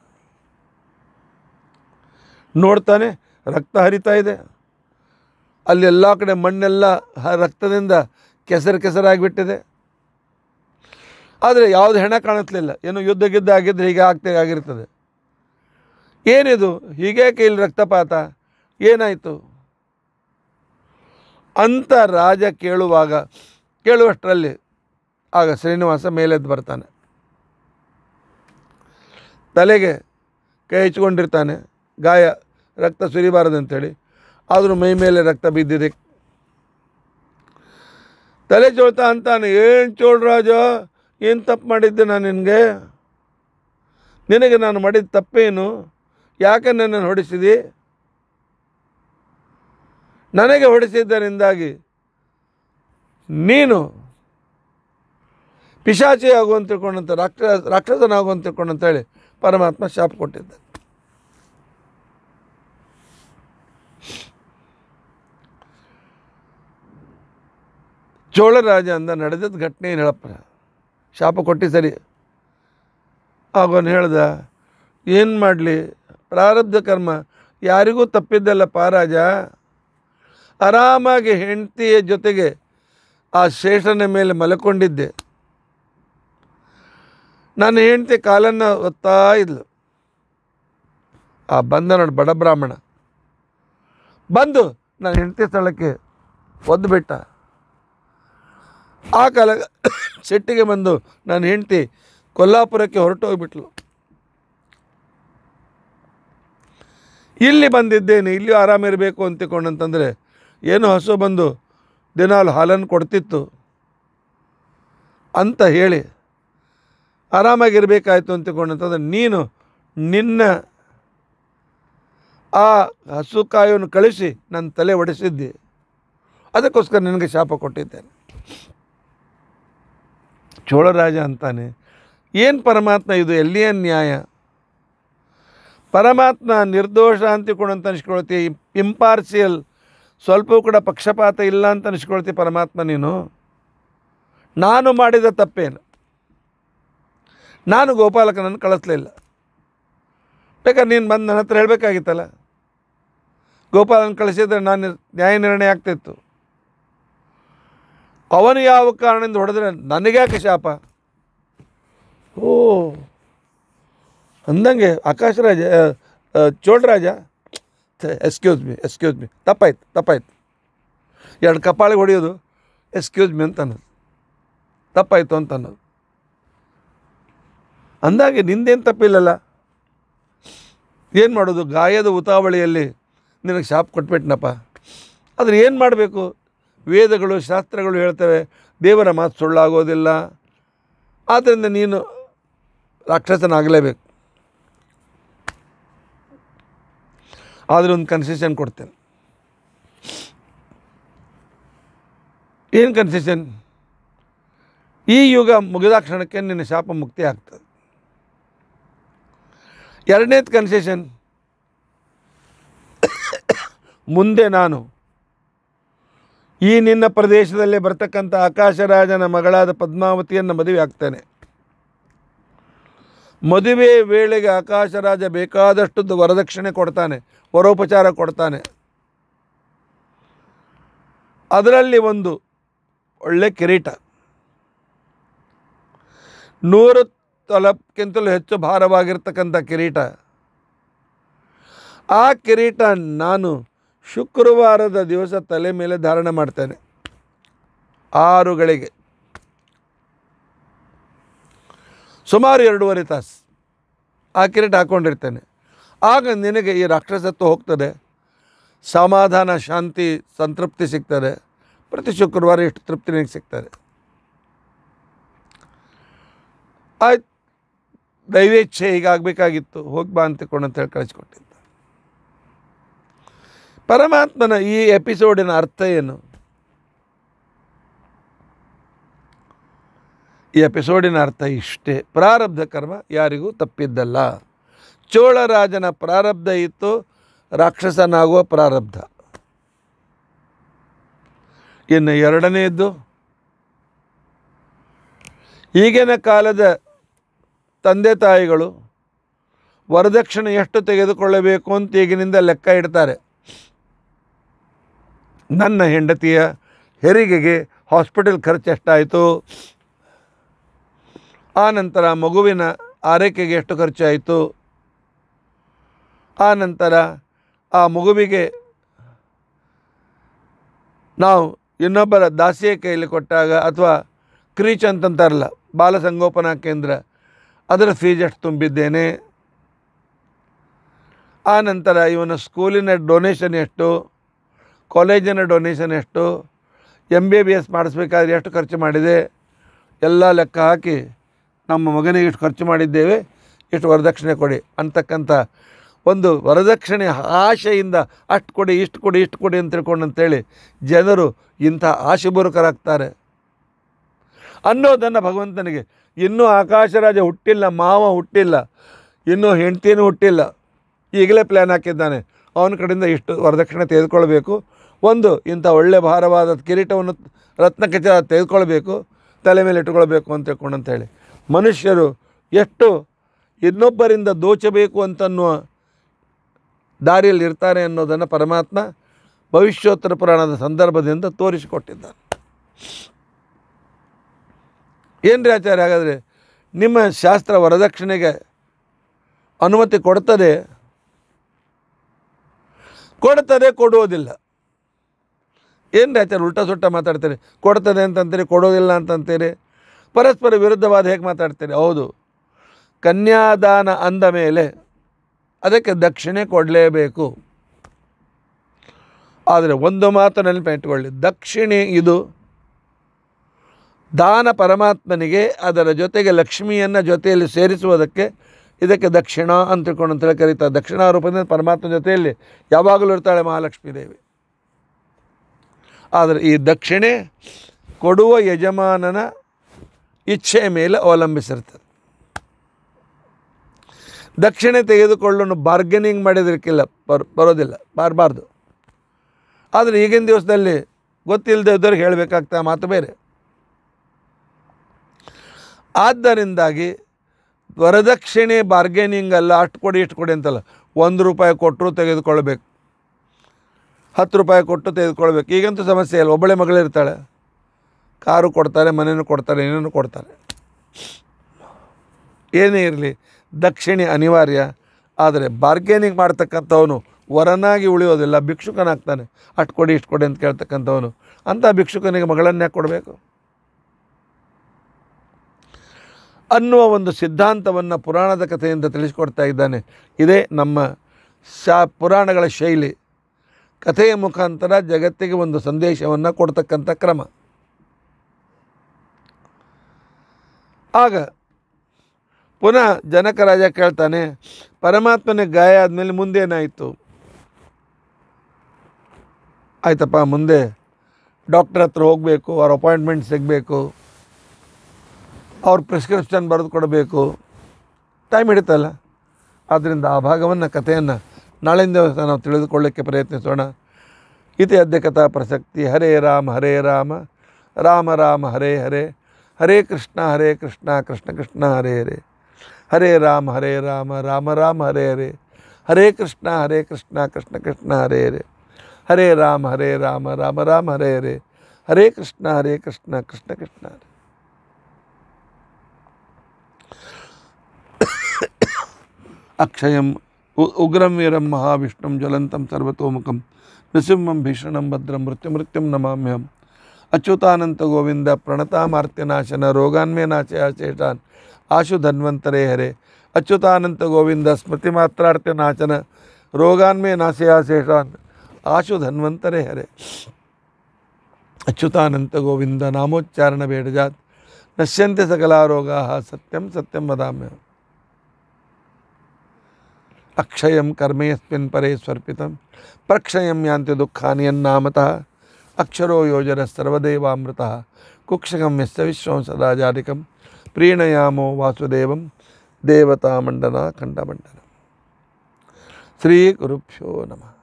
ನೋಡ್ತಾನೆ ರಕ್ತ ಹರಿತಾ ಇದೆ ಅಲ್ಲಿ ಎಲ್ಲ ಕಡೆ ಮಣ್ಣೆಲ್ಲ ಹ- ರಕ್ತದಿಂದ ಕೆಸರು ಕೆಸರಾಗಿಬಿಟ್ಟಿದೆ ಆದರೆ ಯಾವುದು ಹೆಣ ಕಾಣಿಸ್ಲಿಲ್ಲ ಏನು ಯುದ್ಧ ಗಿದ್ದ ಆಗಿದ್ದರೆ ಹೀಗೆ ಆಗ್ತೇ ಆಗಿರ್ತದೆ ಏನಿದು ಹೀಗೇಕೆ ಇಲ್ಲಿ ರಕ್ತಪಾತ ಏನಾಯಿತು ಅಂತ ರಾಜ ಕೇಳುವಾಗ ಕೇಳುವಷ್ಟರಲ್ಲಿ ಆಗ ಶ್ರೀನಿವಾಸ ಮೇಲೆದ್ದು ಬರ್ತಾನೆ ತಲೆಗೆ ಕೈ ಹಚ್ಕೊಂಡಿರ್ತಾನೆ ಗಾಯ ರಕ್ತ ಸುರಿಬಾರದಂತೇಳಿ ಆದರೂ ಮೈ ಮೇಲೆ ರಕ್ತ ಬಿದ್ದಿದೆ ತಲೆ ಚೋಳ್ತಾ ಅಂತಾನೆ ಏನು ಚೋಳ್ ರಾಜ ಏನು ತಪ್ಪು ಮಾಡಿದ್ದೆ ನಾನು ನಿನಗೆ ನಿನಗೆ ನಾನು ಮಾಡಿದ ತಪ್ಪೇನು ಯಾಕೆ ನನ್ನನ್ನು ಹೊಡಿಸಿದಿ ನನಗೆ ಹೊಡಿಸಿದ್ದರಿಂದಾಗಿ ನೀನು ಪಿಶಾಚಿ ಆಗುವಂತ ತಿಳ್ಕೊಂಡಂತ ರಾಕ್ಷಸ ರಾಕ್ಷಸನಾಗುವಂತ ತಿಳ್ಕೊಂಡಂತ ಹೇಳಿ ಪರಮಾತ್ಮ ಶಾಪ ಕೊಟ್ಟಿದ್ದ ಚೋಳರಾಜ ಅಂದ ನಡೆದದ್ದು ಘಟನೆ ಏನು ಹೇಳಪ್ಪ ಶಾಪ ಕೊಟ್ಟು ಸರಿ ಆಗೋನು ಹೇಳ್ದ ಏನು ಮಾಡಲಿ ಪ್ರಾರಬ್ಧ ಕರ್ಮ ಯಾರಿಗೂ ತಪ್ಪಿದ್ದಲ್ಲ ಪಾರಾಜ ಆರಾಮಾಗಿ ಹೆಂಡತಿಯ ಜೊತೆಗೆ ಆ ಶೇಷನ ಮೇಲೆ ಮಲ್ಕೊಂಡಿದ್ದೆ ನನ್ನ ಹೆಂಡತಿ ಕಾಲನ್ನು ಒತ್ತಾ ಇದ್ಲು ಆ ಬಂದ ನೋಡಿ ಬಡ ಬ್ರಾಹ್ಮಣ ಬಂದು ನನ್ನ ಹೆಂಡತಿ ಸ್ಥಳಕ್ಕೆ ಒದ್ದು ಬಿಟ್ಟ ಆ ಕಾಲ ಸಿಟ್ಟಿಗೆ ಬಂದು ನನ್ನ ಹೆಂಡತಿ ಕೊಲ್ಲಾಪುರಕ್ಕೆ ಹೊರಟು ಹೋಗ್ಬಿಟ್ಲು ಇಲ್ಲಿ ಬಂದಿದ್ದೇನೆ ಇಲ್ಲಿಯೂ ಆರಾಮಿರಬೇಕು ಅಂತ ತಿಳ್ಕೊಂಡಂತಂದರೆ ಏನು ಹಸು ಬಂದು ದಿನಾಲು ಹಾಲನ್ನು ಕೊಡ್ತಿತ್ತು ಅಂತ ಹೇಳಿ ಆರಾಮಾಗಿರಬೇಕಾಯ್ತು ಅಂತ ತಿಳ್ಕೊಂಡಂತಂದ್ರೆ ನೀನು ನಿನ್ನ ಆ ಹಸು ಕಾಯನ್ನು ಕಳಿಸಿ ನನ್ನ ತಲೆ ಒಡಿಸಿದ್ದೆ ಅದಕ್ಕೋಸ್ಕರ ನಿನಗೆ ಶಾಪ ಕೊಟ್ಟಿದ್ದೇನೆ ಚೋಳರಾಜ ಅಂತಾನೆ ಏನು ಪರಮಾತ್ಮ ಇದು ಎಲ್ಲಿಯ ನ್ಯಾಯ ಪರಮಾತ್ಮ ನಿರ್ದೋಷ ಅಂತ ತಿಳ್ಕೊಂಡಂತ ಅನ್ಸ್ಕೊಳ್ತಿ ಇಂಪಾರ್ಸಿಯಲ್ ಸ್ವಲ್ಪ ಕೂಡ ಪಕ್ಷಪಾತ ಇಲ್ಲ ಅಂತ ಅನ್ಸ್ಕೊಳ್ತಿ ಪರಮಾತ್ಮ ನೀನು ನಾನು ಮಾಡಿದ ತಪ್ಪೇನು ನಾನು ಗೋಪಾಲಕನನ್ನು ಕಳಿಸ್ಲಿಲ್ಲ ಬೇಕಾದ್ರೆ ನೀನು ಬಂದು ನನ್ನ ಹತ್ರ ಹೇಳಬೇಕಾಗಿತ್ತಲ್ಲ ಗೋಪಾಲನ ಕಳಿಸಿದ್ರೆ ನಾನು ನ್ಯಾಯ ನಿರ್ಣಯ ಆಗ್ತಿತ್ತು ಅವನು ಯಾವ ಕಾರಣದಿಂದ ಹೊಡೆದ್ರೆ ನನಗ್ಯಾಕೆ ಶಾಪ ಓ ಅಂದಂಗೆ ಆಕಾಶರಾಜ ಆ, ಆ, Cholaraja excuse me excuse me ತಪ್ಪಾಯ್ತು ತಪ್ಪಾಯ್ತು ಎರಡು ಕಪಾಳಿಗೆ ಹೊಡೆಯೋದು ಎಕ್ಸ್ಕ್ಯೂಸ್ ಮಿ ಅಂತ ಅನ್ನೋದು ತಪ್ಪಾಯ್ತು ಅಂತ ಅನ್ನೋದು ಅಂದಾಗೆ ನಿಂದೇನು ತಪ್ಪಿಲ್ಲಲ್ಲ ಏನು ಮಾಡೋದು ಗಾಯದ ಉತಾವಳಿಯಲ್ಲಿ ನಿನಗೆ ಶಾಪ್ ಕೊಟ್ಬಿಟ್ನಪ್ಪ ಆದರೆ ಏನು ಮಾಡಬೇಕು ವೇದಗಳು ಶಾಸ್ತ್ರಗಳು ಹೇಳ್ತವೆ ದೇವರ ಮಾತು ಸುಳ್ಳಾಗೋದಿಲ್ಲ ಆದ್ದರಿಂದ ನೀನು ರಾಕ್ಷಸನಾಗಲೇಬೇಕು ಆದರೆ ಒಂದು ಕನ್ಸೆಷನ್ ಕೊಡ್ತೇನೆ ಏನು ಕನ್ಸೆಷನ್ ಈ ಯುಗ ಮುಗಿದ ಕ್ಷಣಕ್ಕೆ ನಿನ್ನ ಶಾಪ ಮುಕ್ತಿ ಆಗ್ತದೆ ಎರಡನೇದು ಕನ್ಸೆಷನ್ ಮುಂದೆ ನಾನು ಈ ನಿನ್ನ ಪ್ರದೇಶದಲ್ಲಿ ಬರ್ತಕ್ಕಂಥ ಆಕಾಶರಾಜನ ಮಗಳಾದ ಪದ್ಮಾವತಿಯನ್ನು ಮದುವೆ ಆಗ್ತೇನೆ ಮದುವೆ ವೇಳೆಗೆ ಆಕಾಶರಾಜ ಬೇಕಾದಷ್ಟು ವರದಕ್ಷಿಣೆ ಕೊಡ್ತಾನೆ ವರೋಪಚಾರ ಕೊಡ್ತಾನೆ ಅದರಲ್ಲಿ ಒಂದು ಒಳ್ಳೆ ಕಿರೀಟ ನೂರು ತೊಲಕ್ಕಿಂತಲೂ ಹೆಚ್ಚು ಭಾರವಾಗಿರ್ತಕ್ಕಂಥ ಕಿರೀಟ ಆ ಕಿರೀಟ ನಾನು ಶುಕ್ರವಾರದ ದಿವಸ ತಲೆ ಮೇಲೆ ಧಾರಣೆ ಮಾಡ್ತೇನೆ ಆರುಗಳಿಗೆ ಸುಮಾರು ಎರಡೂವರೆ ತಾಸು ಆ ಕಿರೀಟ ಹಾಕ್ಕೊಂಡಿರ್ತೇನೆ ಆಗ ನಿನಗೆ ಈ ರಾಕ್ಷಸತ್ವ ಹೋಗ್ತದೆ ಸಮಾಧಾನ ಶಾಂತಿ ಸಂತೃಪ್ತಿ ಸಿಗ್ತದೆ ಪ್ರತಿ ಶುಕ್ರವಾರ ಎಷ್ಟು ತೃಪ್ತಿ ನಿನಗೆ ಸಿಗ್ತದೆ ಆಯ್ತು ದೈವೇಚ್ಛೆ ಹೀಗಾಗಬೇಕಾಗಿತ್ತು ಹೋಗಿ ಬಾ ಅಂತಕೊಂಡು ಅಂತ ಹೇಳಿ ಕಳಿಸ್ಕೊಟ್ಟಿದ್ದ ಪರಮಾತ್ಮನ ಈ ಎಪಿಸೋಡಿನ ಅರ್ಥ ಏನು ಈ ಎಪಿಸೋಡಿನ ಅರ್ಥ ಇಷ್ಟೇ ಪ್ರಾರಬ್ಧ ಕರ್ಮ ಯಾರಿಗೂ ತಪ್ಪಿದ್ದಲ್ಲ ಚೋಳರಾಜನ ಪ್ರಾರಬ್ಧ ಇತ್ತು ರಾಕ್ಷಸನಾಗುವ ಪ್ರಾರಬ್ಧ ಇನ್ನು ಎರಡನೆಯದ್ದು ಈಗಿನ ಕಾಲದ ತಂದೆ ತಾಯಿಗಳು ವರದಕ್ಷಿಣೆ ಎಷ್ಟು ತೆಗೆದುಕೊಳ್ಳಬೇಕು ಅಂತ ಈಗಿನಿಂದ ಲೆಕ್ಕ ಇಡ್ತಾರೆ ನನ್ನ ಹೆಂಡತಿಯ ಹೆರಿಗೆಗೆ ಹಾಸ್ಪಿಟಲ್ ಖರ್ಚು ಎಷ್ಟಾಯಿತು ಆ ನಂತರ ಮಗುವಿನ ಆರೈಕೆಗೆ ಎಷ್ಟು ಖರ್ಚಾಯಿತು ಆ ನಂತರ ಆ ಮಗುವಿಗೆ ನಾವು ಇನ್ನೊಬ್ಬರ ದಾಸಿಯ ಕೈಯಲ್ಲಿ ಕೊಟ್ಟಾಗ ಅಥವಾ ಕ್ರೀಚ್ ಅಂತಂತಾರಲ್ಲ ಬಾಲಸಂಗೋಪನಾ ಕೇಂದ್ರ ಅದರ ಫೀಸ್ ಎಷ್ಟು ತುಂಬಿದ್ದೇನೆ ಆ ನಂತರ ಇವನ ಸ್ಕೂಲಿನ ಡೊನೇಷನ್ ಎಷ್ಟು ಕಾಲೇಜಿನ ಡೊನೇಷನ್ ಎಷ್ಟು ಎಮ್ ಬಿ ಬಿ ಎಸ್ ಮಾಡಿಸ್ಬೇಕಾದ್ರೆ ಎಷ್ಟು ಖರ್ಚು ಮಾಡಿದೆ ಎಲ್ಲ ಲೆಕ್ಕ ಹಾಕಿ ನಮ್ಮ ಮಗನಿಗೆ ಇಷ್ಟು ಖರ್ಚು ಮಾಡಿದ್ದೇವೆ ಇಷ್ಟು ವರದಕ್ಷಿಣೆ ಕೊಡಿ ಅಂತಕ್ಕಂಥ ಒಂದು ವರದಕ್ಷಿಣೆ ಆಶೆಯಿಂದ ಅಷ್ಟು ಕೊಡಿ ಇಷ್ಟು ಕೊಡಿ ಇಷ್ಟು ಕೊಡಿ ಅಂತ ತಿಳ್ಕೊಂಡು ಅಂತೇಳಿ ಜನರು ಇಂಥ ಆಶೆಬುರುಕರಾಗ್ತಾರೆ ಅನ್ನೋದನ್ನು ಭಗವಂತನಿಗೆ ಇನ್ನೂ ಆಕಾಶರಾಜ ಹುಟ್ಟಿಲ್ಲ ಮಾವ ಹುಟ್ಟಿಲ್ಲ ಇನ್ನೂ ಹೆಂಡ್ತಿನೂ ಹುಟ್ಟಿಲ್ಲ ಈಗಲೇ ಪ್ಲ್ಯಾನ್ ಹಾಕಿದ್ದಾನೆ ಅವನ ಕಡೆಯಿಂದ ಇಷ್ಟು ವರದಕ್ಷಿಣೆ ತೆಗೆದುಕೊಳ್ಬೇಕು ಒಂದು ಇಂಥ ಒಳ್ಳೆ ಭಾರವಾದ ಕಿರೀಟವನ್ನು ರತ್ನಕಚ ತೆಗೆದುಕೊಳ್ಬೇಕು ತಲೆ ಮೇಲೆ ಇಟ್ಟುಕೊಳ್ಬೇಕು ಅಂತ ತಿಳ್ಕೊಂಡು ಅಂತೇಳಿ ಮನುಷ್ಯರು ಎಷ್ಟು ಇನ್ನೊಬ್ಬರಿಂದ ದೋಚಬೇಕು ಅಂತನ್ನುವ ದಾರಿಯಲ್ಲಿ ಇರ್ತಾರೆ ಅನ್ನೋದನ್ನು ಪರಮಾತ್ಮ ಭವಿಷ್ಯೋತ್ತರ ಪುರಾಣದ ಸಂದರ್ಭದಿಂದ ತೋರಿಸಿಕೊಟ್ಟಿದ್ದಾನೆ ಏನ್ರಿ ಆಚಾರ್ಯ ಹಾಗಾದರೆ ನಿಮ್ಮ ಶಾಸ್ತ್ರ ವರದಕ್ಷಿಣೆಗೆ ಅನುಮತಿ ಕೊಡ್ತದೆ ಕೊಡ್ತದೆ ಕೊಡುವುದಿಲ್ಲ ಏನು ಆಚಾರ್ಯ ಉಲ್ಟಾ ಸುಟ್ಟ ಮಾತಾಡ್ತೀರಿ ಕೊಡ್ತದೆ ಅಂತಂತೀರಿ ಕೊಡೋದಿಲ್ಲ ಅಂತಂತೀರಿ ಪರಸ್ಪರ ವಿರುದ್ಧವಾದ ಹೇಗೆ ಮಾತಾಡ್ತೀರಿ ಹೌದು ಕನ್ಯಾದಾನ ಅಂದ ಮೇಲೆ ಅದಕ್ಕೆ ದಕ್ಷಿಣೆ ಕೊಡಲೇಬೇಕು ಆದರೆ ಒಂದು ಮಾತು ನೆನಪಿಟ್ಕೊಳ್ಳಿ ದಕ್ಷಿಣೆ ಇದು ದಾನ ಪರಮಾತ್ಮನಿಗೆ ಅದರ ಜೊತೆಗೆ ಲಕ್ಷ್ಮಿಯನ್ನು ಜೊತೆಯಲ್ಲಿ ಸೇರಿಸುವುದಕ್ಕೆ ಇದಕ್ಕೆ ದಕ್ಷಿಣ ಅಂತ ತಿಳ್ಕೊಂಡು ಅಂತೇಳಿ ಕರೀತಾರೆ ದಕ್ಷಿಣ ರೂಪದಿಂದ ಪರಮಾತ್ಮ ಜೊತೆಯಲ್ಲಿ ಯಾವಾಗಲೂ ಇರ್ತಾಳೆ ಮಹಾಲಕ್ಷ್ಮೀ ದೇವಿ ಆದರೆ ಈ ದಕ್ಷಿಣೆ ಕೊಡುವ ಯಜಮಾನನ ಇಚ್ಛೆಯ ಮೇಲೆ ಅವಲಂಬಿಸಿರ್ತದೆ ದಕ್ಷಿಣೆ ತೆಗೆದುಕೊಳ್ಳಲು ಬಾರ್ಗೇನಿಂಗ್ ಮಾಡಿದಕ್ಕಿಲ್ಲ ಬರ್ ಬರೋದಿಲ್ಲ ಬಾರಬಾರ್ದು ಆದರೆ ಈಗಿನ ದಿವಸದಲ್ಲಿ ಗೊತ್ತಿಲ್ಲದೆ ಇದ್ದವ್ರಿಗೆ ಹೇಳಬೇಕಾಗ್ತಾ ಮಾತು ಬೇರೆ ಆದ್ದರಿಂದಾಗಿ ವರದಕ್ಷಿಣೆ ಬಾರ್ಗೇನಿಂಗ್ ಅಲ್ಲ ಅಷ್ಟು ಕೊಡಿ ಇಷ್ಟು ಕೊಡಿ ಅಂತಲ್ಲ ಒಂದು ರೂಪಾಯಿ ಕೊಟ್ಟರು ತೆಗೆದುಕೊಳ್ಬೇಕು ಹತ್ತು ರೂಪಾಯಿ ಕೊಟ್ಟು ತೆಗೆದುಕೊಳ್ಬೇಕು ಈಗಂತೂ ಸಮಸ್ಯೆ ಇಲ್ಲ ಒಬ್ಬಳೆ ಮಗಳಿರ್ತಾಳೆ ಕಾರು ಕೊಡ್ತಾರೆ ಮನೇನು ಕೊಡ್ತಾರೆ ಏನೇನು ಕೊಡ್ತಾರೆ ಏನೇ ಇರಲಿ ದಕ್ಷಿಣೆ ಅನಿವಾರ್ಯ ಆದರೆ ಬಾರ್ಗೇನಿಂಗ್ ಮಾಡ್ತಕ್ಕಂಥವನು ವರನಾಗಿ ಉಳಿಯೋದಿಲ್ಲ ಭಿಕ್ಷುಕನಾಗ್ತಾನೆ ಅಷ್ಟು ಕೊಡಿ ಇಷ್ಟು ಕೊಡಿ ಅಂತ ಕೇಳ್ತಕ್ಕಂಥವನು ಅಂಥ ಭಿಕ್ಷುಕನಿಗೆ ಮಗಳನ್ನೇ ಕೊಡಬೇಕು ಅನ್ನುವ ಒಂದು ಸಿದ್ಧಾಂತವನ್ನು ಪುರಾಣದ ಕಥೆಯಿಂದ ತಿಳಿಸಿಕೊಡ್ತಾ ಇದ್ದಾನೆ ಇದೇ ನಮ್ಮ ಶಾ ಪುರಾಣಗಳ ಶೈಲಿ ಕಥೆಯ ಮುಖಾಂತರ ಜಗತ್ತಿಗೆ ಒಂದು ಸಂದೇಶವನ್ನು ಕೊಡ್ತಕ್ಕಂಥ ಕ್ರಮ ಆಗ ಪುನಃ ಜನಕ ರಾಜ ಕೇಳ್ತಾನೆ ಪರಮಾತ್ಮನಿಗೆ ಗಾಯ ಆದಮೇಲೆ ಮುಂದೇನಾಯಿತು ಆಯ್ತಪ್ಪ ಮುಂದೆ ಡಾಕ್ಟ್ರ್ ಹತ್ರ ಹೋಗಬೇಕು ಅವ್ರ ಅಪಾಯಿಂಟ್ಮೆಂಟ್ ಸಿಗಬೇಕು ಅವ್ರ ಪ್ರಿಸ್ಕ್ರಿಪ್ಷನ್ ಬರೆದು ಕೊಡಬೇಕು ಟೈಮ್ ಹಿಡಿತಲ್ಲ ಆದ್ದರಿಂದ ಆ ಭಾಗವನ್ನು ಕಥೆಯನ್ನು ನಾಳಿನ ದಿವಸ ನಾವು ತಿಳಿದುಕೊಳ್ಳೋಕ್ಕೆ ಪ್ರಯತ್ನಿಸೋಣ ಇತಿ ಅದ್ಯ ಕಥಾ ಪ್ರಸಕ್ತಿ ಹರೇ ರಾಮ ಹರೇ ರಾಮ ರಾಮ ರಾಮ ಹರೇ ಹರೇ ಹರೇ ಕೃಷ್ಣ ಹರೇ ಕೃಷ್ಣ ಕೃಷ್ಣ ಕೃಷ್ಣ ಹರೇ ಹರೇ ಹರೇ ರಾಮ ಹರೇ ರಾಮ ರಾಮ ರಾಮ ಹರೇ ಹರೇ ಹರೇ ಕೃಷ್ಣ ಹರೇ ಕೃಷ್ಣ ಕೃಷ್ಣ ಕೃಷ್ಣ ಹರೇ ಹರೇ ಹರೇ ರಾಮ ಹರೇ ರಾಮ ರಾಮ ರಾಮ ಹರೇ ಹರೇ ಹರೇ ಕೃಷ್ಣ ಹರೇ ಕೃಷ್ಣ ಕೃಷ್ಣ ಕೃಷ್ಣ ಹರೇ ಅಕ್ಷಯಂ ಉ ಉಗ್ರಂ ವೀರಂ ಮಹಾವಿಷ್ಣುಂ ಜ್ವಲಂತಂ ಸರ್ವತೋಮುಖಂ ನೃಸಿಂಹಂ ಭೀಷಣಂ ಭದ್ರಂ ಮೃತ್ಯುಮೃತ್ಯುಂ ನಮಾಮ್ಯಹಂ ಅಚ್ಯುತಾನಂತ ಗೋವಿಂದ ಪ್ರಣತಾಮಾರ್ತ್ಯನಾಶನ ರೋಗಾನ್ಮೇ ನಾಶಯ ಶೇಷಾನ್ ಆಶು ಧನ್ವಂತರೇ ಹರೆ ಅಚ್ಯುತಾನಂತ ಗೋವಿಂದ ಸ್ಮೃತಿ ಮಾತ್ರಾರ್ಥ ನಾಶನ ರೋಗಾನ್ಮೇ ನಾಶಯ ಶೇಷಾನ್ ಆಶು ಧನ್ವಂತರೇ ಹರೆ ಅಚ್ಯುತಾನಂತ ಗೋವಿಂದ ನಾಮೋಚ್ಚಾರಣ ಬೇಡಜಾತ್ ನಶ್ಯಂತೆ ಸಕಲಾರೋಗಾ ಸತ್ಯಂ ಸತ್ಯಂ ವದಾಮ್ಯಹಂ ಅಕ್ಷಯಂ ಕರ್ಮೇಸ್ಮಿನ್ ಪರೇ ಸ್ವರ್ಪಿತಂ ಪ್ರಕ್ಷಯಂ ಯಾಂತಿ ದುಃಖಾನಿ ಯನ್ನಾಮತಃ ಅಕ್ಷರೋ ಯೋಜನ ಸರ್ವದೇವಾಮೃತ ಕುಕ್ಷಕಂ ಯಸ್ಯ ವಿಶ್ವಂ ಸದಾ ಜಾರಿಕಂ ಪ್ರೀಣಯಾಮೋ ವಾಸುದೇವಂ ದೇವತಾಮಂಡನ ಖಂಡಮಂಡನ ಶ್ರೀ ಗುರುಭ್ಯೋ ನಮಃ